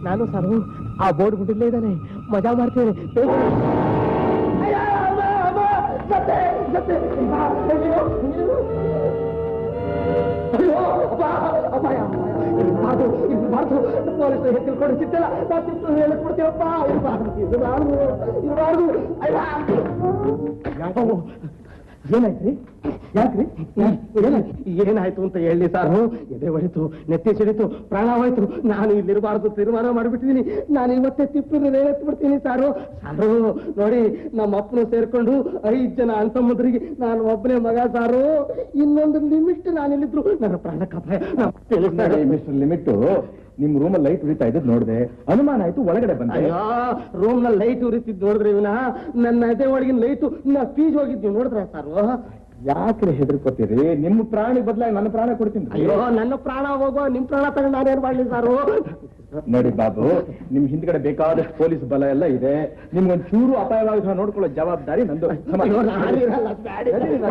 ನಾನು ಸಾರು ಆ ಬೋರ್ಡ್ ಗುಡ್ಡಲ್ಲೇ ಇದ್ದಾನೆ ಮಜಾ ಮಾಡ್ತೇನೆ ಬೇಗ ಅಯ್ಯ, ಅಮ್ಮ, ಅಮ್ಮ, ಸತ್ತೆ, ಸತ್ತೆ. ಅಮ್ಮ, ಅಯ್ಯೋ, ಅಯ್ಯೋ. ಅಯ್ಯೋ, ಅಪ್ಪ, ಅಪಾಯ, ಅಪಾಯ. ಇರ್ಬಾರ್ದು, ಇರ್ಬಾರ್ದು. ಪೊಲೀಸರು ಹೆತ್ತು ತಿಳ್ಕೊಂಡು ಸಿಕ್ಕಲ್ಲ ನಾವು ತಿಳ್ಕೊಂಡು ಹೇಳಕ್ ಕೊಡ್ತೀವಪ್ಪ ಇರ್ಬಾರ್ದು ಇರ್ಬಾರ್ದು ಇರ್ಬಾರ್ದು ಅಯ್ಯ. ಓ, ಏನಾಯ್ತ್ರಿ ಯಾಕ್ರಿ ಏನಾಯ್ತು ಏನಾಯ್ತು ಅಂತ ಹೇಳಿ ಸಾರು ಎದೆ ಹೊಡಿತು ನೆತ್ತಿ ಸಿಡಿತು ಪ್ರಾಣ ಹೋಯ್ತು ನಾನು ಇಲ್ಲಿರಬಾರ್ದು ತೀರ್ಮಾನ ಮಾಡಿಬಿಟ್ಟಿದ್ದೀನಿ ನಾನು ಇವತ್ತೇ ತಿಪ್ಪಿನ ರೇಳೆತ್ತು ಬಿಡ್ತೀನಿ ಸಾರು ಸಾರು ನೋಡಿ ನಮ್ಮ ಅಪ್ಪನ ಸೇರ್ಕೊಂಡು ಐದ್ ಜನ ಅಂತಮ್ಮದ್ರಿಗೆ ನಾನು ಒಬ್ಬನೇ ಮಗ ಸಾರು ಇನ್ನೊಂದು ಲಿಮಿಟ್ ನಾನಿಲ್ಲಿದ್ರು ನನ್ನ ಪ್ರಾಣ ಕಪಾಯ ಮಿಸ್ಟರ್ ಲಿಮಿಟ್ ನಿಮ್ ರೂಮಲ್ಲಿ ಲೈಟ್ ಉರಿತಾ ಇದ್ದದ್ ನೋಡಿದೆ ಅನುಮಾನ ಆಯ್ತು ಒಳಗಡೆ ಬಂದೆ ಅಯ್ಯೋ ರೂಮ್ ನಲ್ಲಿ ಲೈಟ್ ಉರಿತಿದ್ ನೋಡಿದ್ರೆ ಇವನ ನನ್ನ ಎದೆ ಒಳಗಿನ ಲೈಟು ನಾ ಫೀಸ್ ಹೋಗಿದ್ವಿ ನೋಡಿದ್ರ ಸಾರು ಯಾಕ್ರೆ ಹೆದರ್ಕೋತೀರಿ ನಿಮ್ಮ ಪ್ರಾಣಿ ಬದಲಾಗಿ ನನ್ನ ಪ್ರಾಣ ಕೊಡ್ತೀನಿ ಅಯ್ಯೋ ನನ್ನ ಪ್ರಾಣ ಹೋಗೋ ನಿಮ್ ಪ್ರಾಣ ತಗೊಂಡು ನಾನೇನ್ ಮಾಡ್ಲಿ ಸಾರು ನೋಡಿ ಬಾಬು ನಿಮ್ ಹಿಂದ್ಗಡೆ ಬೇಕಾದಷ್ಟು ಪೊಲೀಸ್ ಬಲ ಎಲ್ಲ ಇದೆ ನಿಮ್ಗೊಂದ್ ಚೂರು ಅಪಾಯವಾಗಿ ನೋಡ್ಕೊಳ್ಳೋ ಜವಾಬ್ದಾರಿ ನಂದು ಅಯ್ಯೋ, ನಾನಿರಲ್ಲ, ಬ್ಯಾಡಿ.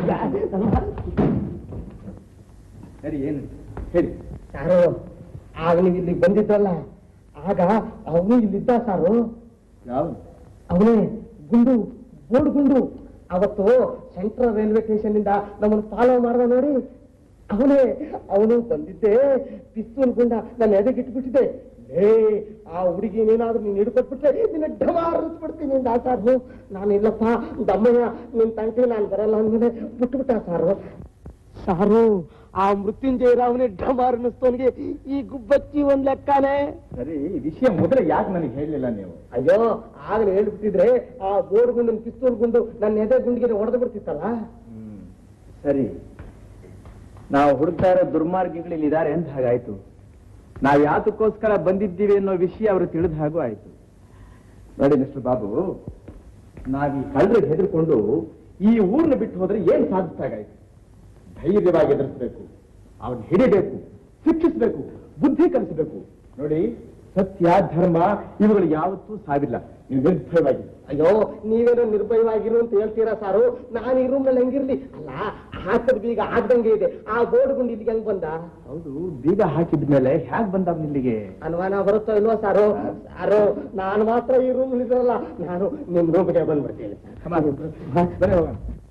ಸರಿ ಏನು ಹೇಳಿ ಸಾರು ಆಗ ನೀವು ಇಲ್ಲಿಗೆ ಬಂದಿದ್ದಲ್ಲ ಆಗ ಅವನು ಇಲ್ಲಿದ್ದ ಸಾರು ಯಾವ ಅವನೇ ಗುಂಡು ಬೋರ್ಡ್ ಗುಂಡು ಅವತ್ತು ಸೆಂಟ್ರಲ್ ರೈಲ್ವೆ ಸ್ಟೇಷನ್ ಇಂದ ನಮ್ಮನ್ನು ಫಾಲೋ ಮಾಡ್ದ ನೋಡಿ ಅವನೇ ಅವನು ಬಂದಿದ್ದೆ ಪಿಸ್ತೂಲ್ ಗುಂಡ ನನ್ನ ಎದೆಗಿಟ್ಬಿಟ್ಟಿದ್ದೆ ಏ ಆ ಹುಡುಗಿ ಏನಾದ್ರೂ ನೀನು ಹಿಡ್ಕೊಟ್ಬಿಟ್ರೆ ನಿನ್ನ ಡಮಾರಿಸ್ಬಿಡ್ತೀನಿ ಆ ಸಾರು ನಾನು ಇಲ್ಲಪ್ಪ ದಮ್ಮಯ್ಯ ನಿನ್ ತಂಗಿ ನಾನು ಬರಲ್ಲ ಅಂದ್ಮೇಲೆ ಬಿಟ್ಬಿಟ್ಟ ಸಾರು ಸಾರು ಆ ಮೃತ್ಯುಂಜಯರಾವನೇ ಡಮಾರ್ ಅನ್ನಿಸ್ತವನಿಗೆ ಈ ಗುಬ್ಬಚ್ಚಿ ಒಂದ್ ಲೆಕ್ಕನೇ ಸರಿ ಈ ವಿಷಯ ಮೊದಲೇ ಯಾಕೆ ನನಗೆ ಹೇಳಲಿಲ್ಲ ನೀವು ಅಯ್ಯೋ ಆಗ್ಲೇ ಹೇಳ್ಬಿಟ್ಟಿದ್ರೆ ಆ ಬೋರ್ಡ್ ಗುಂಡು ಪಿಸ್ತೂಲ್ ಗುಂಡು ನನ್ನ ಎದೆ ಗುಂಡಿಗೆ ಹೊಡೆದು ಬಿಡ್ತಿತ್ತಲ್ಲ ಸರಿ ನಾವು ಹುಡುಕ್ತಾ ಇರೋ ದುರ್ಮಾರ್ಗಿಗಳು ಇಲ್ಲಿ ಇದ್ದಾರೆ ಅಂತ ಹಾಗಾಯ್ತು ನಾವು ಯಾತಕ್ಕೋಸ್ಕರ ಬಂದಿದ್ದೀವಿ ಅನ್ನೋ ವಿಷಯ ಅವರು ತಿಳಿದ ಹಾಗೂ ಆಯ್ತು ನೋಡಿ ಮಿಸ್ಟರ್ ಬಾಬು ನಾವೀ ಕಳ್ಳರಿಗೆ ಹೆದರ್ಕೊಂಡು ಈ ಊರನ್ನ ಬಿಟ್ಟು ಹೋದ್ರೆ ಏನ್ ಸಾಧಿಸ್ತಾಗಾಯ್ತು ಧೈರ್ಯವಾಗಿ ಎದುರಿಸಬೇಕು ಅವನ್ ಹಿಡಿಬೇಕು ಶಿಕ್ಷಿಸಬೇಕು ಬುದ್ಧಿ ಕಲಿಸಬೇಕು ನೋಡಿ ಸತ್ಯ ಧರ್ಮ ಇವುಗಳು ಯಾವತ್ತೂ ಸಾವಿಲ್ಲ ನೀವು ನಿರ್ಭಯವಾಗಿ ಅಯ್ಯೋ ನೀವೇನೋ ನಿರ್ಭಯವಾಗಿರು ಅಂತ ಹೇಳ್ತೀರಾ ಸಾರು ನಾನು ಈ ರೂಮ್ನಲ್ಲಿ ಹೆಂಗಿರ್ಲಿ ಅಲ್ಲ ಹಾಕದ ಬೀಗ ಆಗ್ದಂಗೆ ಇದೆ ಆ ಬೋರ್ಡ್ ಗುಂಡು ಇಲ್ಲಿಗೆ ಹೆಂಗ್ ಬಂದ ಹೌದು ಬೀಗ ಹಾಕಿದ ಮೇಲೆ ಹೇಗ್ ಬಂದ ಇಲ್ಲಿಗೆ ಅನುಮಾನ ಬರುತ್ತೋ ಇಲ್ವೋ ಸಾರು ಸಾರು ನಾನು ಮಾತ್ರ ಈ ರೂಮ್ ಇದ್ರಲ್ಲ ನಾನು ನಿಮ್ ರೂಮ್ಗೆ ಬಂದ್ಬಿಡ್ತೀನಿ ಬನ್ನಿ ಹೋಗೋಣ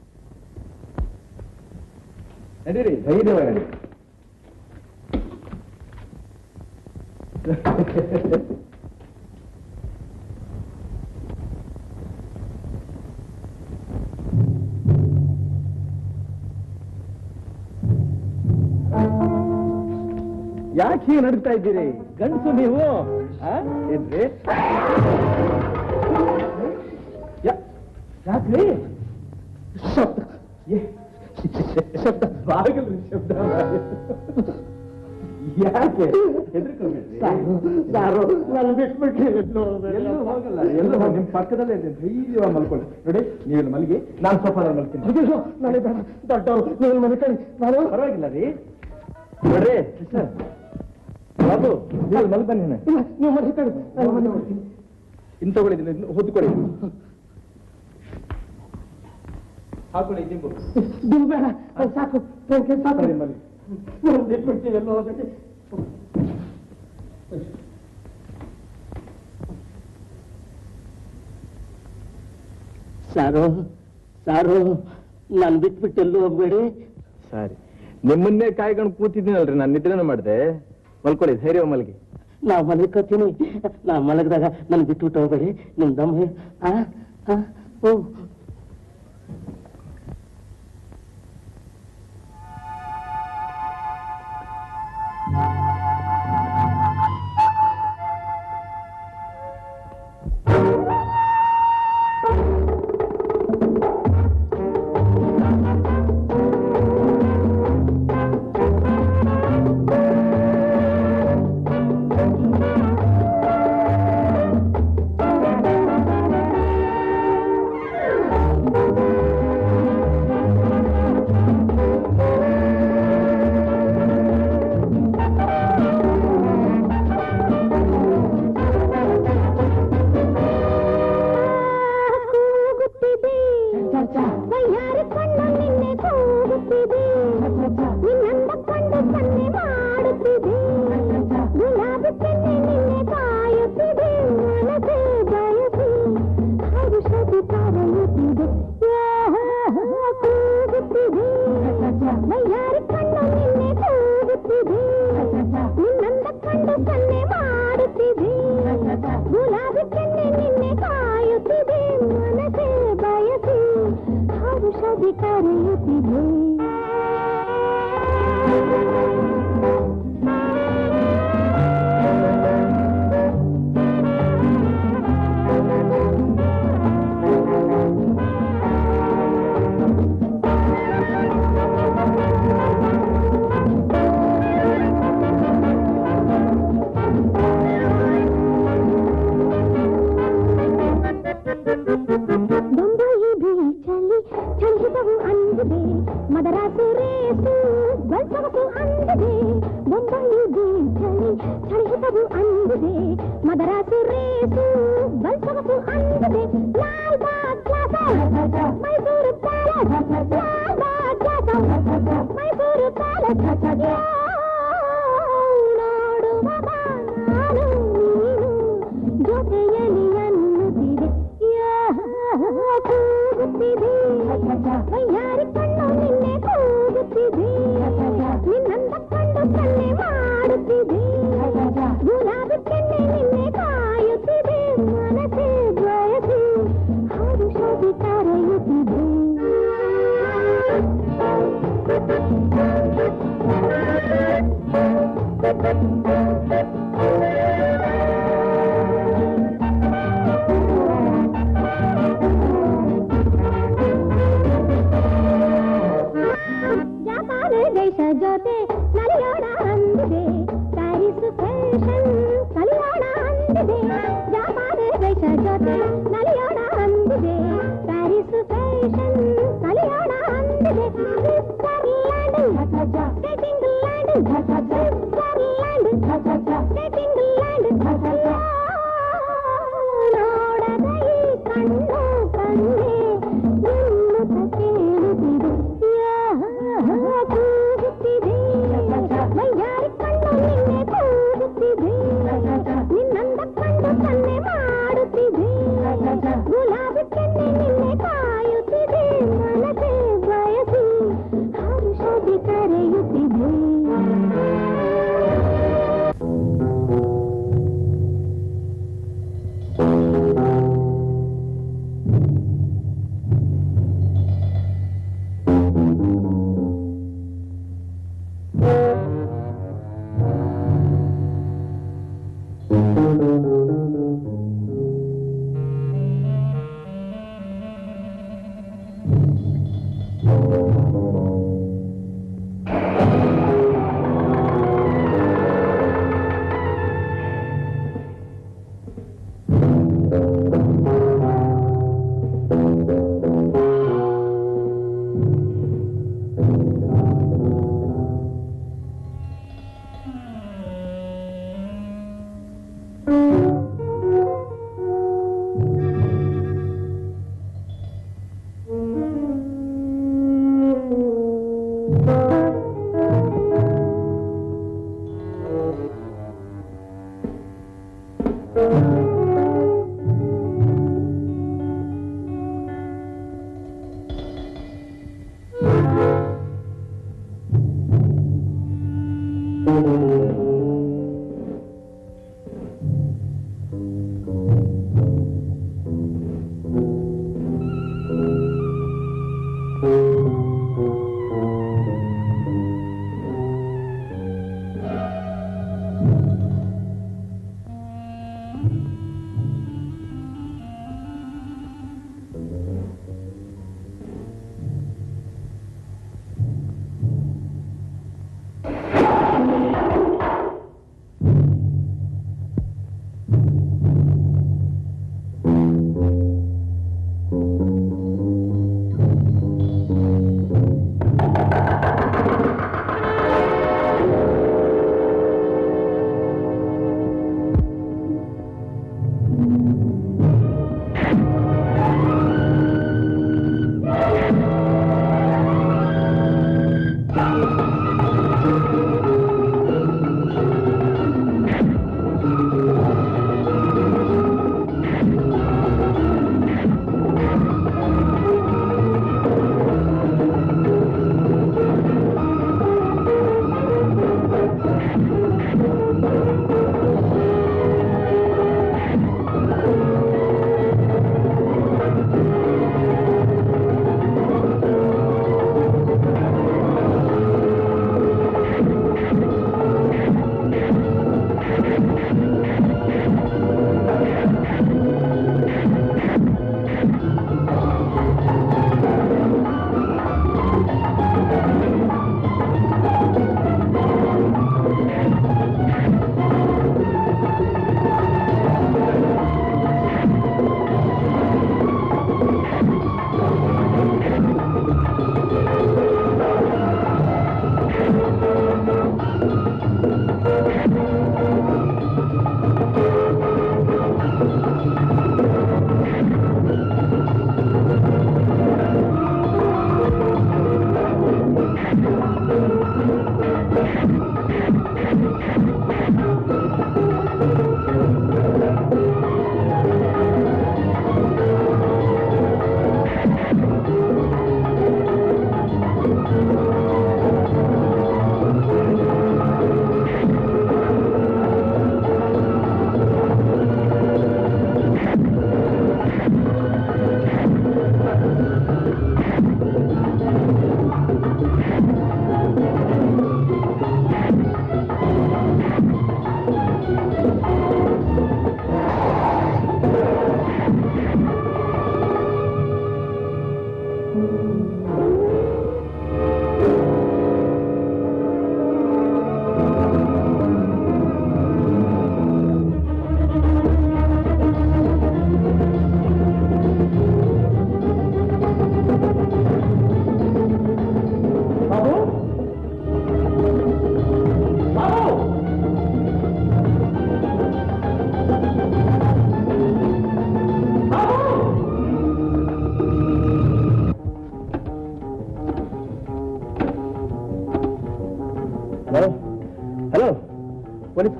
ನಡೀರಿ ಧೈರ್ಯವಾಗಿ ನಡೀರಿ. ಯಾಕೆ ಹೀಗೆ ನಡೀತಾ ಇದ್ದೀರಿ ಗಂಡಸು ನೀವು ಆ? ಏನ್ರಿ ಯಾ- ಯಾಕ್ರಿ ಶಬ್ದ ಏ- ಶಬ್ದ ಬಾಗಿಲು ಶಬ್ದ ಯಾಕೆ ಹೆದರ್ಕೊಬೇಡ್ರಿ ಸಾರು ಸಾರು ನಾನು ಬಿಟ್ಬಿಟ್ಟು ಎಲ್ಲೂ ಹೋಗಲ್ಲ ಎಲ್ಲೂ ಹೋಗಿ ನಿಮ್ ಪಕ್ಕದಲ್ಲೇ ಇದೆ ಧೈರ್ಯವಾಗಿ ಮಲ್ಕೊಳ್ಳಿ ನೋಡಿ ನೀವು ಇಲ್ಲಿ ಮಲಗಿ ನಾನು ಸೋಫಾದಲ್ಲಿ ಮಲ್ತೀನಿ ಅಯ್ಯೋ ನಾಳೆ ಬೇಡ ದೊಡ್ಡವರು ನೀವು ಮನೆ ಕಳಿ ನಾನು ಪರವಾಗಿಲ್ಲ ರೀ ನೋಡ್ರಿ ಸರ್ ಬಾಬು ನೀವು ಇಲ್ಲಿ ಮಲ್ಗ್ ಬನ್ನಿ ಇಲ್ಲ, ನೀವು ಮನೆ ಕಳಿ ನಾನು ಮನೆ ಮಾಡ್ತೀನಿ ಇನ್ ತಗೊಳ್ಳಿ ಇದನ್ನ ಹೊದ್ಕೊಳ್ಳಿ ಹಾಕೊಳ್ಳಿ ದಿಂಬು ದುಡ್ಡು ಬೇಡ ಅದು ಸಾಕು ನನಗೆ ಸಾಕು ಸರಿ, ಮಲಗಿ. ನಾನು ಬಿಟ್ಬಿಡ್ತೀನಿ ಎಲ್ಲೋ ಹೋಗಕ್ಕೆ ಸಾರು ಸಾರು ನಾನು ಬಿಟ್ಬಿಟ್ಟು ಎಲ್ಲೂ ಹೋಗ್ಬೇಡಿ ಸರಿ ನಿಮ್ಮನ್ನೇ ಕಾಯ್ಕೊಂಡು ಕೂತಿದ್ದೀನಲ್ರಿ ನಾನು ನಿದ್ರೆನೂ ಮಾಡಿದೆ ಮಲ್ಕೊಳ್ಳಿ ಧೈರ್ಯ ಮಲಗಿ ನಾ ಮಲ್ಕೋತೀನಿ ನಾ ಮಲಗಿದಾಗ ನನ್ ಬಿಟ್ಬಿಟ್ಟು ಹೋಗ್ಬೇಡಿ ನಿಮ್ ದಮ್ಮ ಆ ಆ ಓ ಬೊಂಬಾಯಿ ಬೀಚಲ್ಲಿ ಚಳಿಸಿದವು ಅಂದಿದೆ ಮದರಾಸು ರೇಸು ಬಲ್ಸವಸು ಅಂದಿದೆ ಬೊಂಬಾಯಿ ಬೀಚಲ್ಲಿ ಚಳಿಸಿದವು ಅಂದಿದೆ ಮದರಾಸು ರೇಸು ಬಲ್ಸವಸು ಅಂದಿದೆ Lal Bagh plaza Mysore palace Lal Bagh plaza Mysore palace ನೋಡುವ ಬಾ ನಾನು ನೀನು ಜೊತೆಯಲ್ಲಿ ಅನ್ನುತ್ತಿದೆ ಕೂಗುತ್ತಿದೆ ಯಾರಿ ಕಣ್ಣು ನಿನ್ನೆ ಕೂಗುತ್ತಿದೆ ನಿನ್ನಂದ ಕಂಡು ಕಣ್ಣೆ ಮಾಡುತ್ತಿದೆ ಗುಲಾಬಿ ಕೆನ್ನೆ ನಿನ್ನೆ ಕಾಯುತ್ತಿದೆ ಮನಸ್ಸೇ ಬಯಸಿ ಹಾಡು ಶೋಭಿ ಕರೆಯುತ್ತಿದೆ ಜಪಾನ ದೇಶ ಜೊತೆ ನಲಿಯೋಣ ಅಂದಿದೆ ಪ್ಯಾರಿಸ್ ಫ್ಯಾಷನ್ ಕಲಿಯೋಣ ಅಂದಿದೆ ಜಪಾನ ದೇಶ ಜೊತೆ ನಲಿಯೋಣ ಅಂದಿದೆ ಪ್ಯಾರಿಸ್ ಫ್ಯಾಷನ್ ಕಲಿಯೋಣ ಅಂದಿದೆ Switzerland skating land Switzerland skating land ನೋಡದ ಈ ಕಣ್ಣು ಕಣ್ಣೆ ಎನ್ನುತ್ತ ಕೇಳುತ್ತಿದೆ ಕೂಗುತ್ತಿದೆ ಮೈಯಾರಿ ಕಣ್ಣು ನಿನ್ನೆ ಕೂಗುತ್ತಿದೆ ನಿನ್ನಂದ ಕಂಡು ಸನ್ನೆ ಮಾಡುತ್ತಿದೆ ಗುಲಾಬಿ ಕೆನ್ನೆ ನಿನ್ನೆ ಕಾಯುತ್ತಿದೆ ಮನಸ್ಸೇ ಬಯಸಿ ಹರುಷದಿ ಕರೆಯುತ್ತಿದೆ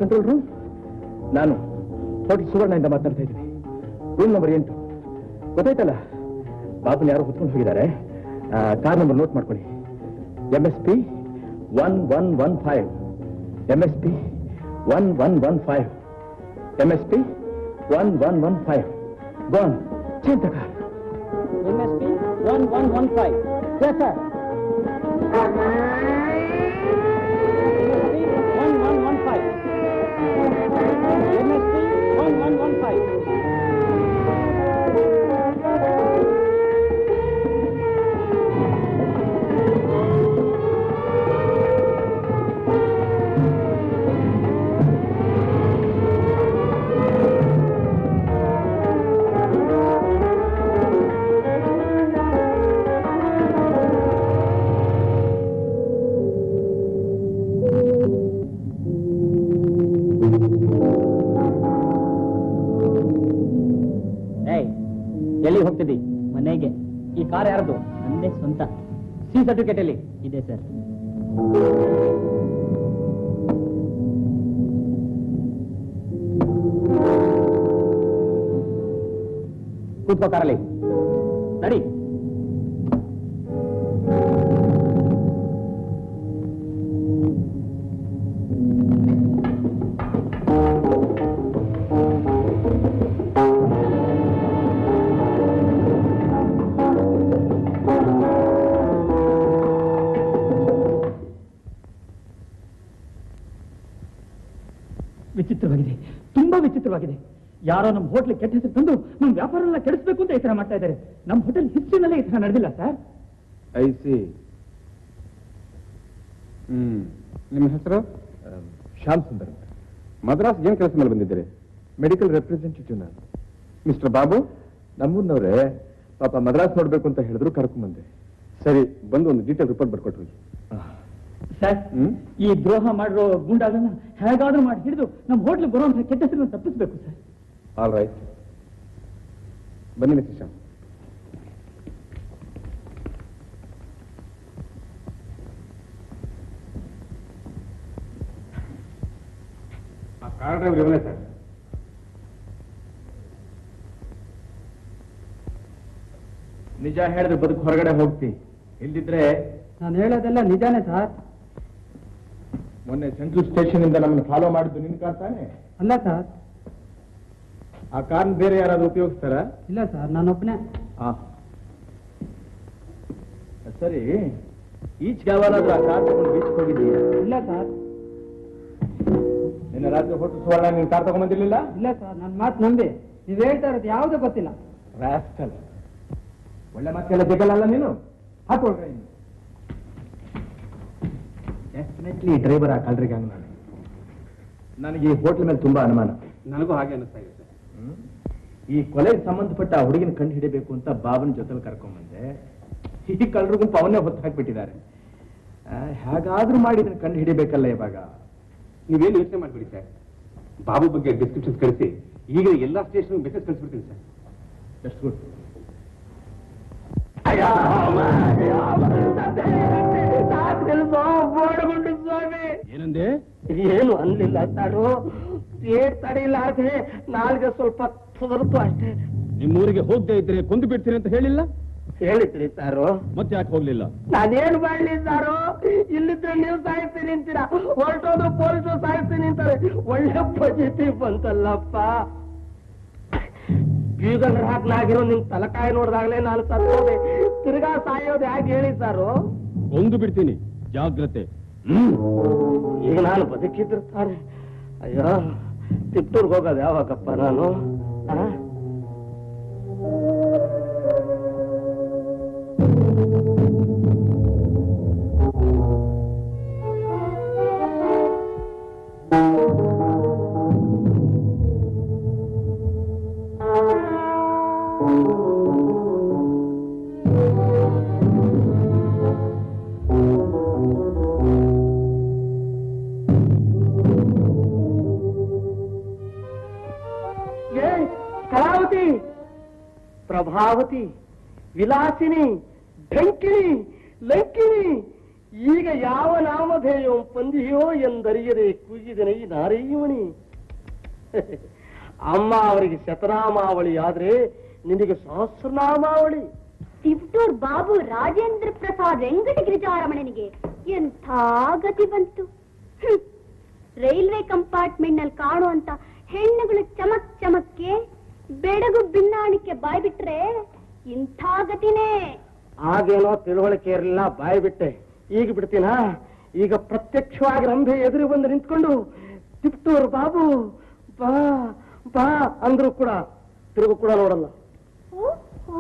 ಕಂಟ್ರೋಲ್ ರೂಮ್ ನಾನು ಹೋಟೆಲ್ ಸುವರ್ಣದಿಂದ ಮಾತಾಡ್ತಾ ಇದ್ದೀನಿ ರೂಮ್ ನಂಬರ್ ಎಂಟು ಗೊತ್ತಾಯ್ತಲ್ಲ ಬಾಬುನ ಯಾರು ಹೊತ್ಕೊಂಡು ಹೋಗಿದ್ದಾರೆ ಕಾರ್ ನಂಬರ್ ನೋಟ್ ಮಾಡ್ಕೊಳ್ಳಿ M S P one one one five M S P one one one five M S P one one one five gone change the car M S P one one one five yes sir one one one five M S P one one one five ಏಯ್ ಎಲ್ಲಿ ಹೋಗ್ತಿದ್ದಿ ಮನೆಗೆ ಈ ಕಾರ್ ಯಾರ್ದು ನಂದೇ ಸ್ವಂತ ಸಿ ಸರ್ಟಿಫಿಕೇಟ್ ಎಲ್ಲಿ ಇದೆ ಸರ್ ಕೂತ್ಕೋ ಕಾರಲ್ಲಿ ನಡಿ ವಿಚಿತ್ರವಾಗಿದೆ ತುಂಬಾ ವಿಚಿತ್ರವಾಗಿದೆ ಯಾರೋ ನಮ್ಮ ಹೋಟ್ಲ್ ಕೆಟ್ಟ ಹೆಸರು ತಂದು ನಮ್ಮ ವ್ಯಾಪಾರ ಎಲ್ಲ ಕೆಡಿಸ್ಬೇಕು ಅಂತ ಈ ತರ ಮಾಡ್ತಾ ಇದ್ದಾರೆ ನಮ್ಮ ಹೋಟೆಲ್ ಹಿಸ್ಟ್ರಿನಲ್ಲೇ ಈ ತರ ನಡೆದಿಲ್ಲ ಸರ್ ಐ ಸಿ ಹ್ಮ್ ನಿಮ್ಮ ಹೆಸರು ಶ್ಯಾಮ್ ಸುಂದರ್ ಮದ್ರಾಸ್ ಏನ್ ಕೆಲಸ ಮೇಲೆ ಬಂದಿದ್ದೀರಿ ಮೆಡಿಕಲ್ ರೆಪ್ರೆಸೆಂಟೇಟಿವ್ ನಾನು ಮಿಸ್ಟರ್ ಬಾಬು ನಮ್ಮೂರ್ನವ್ರೆ ಪಾಪ ಮದ್ರಾಸ್ ನೋಡ್ಬೇಕು ಅಂತ ಹೇಳಿದ್ರು ಕರ್ಕೊಂಬಂದೆ ಸರಿ ಬಂದು ಒಂದು ಡೀಟೇಲ್ ರಿಪೋರ್ಟ್ ಬರ್ಕೊಟ್ರಿ ಸರ್ ಹ್ಮ್ ಈ ದ್ರೋಹ ಮಾಡಿರೋ ಗುಂಡಾಗಳನ್ನ ಹೇಗಾದ್ರೂ ಮಾಡಿ ಹಿಡಿದು ನಮ್ಮ ಹೋಟ್ಲ್ ಬರುವಂತಹ ಕೆಟ್ಟ ಹೆಸರನ್ನು ತಪ್ಪಿಸ್ಬೇಕು ಸರ್ ಆಲ್ ರೈಟ್ ಬನ್ನಿ ಮಿಸ್ಟರ್ ಶ್ಯಾಮ್ ಆ ಕಾರ್ ಡ್ರೈವರ್ ಇವನೇ ಸರ್ ನಿಜ ಹೇಳಿದ್ರೆ ಬದುಕು ಹೊರಗಡೆ ಹೋಗ್ತಿ ಇಲ್ದಿದ್ರೆ ನಾನು ಹೇಳೋದೆಲ್ಲ ನಿಜಾನೇ ಸರ್ ಮೊನ್ನೆ ಸೆಂಟ್ರಲ್ ಸ್ಟೇಷನ್ ಇಂದ ನಮ್ಮನ್ನು ಫಾಲೋ ಮಾಡಿದ್ದು ನಿನ್ ಕಾರ್ ತಾನೆ ಅಲ್ಲ ಸರ್ ಆ ಕಾರ್ ಬೇರೆ ಯಾರಾದ್ರೂ ಉಪಯೋಗಿಸ್ತಾರ ಇಲ್ಲ ಸರ್ ನಾನೊಬ್ಬನೇ ಸರಿ ಈಚ್ ಯಾವಾಗಾದ್ರೂ ಆ ಕಾರ್ ತಗೊಂಡು ಬೀಚ್ ಹೋಗಿದ್ದೀಯ ಇಲ್ಲ ಸರ್ ನಿನ್ನೆ ರಾತ್ರಿ ಹೋಟೆಲ್ ಸುವರ್ಣ ನೀನ್ ಕಾರ್ ತಗೊಂಡ್ಬಂದಿರ್ಲಿಲ್ಲ ಇಲ್ಲ ಸರ್ ನನ್ನ ಮಾತು ನಂಬಿ ನೀವು ಹೇಳ್ತಾ ಇರೋದು ಯಾವುದೂ ಗೊತ್ತಿಲ್ಲ ರಾಸ್ಕಲ್ ಒಳ್ಳೆ ಮಾತೆಲ್ಲ ಜಗಲ್ಲ ನೀನು ಹಾಕೊಳ್ರಿ ಡೆಫಿನೆಟ್ಲಿ ಡ್ರೈವರ್ ಆ ಕಳ್ರಿಗೆ ಹಂಗ ನಾನು ನನಗೆ ಈ ಹೋಟ್ಲ್ ಮೇಲೆ ತುಂಬಾ ಅನುಮಾನ ನನಗೂ ಹಾಗೆ ಅನಿಸ್ತಾ ಇದೆ ಸರ್ ಹ್ಮ್? ಈ ಕೊಲೆಗೆ ಸಂಬಂಧಪಟ್ಟ ಆ ಹುಡುಗಿನ ಕಂಡು ಹಿಡಿಬೇಕು ಅಂತ ಬಾಬನ ಜೊತೆಲಿ ಕರ್ಕೊಂಡ್ಬಂದೆ ಈ ಕಳ್ಳರು ಗುಂಪು ಅವನ್ನೇ ಹೊತ್ತು ಹಾಕ್ಬಿಟ್ಟಿದ್ದಾರೆ ಆ, ಹೇಗಾದ್ರೂ ಮಾಡಿ ಇದನ್ನ ಕಂಡು ಹಿಡಿಬೇಕಲ್ಲ ಇವಾಗ ನೀವೇನು ಯೋಚನೆ ಮಾಡ್ಬಿಡಿ ಸರ್ ಬಾಬು ಬಗ್ಗೆ ಡಿಸ್ಕ್ರಿಪ್ಷನ್ಸ್ ಕಳಿಸಿ ಈಗ ಎಲ್ಲಾ ಸ್ಟೇಷನ್ ಮೆಸೇಜ್ ಕಳಿಸ್ಬಿಡ್ತೀನಿ ಸರ್ ಜಸ್ಟ್ ಗುಡ್ ಏನಂದೆ ಏನು ಅನ್ಲಿಲ್ಲ ತಾನು ಏಟ್ ತಡಿಲಾರ್ದೆ ನಾಲ್ಗೆ ಸ್ವಲ್ಪ ತುದರ್ತು ಅಷ್ಟೇ ನಿಮ್ಮೂರಿಗೆ ಹೋಗದೆ ಇದ್ರೆ ಕೊಂದು ಬಿಡ್ತೀನಿ ಅಂತ ಹೇಳಿಲ್ಲ ಹೇಳಿದ್ರಿ ಸಾರು ಮತ್ತೆ ಯಾಕೆ ಹೋಗ್ಲಿಲ್ಲ ನಾನೇನು ಮಾಡ್ಲಿ ಸಾರು ಇಲ್ಲಿದ್ರೆ ನೀವು ಸಾಯಿಸ್ತೀನಿ ಅಂತೀರಾ ಹೊರಟೋದು ಪೊಲೀಸರು ಸಾಯಿಸ್ತೀನಿ ಅಂತಾರೆ ಒಳ್ಳೆ ಪಜಿತಿ ಬಂತಲ್ಲಪ್ಪ ಬೀಗಲ್ ಹಾಕ್ಲಾಗಿರೋ ನಿಮ್ ತಲಕಾಯಿ ನೋಡ್ದಾಗ್ಲೇ ನಾನು ಸತ್ತೋದೆ ತಿರ್ಗಾ ಸಾಯೋದು ಹೇಗೆ ಹೇಳಿ ಸಾರು ಕೊಂದು ಬಿಡ್ತೀನಿ ಜಾಗ್ರತೆ ಈಗ ನಾನು ಬದುಕಿದ್ದಿರ್ತಾರೆ ಅಯ್ಯೋ ತಿಪ್ಟೂರ್ಗೆ ಹೋಗೋದು ಯಾವಾಗಪ್ಪ ನಾನು ಆ? ಏ ಕಲಾವತಿ ಪ್ರಭಾವತಿ ವಿಲಾಸಿನಿ ಢಂಕಿಣಿ ಲಂಕಿಣಿ ಈಗ ಯಾವ ನಾಮಧೇಯೋ ಪಂದಿಯೋ ಎಂದರಿಯದೆ ಕೂಗಿದನೆ ಈ ನಾರೀಮಣಿ ಅಮ್ಮ ಅವರಿಗೆ ಶತನಾಮಾವಳಿ ಆದ್ರೆ ನಿನಗೆ ಸಹಸ್ರನಾಮಾವಳಿ ತಿಪ್ಟೂರ್ ಬಾಬು ರಾಜೇಂದ್ರ ಪ್ರಸಾದ್ ವೆಂಕಟಗಿರಿಜಾರಮಣನಿಗೆ ಎಂಥ ಗತಿ ಬಂತು ಹ್ಮ್. ರೈಲ್ವೆ ಕಂಪಾರ್ಟ್ಮೆಂಟ್ ನಲ್ಲಿ ಕಾಣುವಂತ ಹೆಣ್ಣುಗಳು ಚಮಕ್ ಚಮಕ್ಕೆ ಬೆಡಗು ಬಿನ್ನಾಣಿಕೆ ಬಾಯ್ ಬಿಟ್ರೆ ಇಂಥ ಗತಿನೇ ಆಗೇನೋ ತಿಳುವಳಿಕೆ ಇರಲಿಲ್ಲ ಬಾಯಿ ಬಿಟ್ಟೆ ಈಗ ಬಿಡ್ತೀನಾ ಈಗ ಪ್ರತ್ಯಕ್ಷವಾಗಿ ರಂಭೆ ಎದುರು ಬಂದು ನಿಂತ್ಕೊಂಡು ತಿಪ್ಟೂರ್ ಬಾಬು ಬಾ ಬಾ ಅಂದ್ರು ಕೂಡ ತಿರುಗು ಕೂಡ ನೋಡಲ್ಲ ಓ, ಓ.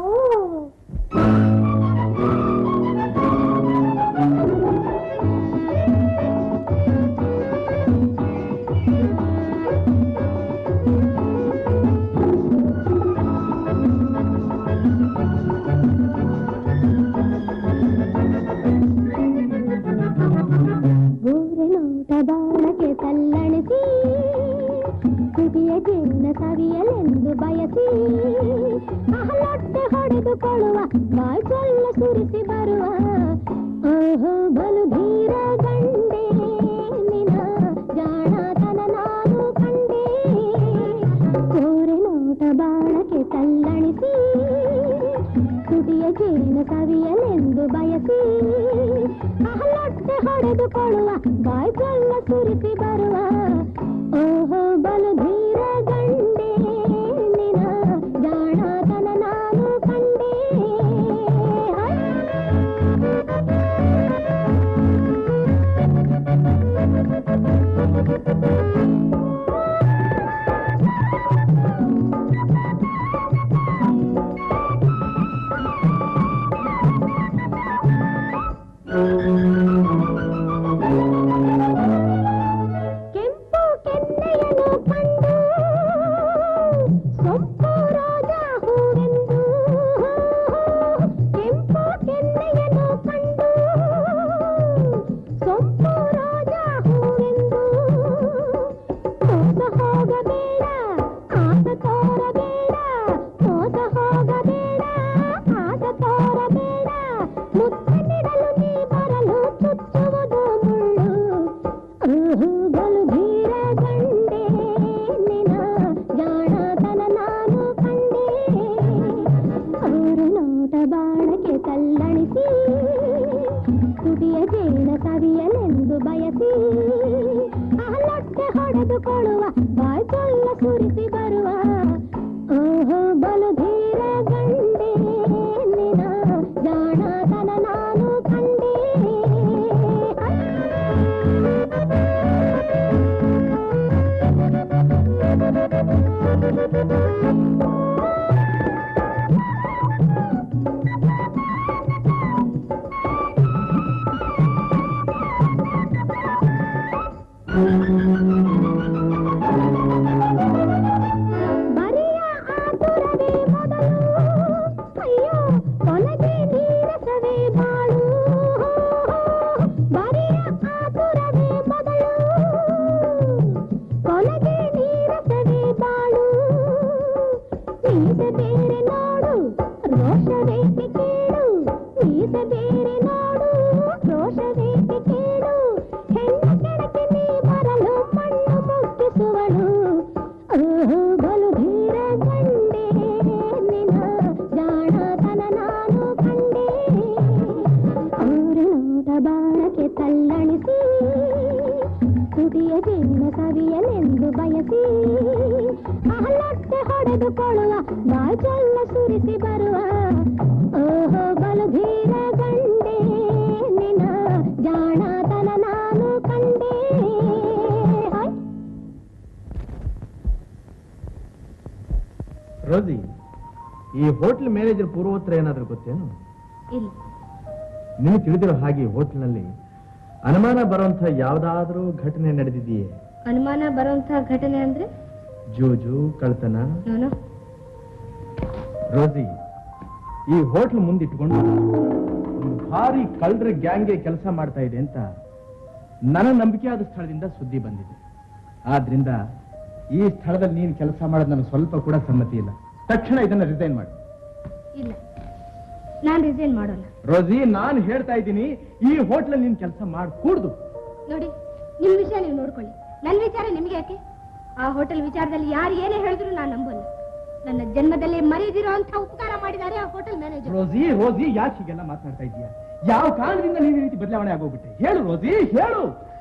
ಗೋರೆ ನೋಟ ಬಾಣಕ್ಕೆ ತಲ್ಲಣಿಸಿ ಕುಟಿಯ ಜೇನ ಸವಿಯಲೆಂದು ಬಯಸಿ ಅಹಲೊಟ್ಟೆ ಹೊಡೆದುಕೊಳ್ಳುವ ಬಾಯ್ಚೊಲ್ಲ ಸುರಿಸಿ ಬರುವ ಓಹೋ ಬಲು ಧೀರ ಗಂಡೆ ನಿನ ಜಾಣತನ ನಾನು ಕಂಡೆ ಕೋರೆ ನೋಟ ಬಾಣಕ್ಕೆ ತಲ್ಲಣಿಸಿ ಕುಟಿಯ ಜೇನ ಸವಿಯಲೆಂದು ಬಯಸಿ ಅಹಲೊಟ್ಟೆ ಹೊಡೆದುಕೊಳ್ಳುವ ಬಾಯ್ಚೊಲ್ಲ ಸುರಿಸಿ ಬರುವ ಓಹೋ ಬಲು ಧೀರ ಗಂಡೆ ನಿನ ಜಾಣತನ ನಾನು ಕಂಡೆ ಕೆಂಪು ಕೆನ್ನೆಯನ್ನು ಕಂಡು ಸೊಂಪು ರೋಜ ಹೂವೆಂದು ಕೆಂಪು ಕೆನ್ನೆಯನ್ನು ಕಂಡು ಸೊಂಪು ರೋಜ ಹೂವೆಂದು ಮೋಸ ಹೋಗಬೇಡ ಆಸ ತೋರಬೇಡ ಮೋಸ ಹೋಗಬೇಡ ಆಸ ತೋರಬೇಡ ಮುತ್ತನ್ನಿಡಲು ನೀ ಬರಲು ಚುಚ್ಚುವುದು ಮುಳ್ಳು ಓಹೋ ಬಲು ಧೀರ ಗಂಡೆ ನಿನ ಜಾಣತನ ನಾನು ಕಂಡೆ ಅವರ ನೋಟ ಬಾಣಕ್ಕೆ ತಲ್ಲಣಿಸಿ ಕುಡಿಯ ಜೇನ ಸವಿಯಲೆಂದು ಬಯಸಿ ಅಹಲೊಟ್ಟೆ ಹೊಡೆದುಕೊಳ್ಳುವ ಬಾಯ್ಕೊಲ್ಲ ಸುರಿಸಿ ಬರುವ ಓಹೋ ಬಲು ಧೀರ ಗಂಡೆ ನಿನ ಜಾಣತನ ನಾನು ಕಂಡೆ ಬರಿಯ ಆತುರವೇ ಮೊದಲು ಅಯ್ಯೋ ಕೊನೆಗೆ ನೀರಸವೇ ಬಾಳು ಬರಿಯ ಆತುರವೇ ಮೊದಲು ಕೊನೆಗೆ ನೀರಸವೇ ಬಾಳು ಮೀಸೆ ಬೇರೆ ನೋಡು ರೋಷವೇಕೆ ಕೇಳು ಮೀಸೆ ಬೇರೆ ನೋಡು ರೋಷವೇಕೆ ಕೇಳು ಹೆಣ್ಣು ಕೆಳಕ್ಕೆ ನೀ ಬರಲು ಮಣ್ಣು ಮುಟ್ಟಿಸುವಳು ಓಹೋ ಬಲು ಧೀರ ಗಂಡೆ ನಿನ ಜಾಣತನ ನಾನು ಕಂಡೆ ಅವ್ರ ನೋಟ ಬಾಣಕ್ಕೆ ತಲ್ಲಣಿಸಿ ಕುಡಿಯ ಜೇನ ಸವಿಯಲೆಂದು ಬಯಸಿ ಅಹಲೊಟ್ಟೆ ಹೊಡೆದುಕೊಳ್ಳುವ ಬಾಜಲ್ಲ ಸುರಿಸಿ ಬರುವ ಓಹೋ ಬಲು ಧೀರ ಗಂಡೆ ನಿನ ಜಾಣತನ ನಾನು ಕಂಡೆ ಹಾಯ್ ರೋಸಿ ಈ ಹೋಟ್ಲ್ ಮ್ಯಾನೇಜರ್ ಪೂರ್ವೋತ್ತರ ಏನಾದ್ರೂ ಗೊತ್ತೇನು ಇಲ್ಲ ನಿಮಗೆ ತಿಳಿದಿರೋ ಹಾಗೆ ಈ ಹೋಟ್ಲ್ನಲ್ಲಿ ಅನುಮಾನ ಬರುವಂತ ಯಾವ್ದಾದ್ರೂ ಘಟನೆ ನಡೆದಿದೆಯೇ ಅನುಮಾನ ಬರುವಂತಹ ಘಟನೆ ಅಂದ್ರೆ ಜೂಜು ಕಳ್ತನ ನಾನು ರೋಸಿ ಈ ಹೋಟ್ಲ್ ಮುಂದಿಟ್ಕೊಂಡು ಒಂದು ಭಾರಿ ಕಳ್ಳರ ಗ್ಯಾಂಗ್ಗೆ ಕೆಲಸ ಮಾಡ್ತಾ ಇದೆ ಅಂತ ನನ್ನ ನಂಬಿಕೆಯಾದ ಸ್ಥಳದಿಂದ ಸುದ್ದಿ ಬಂದಿದೆ ಆದ್ರಿಂದ ಈ ಸ್ಥಳದಲ್ಲಿ ನೀನು ಕೆಲಸ ಮಾಡೋದು ನನಗೆ ಸ್ವಲ್ಪ ಕೂಡ ಸಮ್ಮತಿ ಇಲ್ಲ ತಕ್ಷಣ ಇದನ್ನ ರಿಸೈನ್ ಮಾಡು ಇಲ್ಲ ನಾನ್ ರಿಸೈನ್ ಮಾಡೋಲ್ಲ ರೋಜಿ ನಾನು ಹೇಳ್ತಾ ಇದ್ದೀನಿ ಈ ಹೋಟ್ಲಲ್ಲಿ ನೀನ್ ಕೆಲಸ ಮಾಡಕೂಡ್ದು ನೋಡಿ ನಿಮ್ ವಿಷಯ ನೀವು ನೋಡ್ಕೊಳ್ಳಿ ನನ್ ವಿಚಾರ ನಿಮ್ಗೆ ಯಾಕೆ ಆ ಹೋಟೆಲ್ ವಿಚಾರದಲ್ಲಿ ಯಾರು ಏನೇ ಹೇಳಿದ್ರು ನಾನು ನಂಬಲ್ಲ ನನ್ನ ಜನ್ಮದಲ್ಲಿ ಮರೀದಿರೋ ಅಂತ ಉಪಕಾರ ಮಾಡಿದ್ದಾರೆ ಆ ಹೋಟೆಲ್ ಮ್ಯಾನೇಜರ್ ರೋಜಿ ರೋಜಿ ಯಾಕೆ ಹೀಗೆಲ್ಲ ಮಾತನಾಡ್ತಾ ಇದೀಯಾ ಯಾವ ಕಾರಣದಿಂದ ನೀನು ಈ ರೀತಿ ಬದಲಾವಣೆ ಆಗೋಗ್ಬಿಟ್ಟೆ ಹೇಳು ರೋಜಿ ಹೇಳು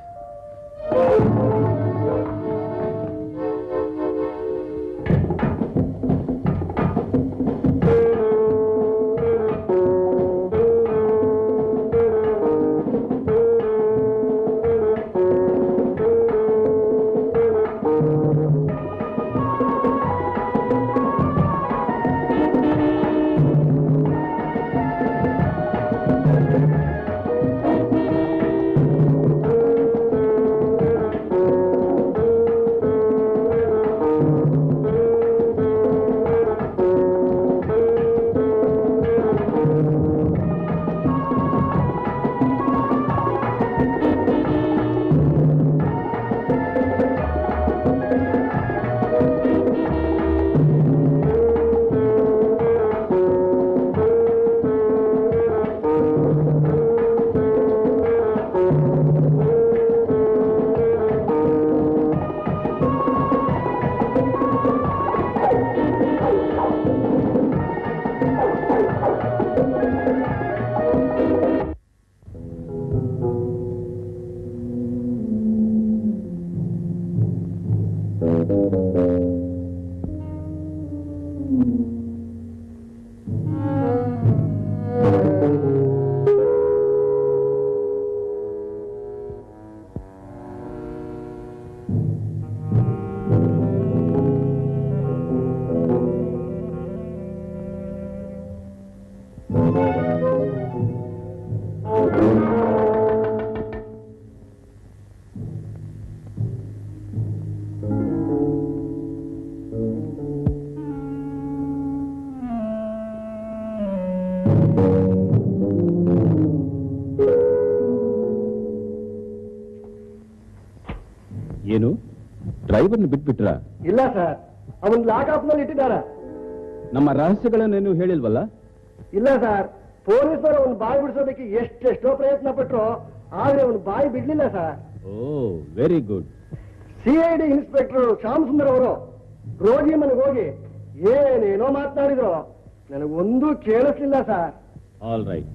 ಏನು ಡ್ರೈವರ್ನ ಬಿಟ್ಬಿಟ್ರ ಇಲ್ಲ ಸರ್ ಅವನ್ ಲಾಕಪ್ ನಲ್ಲಿ ಇಟ್ಟಿದ್ದಾರೆ ನಮ್ಮ ರಹಸ್ಯಗಳನ್ನೇನು ಹೇಳಿಲ್ವಲ್ಲ ಇಲ್ಲ ಸರ್ ಪೊಲೀಸರು ಅವನ್ ಬಾಯಿ ಬಿಡಿಸೋದಕ್ಕೆ ಎಷ್ಟೆಷ್ಟೋ ಪ್ರಯತ್ನ ಪಟ್ರು ಆದ್ರೆ ಅವನು ಬಾಯಿ ಬಿಡ್ಲಿಲ್ಲ sir oh very good CID inspector Shyam Sundar ಅವರು ರೋಗಿ ಮನೆಗೆ ಹೋಗಿ ಏನೇನೋ ಮಾತನಾಡಿದ್ರು ನನಗೊಂದು ಕೇಳಿಸ್ಲಿಲ್ಲ ಸರ್ ಆಲ್ ರೈಟ್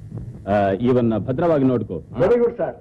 ಇವನ್ನ ಭದ್ರವಾಗಿ ನೋಡ್ಕೋ ವೆರಿ ಗುಡ್ ಸರ್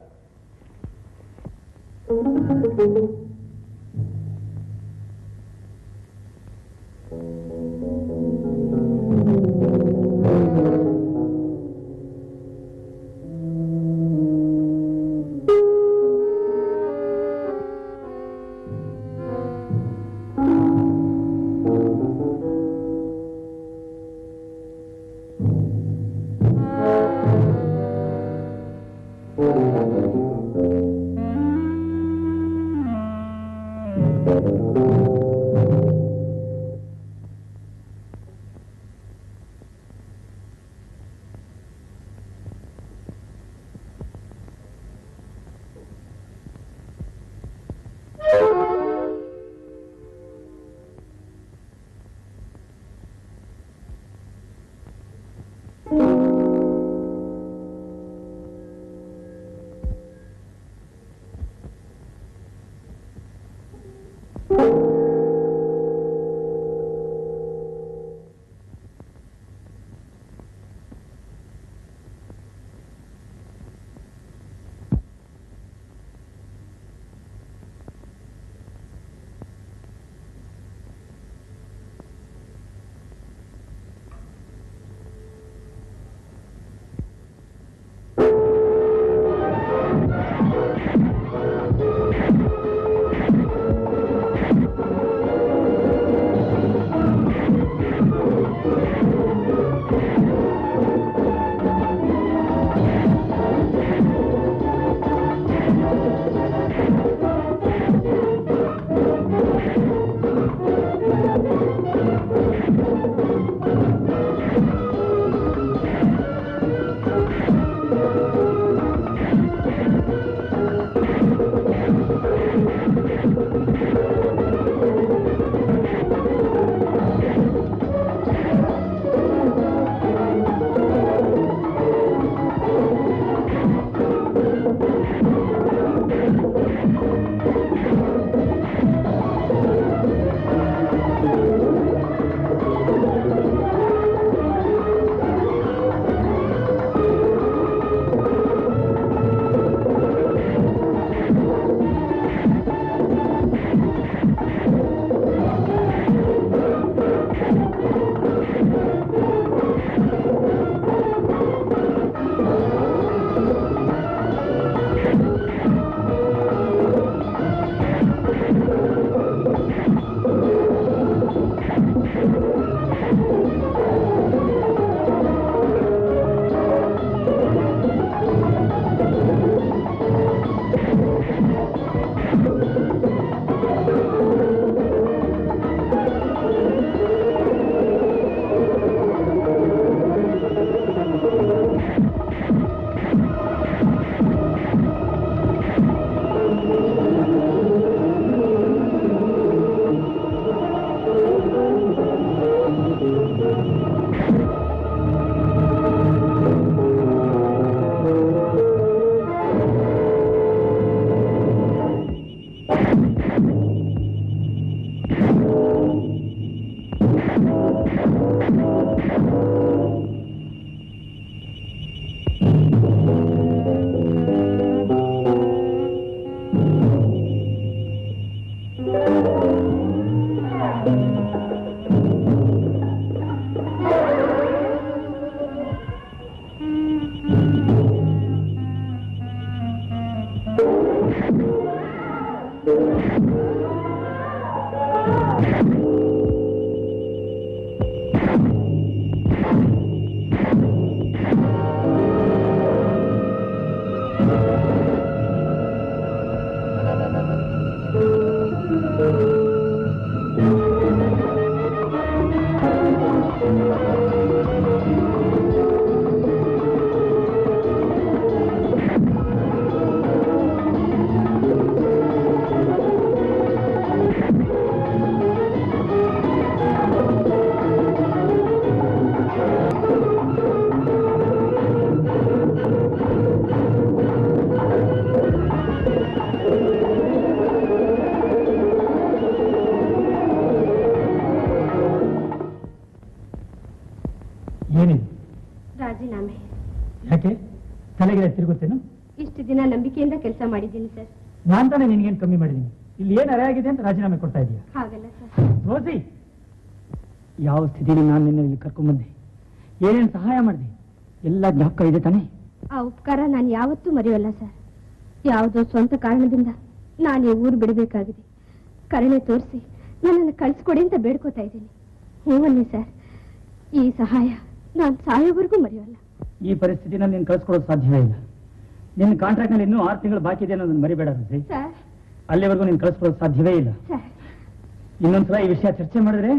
ಏನಿದೆ ರಾಜೀನಾಮೆ ಯಾಕೆ ತಲೆಗೆ ತಿರುಗುತ್ತೇನು ಇಷ್ಟು ದಿನ ನಂಬಿಕೆಯಿಂದ ಕೆಲಸ ಮಾಡಿದ್ದೀನಿ ಸರ್ ನಾನ್ ತಾನೇ ನಿನ್ಗೇನು ಕಮ್ಮಿ ಮಾಡಿದ್ದೀನಿ ಇಲ್ಲಿ ಏನ್ ಅರೆ ಆಗಿದೆ ಅಂತ ರಾಜೀನಾಮೆ ಕೊಡ್ತಾ ಇದೀಯ ಹಾಗಲ್ಲ ಸರ್ ರೋಸಿ ಯಾವ ಸ್ಥಿತಿಲಿ ನಾನು ನಿನ್ನ ಇಲ್ಲಿ ಕರ್ಕೊಂಡ್ಬಂದೆ ಏನೇನು ಸಹಾಯ ಮಾಡಿದೆ ಎಲ್ಲ ಜ್ಞಾಪಕ ಇದೆ ತಾನೇ ಆ ಉಪಕಾರ ನಾನು ಯಾವತ್ತೂ ಮರೆಯೋಲ್ಲ ಸರ್ ಯಾವುದೋ ಸ್ವಂತ ಕಾರಣದಿಂದ ನಾನು ಈ ಊರು ಬಿಡಬೇಕಾಗಿದೆ ಕರುಣೆ ತೋರಿಸಿ ನನ್ನನ್ನು ಕಳಿಸ್ಕೊಡಿ ಅಂತ ಬೇಡ್ಕೋತಾ ಇದ್ದೀನಿ ಹೂವನ್ನಿ ಸರ್ ಈ ಸಹಾಯ ನಾನು ಸಾಯೋವರೆಗೂ ಮರೆಯೋಲ್ಲ ಈ ಪರಿಸ್ಥಿತಿನಲ್ಲಿ ನೀನು ಕಳ್ಸ್ಕೊಡೋದು ಸಾಧ್ಯವೇ ಇಲ್ಲ ನಿನ್ನ ಕಾಂಟ್ರಾಕ್ಟ್ ನಲ್ಲಿ ಇನ್ನೂ ಆರು ತಿಂಗಳು ಬಾಕಿ ಇದೆ ಅನ್ನೋದನ್ನ ಮರಿಬೇಡ ರೋಸಿ ಸರ್ ಅಲ್ಲಿವರೆಗೂ ನೀನು ಕಳ್ಸ್ಕೊಡೋದು ಸಾಧ್ಯವೇ ಇಲ್ಲ ಸರ್ ಇನ್ನೊಂದ್ಸಲ ಈ ವಿಷಯ ಚರ್ಚೆ ಮಾಡಿದ್ರೆ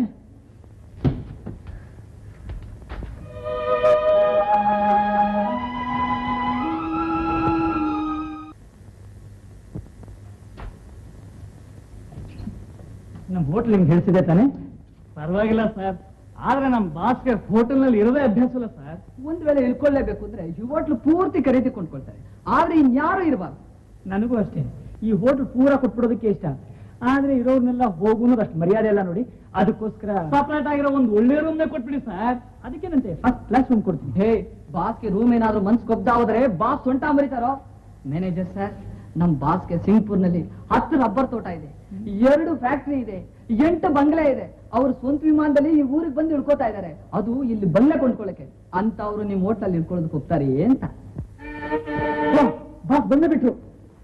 ನಮ್ಮ ಹೋಟ್ಲ್ ನಿಮ್ಗೆ ಹೇಳಿಸಿದೆ ತಾನೆ ಪರವಾಗಿಲ್ಲ ಸರ್ ಆದ್ರೆ ನಮ್ಮ ಬಾಸ್ಗೆ ಹೋಟೆಲ್ ನಲ್ಲಿ ಇರೋದೇ ಅಭ್ಯಾಸ ಇಲ್ಲ ಸರ್ ಒಂದ್ ವೇಳೆ ಇಳ್ಕೊಳ್ಳೇಬೇಕು ಅಂದ್ರೆ ಈ ಹೋಟ್ಲು ಪೂರ್ತಿ ಖರೀದಿ ಕೊಂಡ್ಕೊಳ್ತಾರೆ ಆದ್ರೆ ಇನ್ಯಾರು ಇರಬಾರ್ದು ನನಗೂ ಅಷ್ಟೇ ಈ ಹೋಟೆಲ್ ಪೂರ ಕೊಟ್ಬಿಡೋದಕ್ಕೆ ಇಷ್ಟ ಆದ್ರೆ ಇರೋರ್ನೆಲ್ಲ ಹೋಗುನೋದು ಅಷ್ಟು ಮರ್ಯಾದೆ ಇಲ್ಲ ನೋಡಿ ಅದಕ್ಕೋಸ್ಕರ ಸಪರೇಟ್ ಆಗಿರೋ ಒಂದು ಒಳ್ಳೆ ರೂಮ್ನೇ ಕೊಟ್ಬಿಡಿ ಸರ್ ಅದಕ್ಕೇನಂತೆ ಫಸ್ಟ್ ಕ್ಲಾಸ್ ರೂಮ್ ಕೊಡ್ತೀನಿ ಹೇ ಬಾಸ್ಗೆ ರೂಮ್ ಏನಾದ್ರೂ ಮನ್ಸ್ ಕೊಬ್ದ ಹೋದ್ರೆ ಬಾಸ್ ಸೊಂಟ ಮರಿತಾರೋ ಮ್ಯಾನೇಜರ್ ಸರ್ ನಮ್ ಬಾಸ್ಗೆ ಸಿಂಗ್ಪುರ್ನಲ್ಲಿ ಹತ್ತು ರಬ್ಬರ್ ತೋಟ ಇದೆ ಎರಡು ಫ್ಯಾಕ್ಟರಿ ಇದೆ ಎಂಟು ಬಂಗ್ಲೆ ಇದೆ ಅವ್ರು ಸ್ವಂತ ವಿಮಾನದಲ್ಲಿ ಈ ಊರಿಗೆ ಬಂದು ಇಳ್ಕೋತಾ ಇದ್ದಾರೆ ಅದು ಇಲ್ಲಿ ಬಂಗ್ಲೆ ಕೊಂಡ್ಕೊಳ್ಳಕ್ಕೆ ಅಂತ ಅವರು ನಿಮ್ ಹೋಟ್ಲಲ್ಲಿ ಇಳ್ಕೊಳ್ಳೋದಕ್ಕೆ ಹೋಗ್ತಾರೆ ಅಂತ ಬಾಸ್ ಬಂದೇ ಬಿಟ್ರು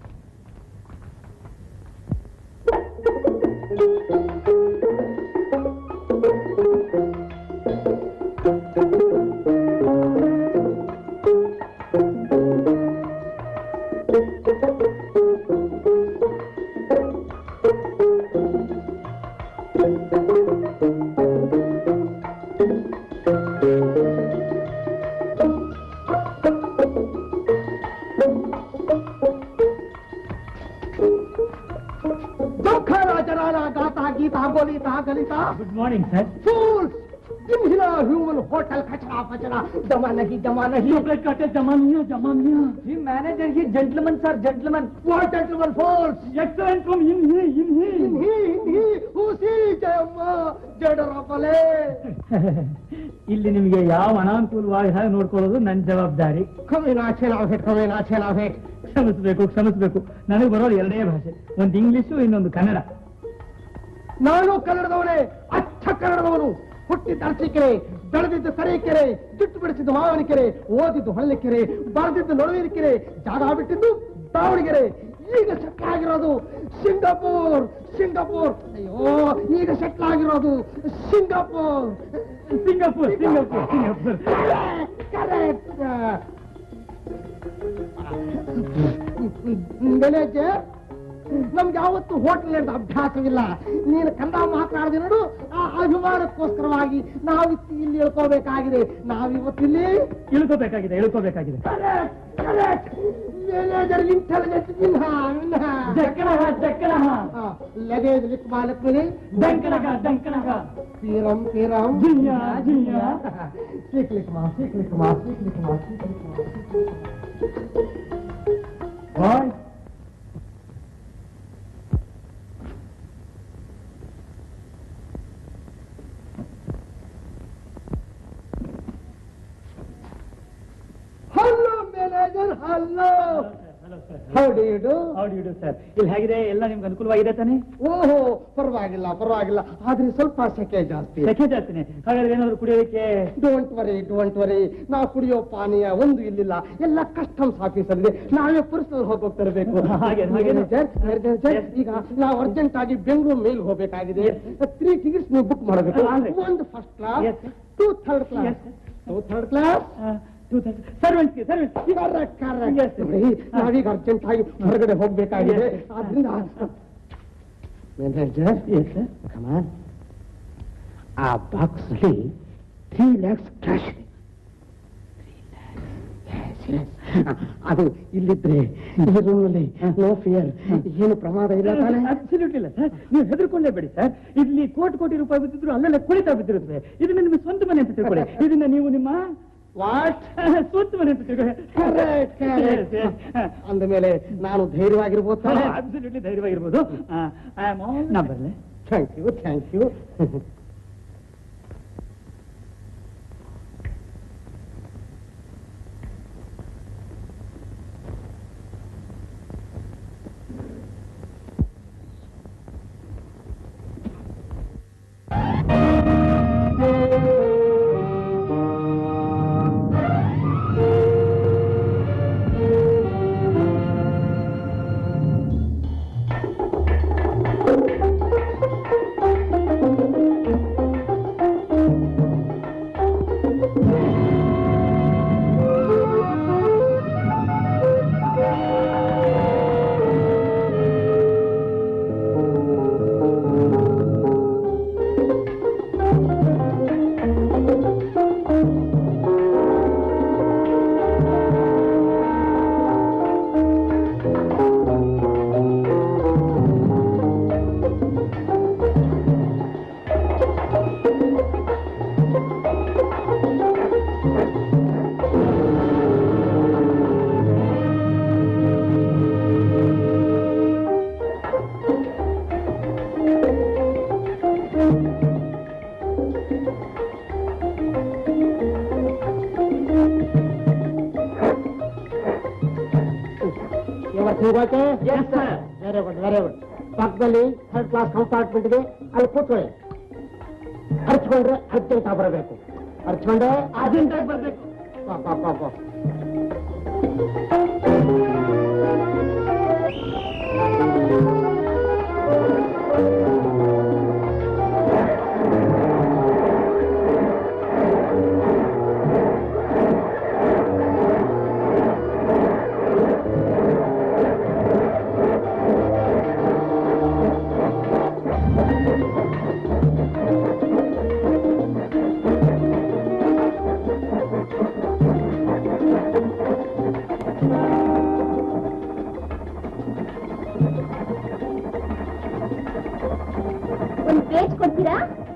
ದುಃಖ ರಾಜರಾನ ಗಾತ ಗೀತ ಗೋಲಿತ ಗಲಿತ good morning sir fools! Inhila human hotel kachra pachra dama nahi dama nahi ಜಮಾನಿಯ ಜಮಾನಿಯ ಈ ಮ್ಯಾನೇಜರ್ ಈ gentleman sir gentleman what gentlemen fools excellent from ಇನ್ ಹಿ ಇನ್ ಹಿ inhi inhi usi jayamma ಜಡರಪಲೆ ಇಲ್ಲಿ ನಿಮಗೆ ಯಾವ ಅನಾನುಕೂಲವಾಗಿ ಹಾಗೆ ನೋಡ್ಕೊಳ್ಳೋದು ನನ್ನ ಜವಾಬ್ದಾರಿ ಕವಿನ ಛೇಲಾವ್ ಹೆಟ್ ಕವಿನ ಛೇಲಾವ್ ಹೆಟ್ ಕ್ಷಮಿಸ್ಬೇಕು ಕ್ಷಮಿಸ್ಬೇಕು ನನಗೆ ಬರೋದು ಎರಡೇ ಭಾಷೆ ಒಂದು ಇಂಗ್ಲಿಷು ಇನ್ನೊಂದು ಕನ್ನಡ ನಾನು ಕನ್ನಡದವನೇ ಅಚ್ಚ ಕನ್ನಡದವನು ಹುಟ್ಟಿದ್ದ ಅರಸೀಕೆರೆ ಬೆಳೆದಿದ್ದ ಸರೀಕೆರೆ ಜುಟ್ಟು ಬಿಡಿಸಿದ್ದು ಮಾವನಕೆರೆ ಓದಿದ್ದು ಹೊಳ್ಳಿಕೆರೆ ಬರೆದಿದ್ದು ನಡುವಿನಕೆರೆ ಜಾಗ ಬಿಟ್ಟಿದ್ದು ದಾವಣಗೆರೆ ಈಗ ಸೆಟ್ಲ್ ಆಗಿರೋದು ಸಿಂಗಾಪುರ್ ಸಿಂಗಾಪುರ್ ಅಯ್ಯೋ ಈಗ ಸೆಟ್ಲ್ ಆಗಿರೋದು Singapore Singapore Singapore Singapore correct manager ನಮ್ಗೆ ಯಾವತ್ತು ಹೋಟೆಲ್ ನಡೆದ ಅಭ್ಯಾಸವಿಲ್ಲ ನೀನು ಕನ್ನಡ ಮಾತನಾಡಿದ ನೋಡು ಆ ಅಭಿಮಾನಕ್ಕೋಸ್ಕರವಾಗಿ ನಾವು ಇಲ್ಲಿ ಇಳ್ಕೋಬೇಕಾಗಿದೆ ನಾವಿವತ್ತು ಇಲ್ಲಿ ಇಳ್ಕೋಬೇಕಾಗಿದೆ ಇಳ್ಕೋಬೇಕಾಗಿದೆ ಮ್ಯಾನೇಜರ್ ಇಂಟೆಲಿಜೆನ್ಸ್ ವಿನ್ಹ ವಿನ್ಹ ಜಕ್ಕಣಗ ಜಕ್ಕಣಗ ಲಗೇಜ್ ಲಿಕ್ ಮಾಲಕ್ಕಿನಿ ದಂಕಣಗ ದಂಕಣಗ ಪೀರಂ ಪೀರಂ ಜಿಯ್ಯ ಜಿಯ್ಯ सीख लिख माँ सीख लिख माँ सीख लिख माँ सीख लिख माँ ಬಾಯ್ ಹಲೋ ಹೌದು ಇಡು ಹೌದು ಸರ್ ಇಲ್ಲಿ ಹೇಗಿದೆ ಎಲ್ಲ ನಿಮ್ಗೆ ಅನುಕೂಲವಾಗಿದೆ ತಾನೆ ಓಹೋ ಪರವಾಗಿಲ್ಲ ಪರವಾಗಿಲ್ಲ ಆದ್ರೆ ಸ್ವಲ್ಪ ಸೆಕೆ ಜಾಸ್ತಿ ಸೆಕೆ ಜಾಸ್ತಿನೇ ಹಾಗಾದ್ರೆ ಏನಾದ್ರು ಕುಡಿಯೋದಕ್ಕೆ ಡೋಂಟ್ ವರಿ ಡೋಂಟ್ ವರಿ ನಾವು ಕುಡಿಯೋ ಪಾನೀಯ ಒಂದು ಇಲ್ಲಿಲ್ಲ ಎಲ್ಲ ಕಸ್ಟಮ್ಸ್ ಆಫೀಸಲ್ಲಿ ನಾವೇ ಪರ್ಸನಲ್ ಹೋಗಿ ತರಬೇಕು ಹಾಗೆ, ಹಾಗೆ. ಈಗ ನಾವು ಅರ್ಜೆಂಟ್ ಆಗಿ ಬೆಂಗಳೂರು ಮೇಲ್ ಹೋಗಬೇಕಾಗಿದೆ ತ್ರೀ ಟಿಕೆಟ್ಸ್ ನೀವು ಬುಕ್ ಮಾಡಬೇಕು ಆಗ್ಲಿ. ಒಂದು first class Yes, sir. Two third class Yes, sir. Two third class ಸರ್ವೆಂಟ್ಸ್ಗೆ servant correct correct Yes, sir. ನೋಡಿ, ನಾವೀಗ ಅರ್ಜೆಂಟ್ ಆಗಿ ಹೊರಗಡೆ ಹೋಗ್ಬೇಕಾಗಿದೆ Yes, sir. ಆದ್ರಿಂದ ಮ್ಯಾನೇಜರ್ ಎಸ್ ಸರ್ ಕಮಾನ್ ಆ ಬಾಕ್ಸ್ ಅಲ್ಲಿ ತ್ರೀ ಲ್ಯಾಕ್ಸ್ ಕ್ಯಾಶ್ ಇದೆ ಅದು ಇಲ್ಲಿದ್ರೆ ಈ ರೂಮ್ ನಲ್ಲಿ ನೋ ಫಿಯರ್ ಏನು ಪ್ರಮಾದ ಇಲ್ಲ ತಾನೆ ಅಬ್ಸಲ್ಯೂಟ್ ಇಲ್ಲ ಸರ್ ನೀವು ಹೆದರ್ಕೊಂಡೇ ಬೇಡಿ ಸರ್ ಇಲ್ಲಿ ಕೋಟಿ ಕೋಟಿ ರೂಪಾಯಿ ಬಿದ್ದಿದ್ರು ಅಲ್ಲೆಲ್ಲ ಕುಳಿತಾ ಬಿದ್ದಿರುತ್ತವೆ ಇದನ್ನ ನಿಮ್ಮ ಸ್ವಂತ ಮನೆ ಅಂತ ತಿಳ್ಕೊಳ್ಳಿ ಇದನ್ನ ನೀವು ನಿಮ್ಮ ವಾಟ್ ಸ್ವಂತ ಮನೆ ಅಂತ ತಿಳ್ಕೊಳ್ಳಿ ಕರೆಕ್ಟ್ ಕರೆಕ್ಟ್ ಅಂದ ಮೇಲೆ ನಾನು ಧೈರ್ಯವಾಗಿರ್ಬೋದು ತಾನೆ ಅಬ್ಸಲ್ಯೂಟ್ಲಿ ಧೈರ್ಯವಾಗಿರ್ಬೋದು ಐ ಆಮ್ ಆಲ್ ನಾ ಬರಲೆ ಥ್ಯಾಂಕ್ ಯು ಥ್ಯಾಂಕ್ ಯು ಇವತ್ತು ವೆರಿ ಗುಡ್ ವೆರಿ ಗುಡ್ ಪಕ್ಕದಲ್ಲಿ ಥರ್ಡ್ ಕ್ಲಾಸ್ ಕಂಪಾರ್ಟ್ಮೆಂಟ್ ಇದೆ ಅಲ್ಲಿ ಕೂತ್ಕೊಳ್ಳಿ ಹರ್ಚ್ಕೊಂಡ್ರೆ ಅರ್ಜೆಂಟ್ ಆಗಿ ಬರಬೇಕು ಹರ್ಚ್ಕೊಂಡ್ರೆ ಅರ್ಜೆಂಟ್ ಆಗಿ ಬರಬೇಕು ಪಾಪ ಪಾಪ ಒಂದು ಪೇಜ್ ಕೊಡ್ತೀರಾ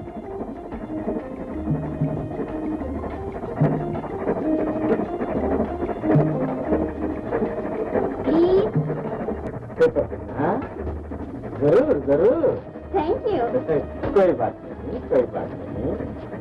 ಪ್ಲೀಸ್ जरूर जरूर ಥ್ಯಾಂಕ್ ಯು कोई बात नहीं कोई बात नहीं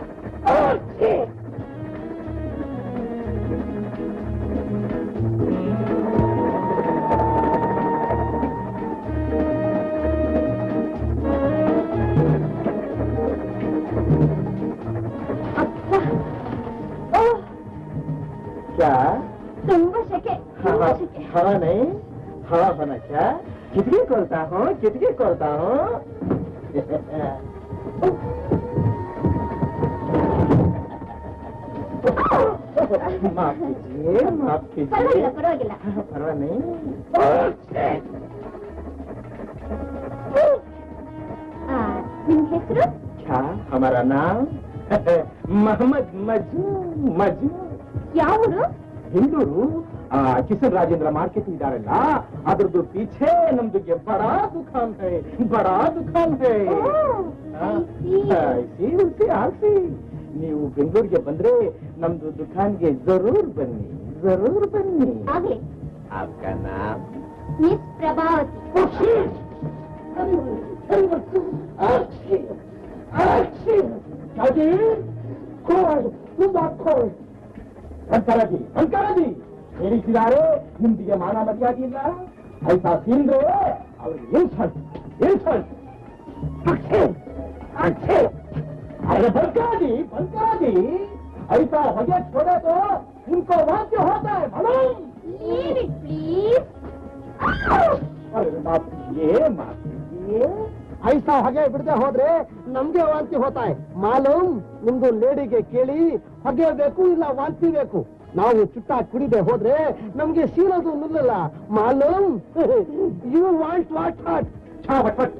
ಅಪ್ಪ ಓಹ್ क्या ತುಂಬಾ ಸೆಕೆ ತುಂಬಾ ಸೆಕೆ हवा नहीं हवा बना क्या कितनी खोलता हूँ कितनी खोलता हूँ माफ कीजिए माफ ಪರವಾಗಿಲ್ಲ कीजिए ಪರವಾಗಿಲ್ಲ परवा नहीं ಆ, ನಿಮ್ ಹೆಸರು क्या हमारा नाम मोहम्मद मजनू मजनू ಯಾವ ಊರು ಬೆಂಗಳೂರು ಆ ಕಿಶನ್ ರಾಜೇಂದ್ರ ಮಾರ್ಕೆಟ್ ಇದಾರಲ್ಲ ಅದ್ರದ್ದು ಪೀಛೆ ನಮ್ದುಗೆ ಬಡಾ ದುಕಾನ್ ಹೈ ಬಡಾ ದುಕಾನ್ ಹೈ ಓ, I see. ಆಸಿ ಉಸಿ ಆಸಿ ನೀವು ಬೆಂಗಳೂರಿಗೆ ಬಂದ್ರೆ ನಮ್ದು ದುಕಾನ್ಗೆ ಜರೂರ್ ಬನ್ನಿ ಜರೂರ್ ಬನ್ನಿ ಆಗ್ಲಿ आपका नाम ಮಿಸ್ ಪ್ರಭಾವತಿ ತುಂಬಾ ಕೋಲ್ಡ್ ಅಂಕರ ಜಿ ಅಂಕರ ಜಿ ಹೇಳಿಸಿದ್ದಾರೆ ನಿಮ್ದಿಗೆ ಮಾನ ಮರ್ಯಾದೆ ಇಲ್ಲ ಆಯ್ತಾ ತಿಂದ್ರೆ ಅವ್ರಿಗೆ ಇನ್ಸಲ್ಟ್ ಇನ್ಸಲ್ಟ್ अरे बंका जी बंका जी ऐसा वजह छोड़े तो उनको वाक्य होता है मालूम Leave it, please. अरे बाप रे, ये बाप ये ಐಸಾ ಹೊಗೆ ಬಿಡದೆ ಹೋದ್ರೆ ನಮ್ಗೆ ವಾಂತಿ ಹೋತಾಯ್ ಮಾಲೂಮ್ ನಿಮ್ದು ಲೇಡಿಗೆ ಕೇಳಿ ಹೊಗೆ ಬೇಕು ಇಲ್ಲ ವಾಂತಿ ಬೇಕು ನಾವು ಚುಟ್ಟ ಕುಡಿದೆ ಹೋದ್ರೆ ನಮ್ಗೆ ಸೀರೋದು ನಿಲ್ಲಲ್ಲ ಮಾಲೂಮ್ ಯು ವಾಂಟ್ ವಾಟ್ ವಾಟ್ छा फटफट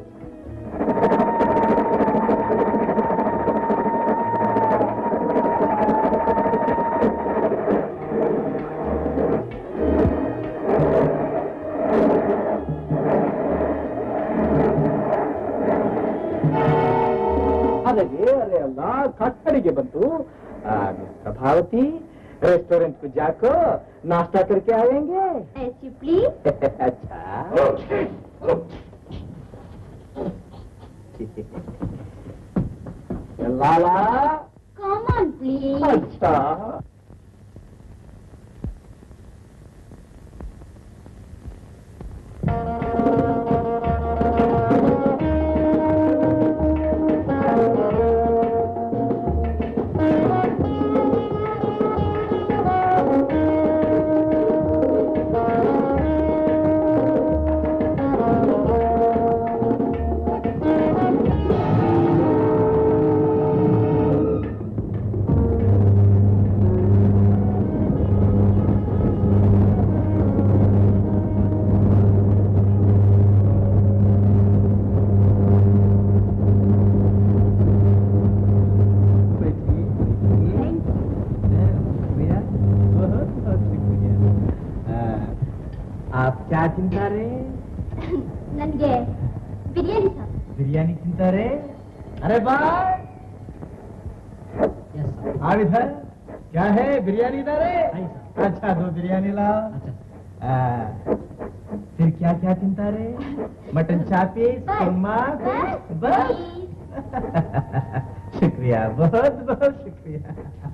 अरे अरे अल्लाह खटखड़िಗೆ ಬಂತು आ, मिस प्रभावती रेस्टोरेंट को जाकर नाश्ता करके आएंगे As you please. अच्छा लाला Come on, please. अच्छा आप क्या ತಿಂತಾರೆ ನನ್ಗೆ ಬಿರಿಯಾನಿ ಸಾಕು बिरयानी ತಿಂತಾರೆ अरे भाई आप इधर क्या है बिरयानी इधर है अच्छा दो बिरयानी लाओ आ, फिर क्या क्या चिंता रे मटन चापीस बस, कुरमा बस, बस शुक्रिया बहुत बहुत शुक्रिया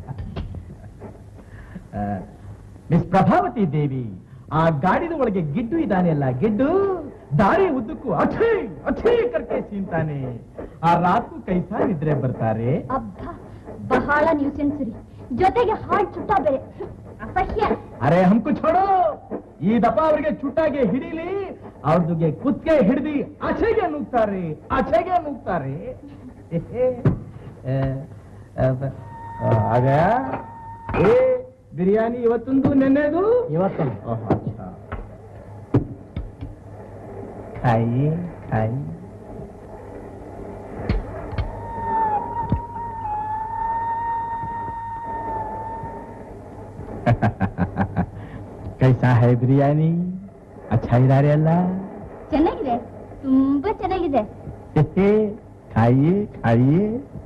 ಆ, ಮಿಸ್ ಪ್ರಭಾವತಿ ದೇವಿ ಆ ಗಾಡಿದ ಒಳಗೆ ಗಿಡ್ಡು ಇದ್ದಾನೆ ಅಲ್ಲ ಗಿಡ್ಡು ದಾರಿ ಉದ್ದಕ್ಕೂ ಅಛೇ ಅಛೇ ಕರ್ಕೆ ಸೀನ್ತಾನೆ ಆ ರಾತ್ಕು ಕೈಸಾ ನಿದ್ರೆ ಬರ್ತಾರೆ ಅಬ್ಬಾ ಬಹಳ ನ್ಯೂಸೆನ್ಸ್ ರೀ ಜೊತೆಗೆ ಹಾರ್ಟ್ ಚುಟ್ಟ ಬೇರೆ ಅಸಹ್ಯ ಅರೆ ಹಮ್ಕು ಛೋಡೋ ಈ ದಪ ಅವರಿಗೆ ಚುಟ್ಟಾಗೆ ಹಿಡಿಲಿ ಅವ್ರದಿಗೆ ಕುತ್ತಿಗೆ ಹಿಡಿದು ಆಚೆಗೆ ನುಗ್ತಾರೆ ಆಚೆಗೆ ನುಗ್ತಾರೆ ಆಗ ಏ ಬಿರಿಯಾನಿ ಇವತ್ತೊಂದು ನೆನ್ನೆದು ಇವತ್ತೊಂದು ಓಹ್, ಅಚ್ಚಾ. खाइए खाइए कैसा है बिरयानी अच्छा इदारे अल्लाह ಚೆನ್ನಾಗಿದೆ ತುಂಬಾ ಚೆನ್ನಾಗಿದೆ खाइए खाइए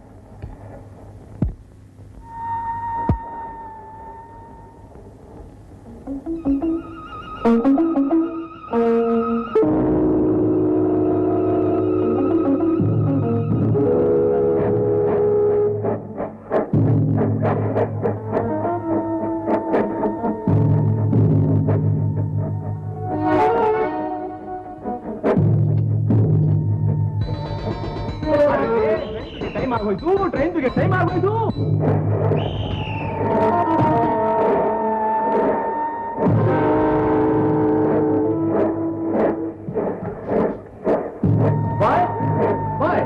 ಟೈಮ್ ಆಗೋಯ್ತು ಟ್ರೈನ್ಗೆ ಟೈಮ್ ಆಗೋಯ್ತು ಬಾಯ್ ಬಾಯ್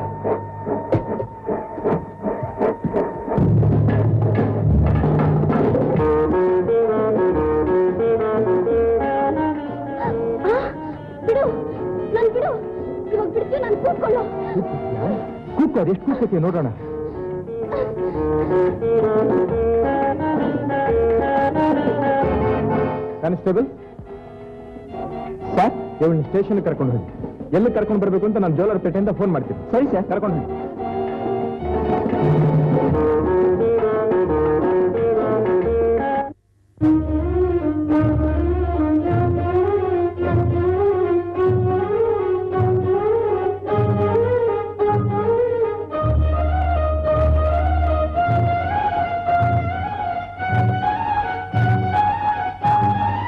ಆ, ಬಿಡು ನನ್ ಬಿಡು ಇವಾಗ ಬಿಡ್ತೀವಿ ನಾನು ಕೂತ್ಕೊಳ್ಳೋ ಕೂಕು ಅದೆಷ್ಟು ಕೂಸಕ್ಕೆ ನೋಡೋಣ ಕಾನ್ಸ್ಟೇಬಲ್ ಸರ್ ಇವಳನ್ನ ಸ್ಟೇಷನ್ ಕರ್ಕೊಂಡು ಹೋಗಿ ಎಲ್ಲಿ ಕರ್ಕೊಂಡು ಬರಬೇಕು ಅಂತ ನಾನು ಜೋಲಾರ್ಪೇಟೆಯಿಂದ ಫೋನ್ ಮಾಡ್ತೀನಿ ಸರಿ ಸರ್ ಕರ್ಕೊಂಡು ಹೋಗಿ ಆ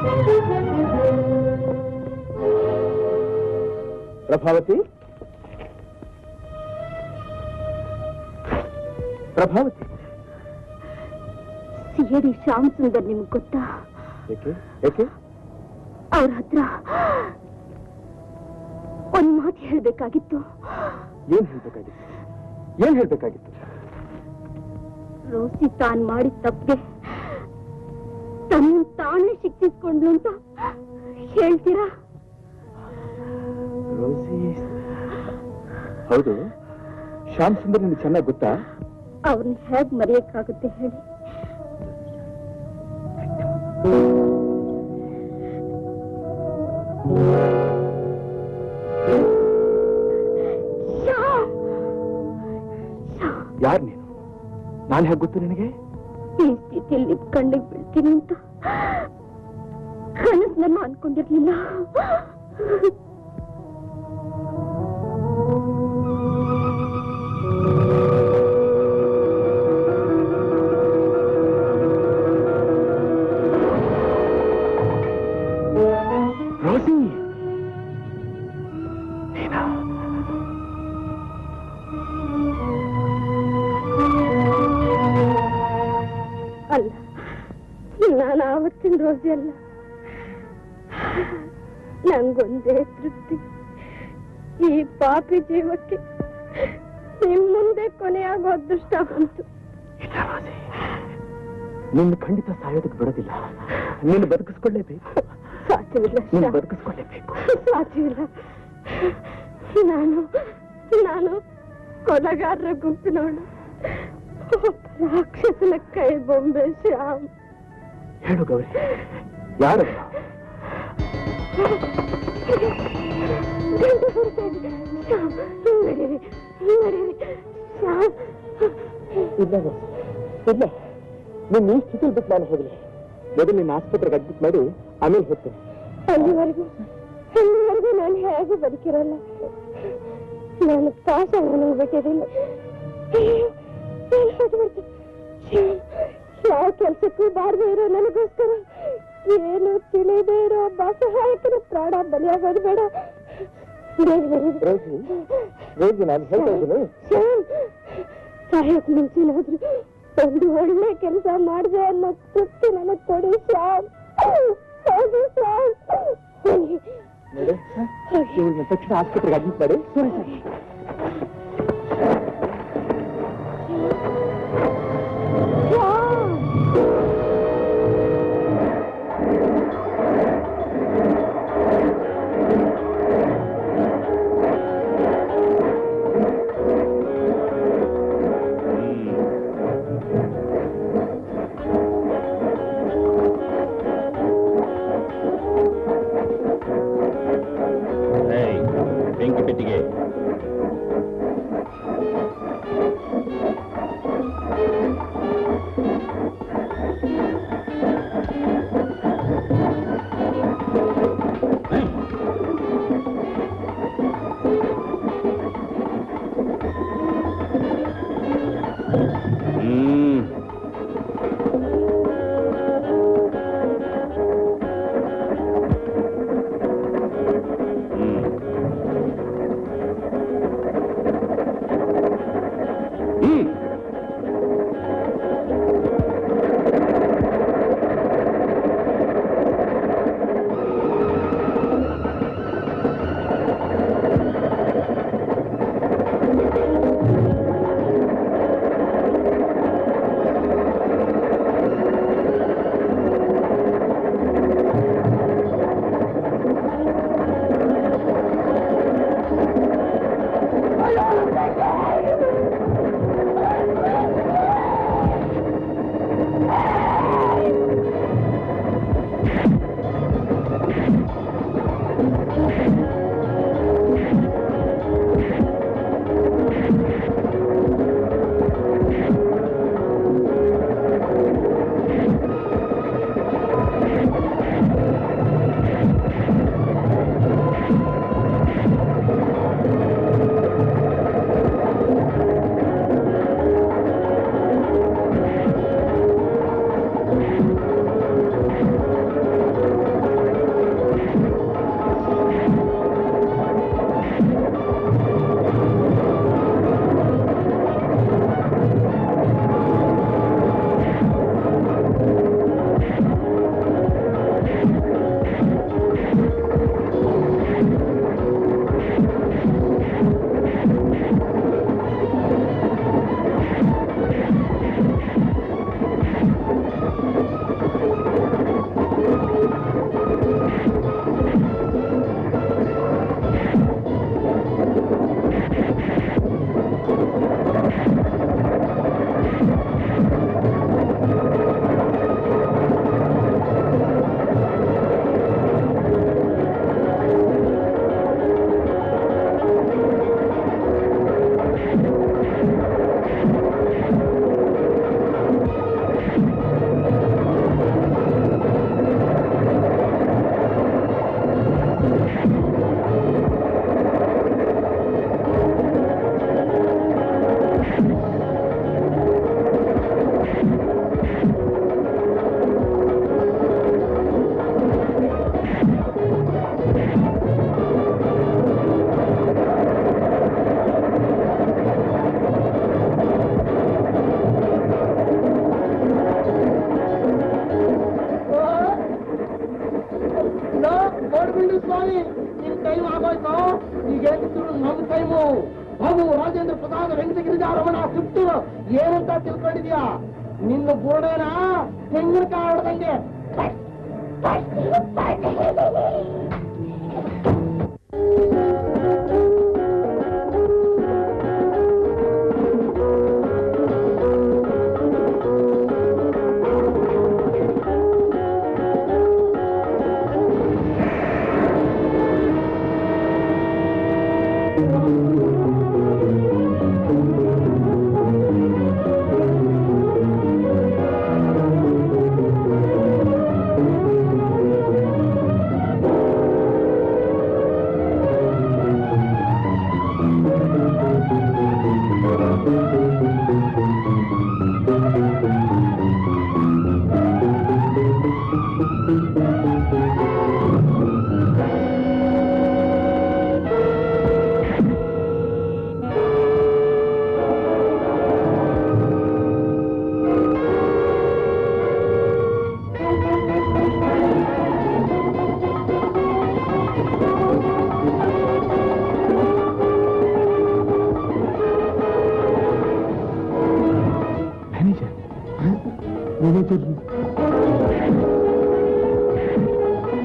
ಪ್ರಭಾವತಿ ಪ್ರಭಾವತಿ ಸಿಯಡಿ ಶ್ಯಾಮ್ ಸುಂದರ್ ನಿಮ್ಗೆ ಗೊತ್ತಾ ಏಕೆ ಏಕೆ ಅವ್ರ ಹತ್ರ ಒಂದ್ ಮಾತು ಹೇಳ್ಬೇಕಾಗಿತ್ತು ಏನ್ ಹೇಳ್ಬೇಕಾಗಿತ್ತು ಏನ್ ಹೇಳ್ಬೇಕಾಗಿತ್ತು ರೋಸಿ ತಾನ್ ಮಾಡಿದ ತಪ್ಪಿಗೆ ತನ್ನ ತಾನೇ ಶಿಕ್ಷಿಸ್ಕೊಂಡ್ಲು ಅಂತ ಹೇಳ್ತೀರಾ ರೋಸಿ ಹೌದು ಶ್ಯಾಮ್ ಸುಂದರ್ ನಿಮ್ಗೆ ಚೆನ್ನಾಗಿ ಗೊತ್ತಾ ಅವ್ರನ್ನ ಹೇಗ್ ಮರೆಯಕ್ಕಾಗುತ್ತೆ ಹೇಳಿ ಶ್ಯಾಮ್! ಶ್ಯಾಮ್! ಯಾರು ನೀನು ನಾನು ಹೇಗೆ ಗೊತ್ತು ನಿನಗೆ ಈ ಸ್ಥಿತಿಯಲ್ಲಿ ನಿಮ್ ಕಣ್ಣಿಗೆ ಬೀಳ್ತೀನಿ ಅಂತ ಕನಸ್ನಲ್ಲೂ ಅನ್ಕೊಂಡಿರ್ಲಿಲ್ಲ ರೋಸಿ ನೀನಾ ಅಲ್ಲ ನಾನು ಆವತ್ತಿನ ರೋಜಿ ಅಲ್ಲ ನಂಗೊಂದೇ ತೃಪ್ತಿ ಈ ಪಾಪಿ ಜೀವಕ್ಕೆ ನಿಮ್ ಮುಂದೆ ಕೊನೆಯಾಗೋ ಅದೃಷ್ಟ ಬಂತು ಇಲ್ಲ ರೋಸಿ ನಿನ್ನ ಖಂಡಿತ ಸಾಯೋದಕ್ಕೆ ಬಿಡೋದಿಲ್ಲ ನೀನು ಬದುಕಿಸ್ಕೊಳ್ಳೇಬೇಕು ಸಾಧ್ಯವಿಲ್ಲ ನೀನು ಶ್ಯಾಮ್. ಬದುಕಿಸ್ಕೊಳ್ಳೇಬೇಕು ಸಾಧ್ಯವಿಲ್ಲ ನಾನು ನಾನು ಕೊಲಗಾರರ ಗುಂಪಿನವಳು ಒಬ್ಬ ರಾಕ್ಷಸನ ಕೈ ಬೊಂಬೆ ಶ್ಯಾಮ್ ಹೇಳು ಗೌರಿ ಯಾರು ಗಂಟು ಬರ್ತಾ ಇದೆ. ಶ್ಯಾಮ್, ನಡೀರಿ, ನಡೀರಿ. ಶ್ಯಾಮ್. ಇಲ್ಲ ರೋಸಿ ಇಲ್ಲ ನೀನು ಈ ಸ್ಥಿತಿಲಿ ಬಿಟ್ಟು ನಾನು ಹೋಗಲಿ ಮೊದಲು ನಿನ್ನ ಆಸ್ಪತ್ರೆಗೆ ಅಡ್ಮಿಟ್ ಮಾಡಿ ಆಮೇಲೆ ಹೋಗ್ತೇನೆ ಅಲ್ಲಿವರೆಗೂ ಅಲ್ಲಿವರೆಗೂ ನಾನು ಹೇಗೂ ಬದುಕಿರಲ್ಲ ನಾನು ಪಾಶ ನನಗೆ ಬಿಟ್ಟಿರಲಿಲ್ಲ ಯಾವ ಕೆಲಸಕ್ಕೂ ಬಾರದೇ ಇರೋ ನನಗೋಸ್ಕರ ಏನು ತಿಳಿದೇ ಇರೋ ಒಬ್ಬ ಅಸಹಾಯಕನ ಪ್ರಾಣ ಬಲಿಯಾಗೋದು ಬೇಡ ಬೇಗ ಬರೀ. ರೋಸಿ ರೋಸಿ ನಾನು ಹೇಳ್ತಾ ಇದ್ದೀನಿ ಶ್ಯಾಮ್, ಸಾಯೋಕ್ ಮುಂಚೆನಾದ್ರೂ ಒಂದು ಒಳ್ಳೆ ಕೆಲಸ ಮಾಡಿದೆ ಅನ್ನೋ ತೃಪ್ತಿ ನನಗೆ ಕೊಡಿ ಶ್ಯಾಮ್ ಹೌದು ಶ್ಯಾಮ್ ಹೋಗಿ. ನೋಡಿ ಇವಳನ್ನ ತಕ್ಷಣ ಆಸ್ಪತ್ರೆಗೆ ಅಡ್ಮಿಟ್ ಮಾಡಿ ಶ್ಯಾಮ್. ಬೆಂಕಿ ಪೆಟ್ಟಿಗೆ ಸರಿ ನಿನ್ ಟೈಮ್ ಆಗೋಯ್ತು ಈಗ ಏನಿದ್ರು ನಮ್ ಟೈಮು ಬಾಬು ರಾಜೇಂದ್ರ ಪ್ರಸಾದ್ ವೆಂಕಟಗಿರಿಜ ರಮಣ ಫಿಫ್ಟಿ ಏನಂತ ತಿಳ್ಕೊಂಡಿದ್ಯಾ ನಿನ್ನ ಬುರುಡೇನ ತೆಂಗಿನಕಾಯಿ ಹೊಡೆದಂಗೆ ಮ್ಯಾನೇಜರ್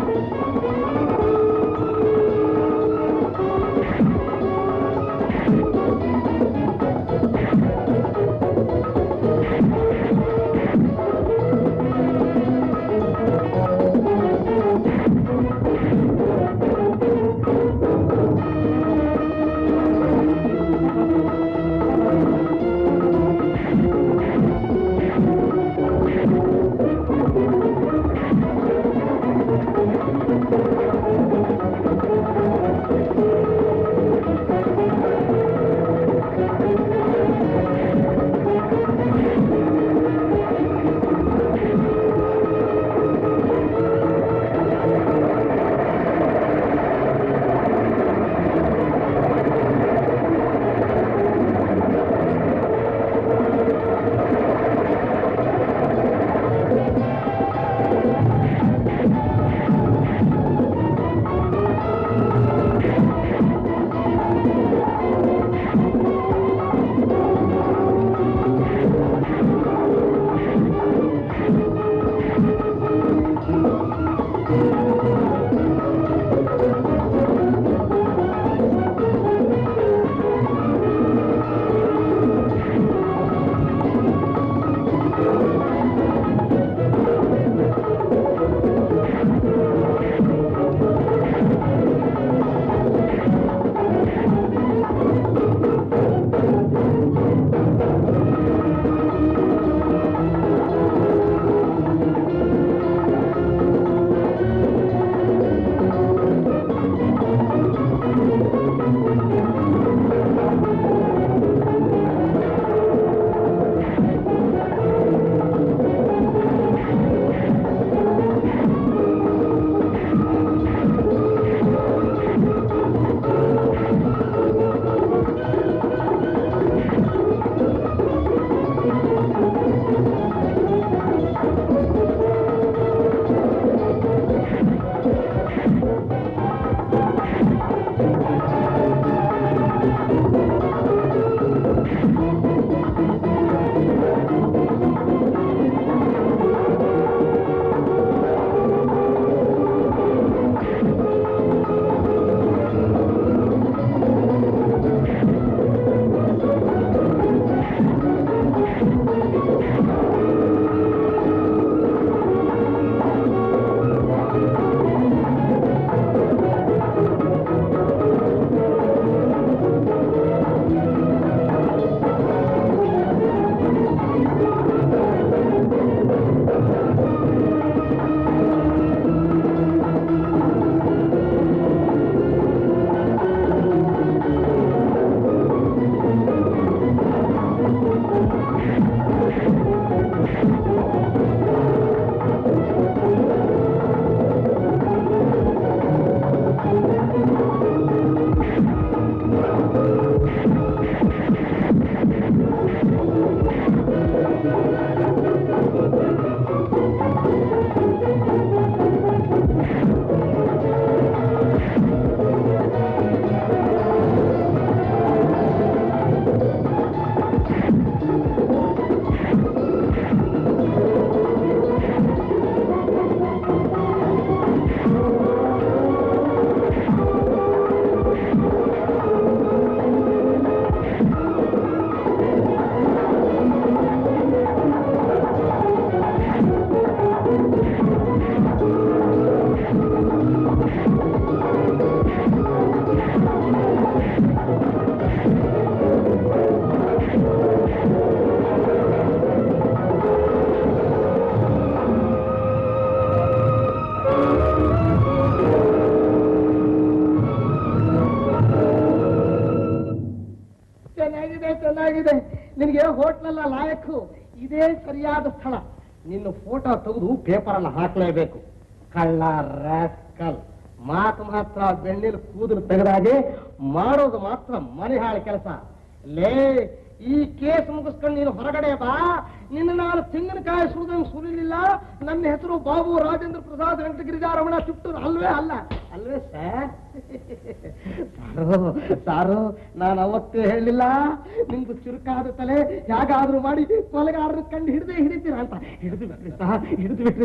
ಚೆನ್ನಾಗಿದೆ ನಿನಗೆ ಹೋಟ್ಲೆಲ್ಲ ಲಾಯಕ್ಕು ಇದೇ ಸರಿಯಾದ ಸ್ಥಳ ನಿನ್ನ ಫೋಟೋ ತೆಗೆದು ಪೇಪರ್ ಅನ್ನ ಹಾಕ್ಲೇಬೇಕು ಕಳ್ಳ ರಾಸ್ಕಲ್ ಮಾತು ಮಾತ್ರ ಬೆಣ್ಣಿಲ್ ಕೂದಲು ತೆಗೆದಾಗೆ ಮಾಡೋದು ಮಾತ್ರ ಮನೆ ಹಾಳು ಕೆಲಸ ಲೇ ಈ ಕೇಸ್ ಮುಗಿಸ್ಕೊಂಡು ನೀನು ಹೊರಗಡೆ ಬಾ ನಿನ್ನ ನಾನು ತೆಂಗಿನಕಾಯಿ ಸುರಿದಂಗೆ ಸುರಿಲಿಲ್ಲ ನನ್ನ ಹೆಸರು ಬಾಬು ರಾಜೇಂದ್ರ ಪ್ರಸಾದ್ ವೆಂಕಟಗಿರಿಜಾರಮಣ ಚುಟ್ಟೂರು ಅಲ್ವೇ ಅಲ್ಲ ಅಲ್ವೇ ಸರ್ ಸಾರು ಸಾರು ನಾನು ಅವತ್ತೇ ಹೇಳಿಲ್ಲ ನಿಮ್ದು ಚುರುಕಾದ ತಲೆ ಹೇಗಾದ್ರೂ ಮಾಡಿ ಕೊಲೆಗಾರರ ಕಂಡು ಹಿಡಿದೇ ಹಿಡಿತೀರ ಅಂತ ಹಿಡಿದು ಬಿಟ್ರಿ ಸಹ ಹಿಡಿದು ಬಿಟ್ರಿ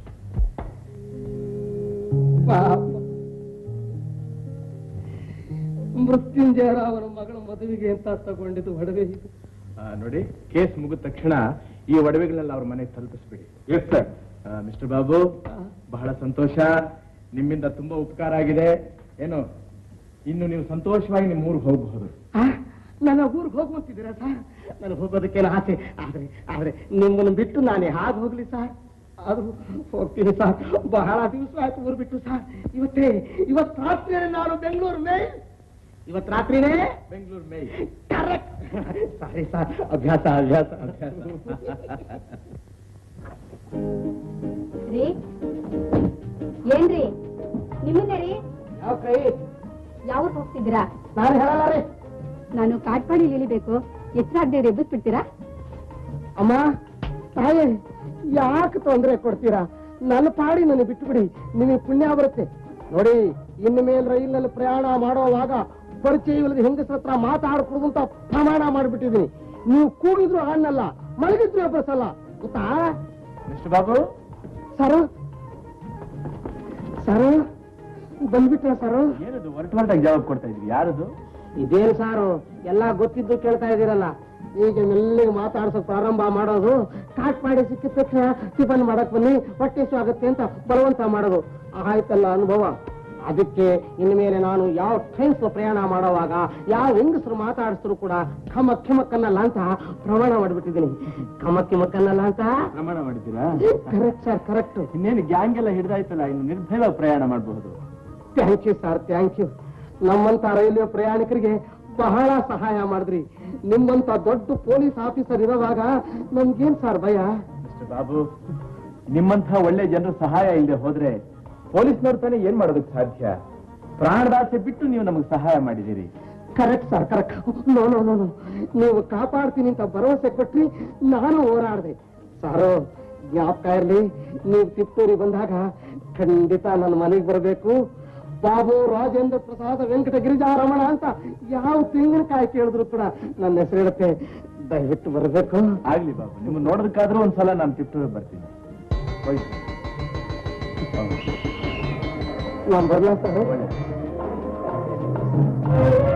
ಪಾಪ ಮೃತ್ಯುಂಜಯರಾವನ ಮಗಳ ಮದುವೆಗೆ ಅಂತ ತಗೊಂಡಿದ್ದು ಒಡವೆ ಇದು ಆ, ನೋಡಿ ಕೇಸ್ ಮುಗಿದ ತಕ್ಷಣ ಈ ಒಡವೆಗಳನ್ನೆಲ್ಲ ಅವ್ರ ಮನೆಗೆ ತಲುಪಿಸ್ಬಿಡಿ ಎಸ್ ಸರ್ ಮಿಸ್ಟರ್ ಬಾಬು ಬಹಳ ಸಂತೋಷ ನಿಮ್ಮಿಂದ ತುಂಬಾ ಉಪಕಾರ ಆಗಿದೆ ಏನು ಇನ್ನು ನೀವು ಸಂತೋಷವಾಗಿ ನಿಮ್ಮ ಊರಿಗೆ ಹೋಗಬಹುದು ಆ, ನನ್ನ ಊರಿಗೆ ಹೋಗುವಂತಿದ್ದೀರಾ ಸರ್ ನನಗೆ ಹೋಗೋದಕ್ಕೇನು ಆಸೆ ಆದ್ರೆ ಆದ್ರೆ ನಿಮ್ಮನ್ನು ಬಿಟ್ಟು ನಾನು ಹಾಗೆ ಹೋಗ್ಲಿ ಸರ್ ಆದ್ರೂ ಹೋಗ್ತೀನಿ ಸರ್ ಬಹಳ ದಿವಸ ಆಯ್ತು ಊರು ಬಿಟ್ಟು ಸರ್ ಇವತ್ತೇ ಇವತ್ತು ರಾತ್ರಿ ನಾನು ಬೆಂಗಳೂರು ಮೇ ಇವತ್ತು ರಾತ್ರಿನೇ ಬೆಂಗಳೂರು ಮೇ ಕರೆಕ್ಟ್ ಸಾರಿ ಸರ್ ಅಭ್ಯಾಸ ಅಭ್ಯಾಸ ಅಭ್ಯಾಸ ರೀ ಏನ್ರಿ ನಿಮ್ಮನ್ನೇ ರೀ ಯಾವ ಕೈ ಯಾವ ಹೋಗ್ತಿದ್ದೀರಾ ನಾನು ಹೇಳಲ್ಲ ರೀ ನಾನು ಕಾಟ್ಪಾಡಿ ಇಳಿಬೇಕು ಎಚ್ಚರಾಗ್ದೇವ್ರಿ ಎಬ್ಬಿಸ್ಬಿಡ್ತೀರಾ ಅಮ್ಮ ತಾಯಿ ಯಾಕೆ ತೊಂದರೆ ಕೊಡ್ತೀರಾ ನನ್ನ ಪಾಡಿ ನನಗೆ ಬಿಟ್ಟು ಬಿಡಿ ನಿಮಗೆ ಪುಣ್ಯ ಬರುತ್ತೆ ನೋಡಿ ಇನ್ನು ಮೇಲೆ ರೈಲಿನಲ್ಲಿ ಪ್ರಯಾಣ ಮಾಡುವಾಗ ಪರಿಚಯ ಇಲ್ಲದ ಹೆಂಗಸ್ರ ಹತ್ರ ಮಾತಾಡ್ಕೊಡುದು ಅಂತ ಪ್ರಮಾಣ ಮಾಡಿಬಿಟ್ಟಿದ್ದೀನಿ ನೀವು ಕೂಗಿದ್ರು ಹಣ್ಣಲ್ಲ ಮಲಗಿದ್ರು ಎಬ್ಬಸಲ್ಲ ಗೊತ್ತಾ ಮಿಸ್ಟರ್ ಬಾಬು ಸರು ಸರು ಬಂದ್ಬಿಟ್ರ ಸರು ಏನದು ಹೊರಟು ಹೊರಟಾಗಿ ಜವಾಬ್ ಕೊಡ್ತಾ ಇದ್ರಿ ಯಾರದು ಇದೇನು ಸಾರು ಎಲ್ಲ ಗೊತ್ತಿದ್ದು ಕೇಳ್ತಾ ಇದ್ದೀರಲ್ಲ ಈಗ ಮೆಲ್ಲಿಗೆ ಮಾತಾಡ್ಸಕ್ ಪ್ರಾರಂಭ ಮಾಡೋದು ಕಾಟ್ ಮಾಡಿ ಸಿಕ್ಕಿದ ತಕ್ಷಣ ಟಿಫನ್ ಮಾಡಕ್ ಬನ್ನಿ ಹೊಟ್ಟೆ ಆಗುತ್ತೆ ಅಂತ ಬಲವಂತ ಮಾಡೋದು ಆಯ್ತಲ್ಲ ಅನುಭವ ಅದಕ್ಕೆ ಇನ್ಮೇಲೆ ನಾನು ಯಾವ ಟ್ರೈನ್ಸ್ ಪ್ರಯಾಣ ಮಾಡುವಾಗ ಯಾವ ಹೆಂಗಸರು ಮಾತಾಡಿಸಿದ್ರು ಕೂಡ ಖಮಕ್ ಖಮಕ್ಕನ್ನಲ್ಲ ಅಂತ ಪ್ರಮಾಣ ಮಾಡಿಬಿಟ್ಟಿದ್ದೀನಿ ಖಮಕ್ ಕಿಮಕ್ಕನ್ನಲ್ಲ ಅಂತ ಪ್ರಮಾಣ ಮಾಡಿದ್ದೀರಾ ಕರೆಕ್ಟ್ ಸರ್ ಕರೆಕ್ಟ್ ಇನ್ನೇನು ಗ್ಯಾಂಗ್ ಎಲ್ಲ ಹಿಡಿದಾಯ್ತಲ್ಲ ಇನ್ನು ನಿರ್ಭಯ ಪ್ರಯಾಣ ಮಾಡಬಹುದು thank you sir thank you ನಮ್ಮಂತ ರೈಲ್ವೆ ಪ್ರಯಾಣಿಕರಿಗೆ ಬಹಳ ಸಹಾಯ ಮಾಡಿದ್ರಿ ನಿಮ್ಮಂತ ದೊಡ್ಡ ಪೊಲೀಸ್ ಆಫೀಸರ್ ಇರೋವಾಗ ನಮ್ಗೇನ್ ಸರ್ ಭಯ ಮಿಸ್ಟರ್ ಬಾಬು ನಿಮ್ಮಂಥ ಒಳ್ಳೆ ಜನರ ಸಹಾಯ ಇಲ್ಲದೆ ಹೋದ್ರೆ ಪೊಲೀಸ್ನವ್ರು ತಾನೇ ಏನ್ ಮಾಡೋದಕ್ಕೆ ಸಾಧ್ಯ ಪ್ರಾಣದಾಸೆ ಬಿಟ್ಟು ನೀವು ನಮಗೆ ಸಹಾಯ ಮಾಡಿದ್ದೀರಿ correct sir correct no no no no ನೀವು ಕಾಪಾಡ್ತೀನಿ ಅಂತ ಭರವಸೆ ಕೊಟ್ರಿ ನಾನು ಹೋರಾಡಿದೆ ಸಾರು ಜ್ಞಾಪಕ ಇರ್ಲಿ ನೀವು ತಿಪ್ಪೂರಿ ಬಂದಾಗ ಖಂಡಿತ ನನ್ನ ಮನೆಗೆ ಬರಬೇಕು ಬಾಬು ರಾಜೇಂದ್ರ ಪ್ರಸಾದ ವೆಂಕಟ ಗಿರಿಜಾರಮಣ ಅಂತ ಯಾವ ತೆಂಗಿನಕಾಯಿ ಕೇಳಿದ್ರು ಕೂಡ ನನ್ನ ಹೆಸರಿಡುತ್ತೆ ದಯವಿಟ್ಟು ಬರಬೇಕು ಆಗ್ಲಿ ಬಾಬು ನಿಮ್ಮನ್ನ ನೋಡೋದಕ್ಕಾದ್ರೂ ಒಂದ್ಸಲ ನಾನು ತಿಪ್ಟೂರಿಗೆ ಬರ್ತೀನಿ ಹೋಯ್ತು. ಹೌದು. ನಾನು ಬರ್ಲಾ ಸರ್ ಒಳ್ಳೆ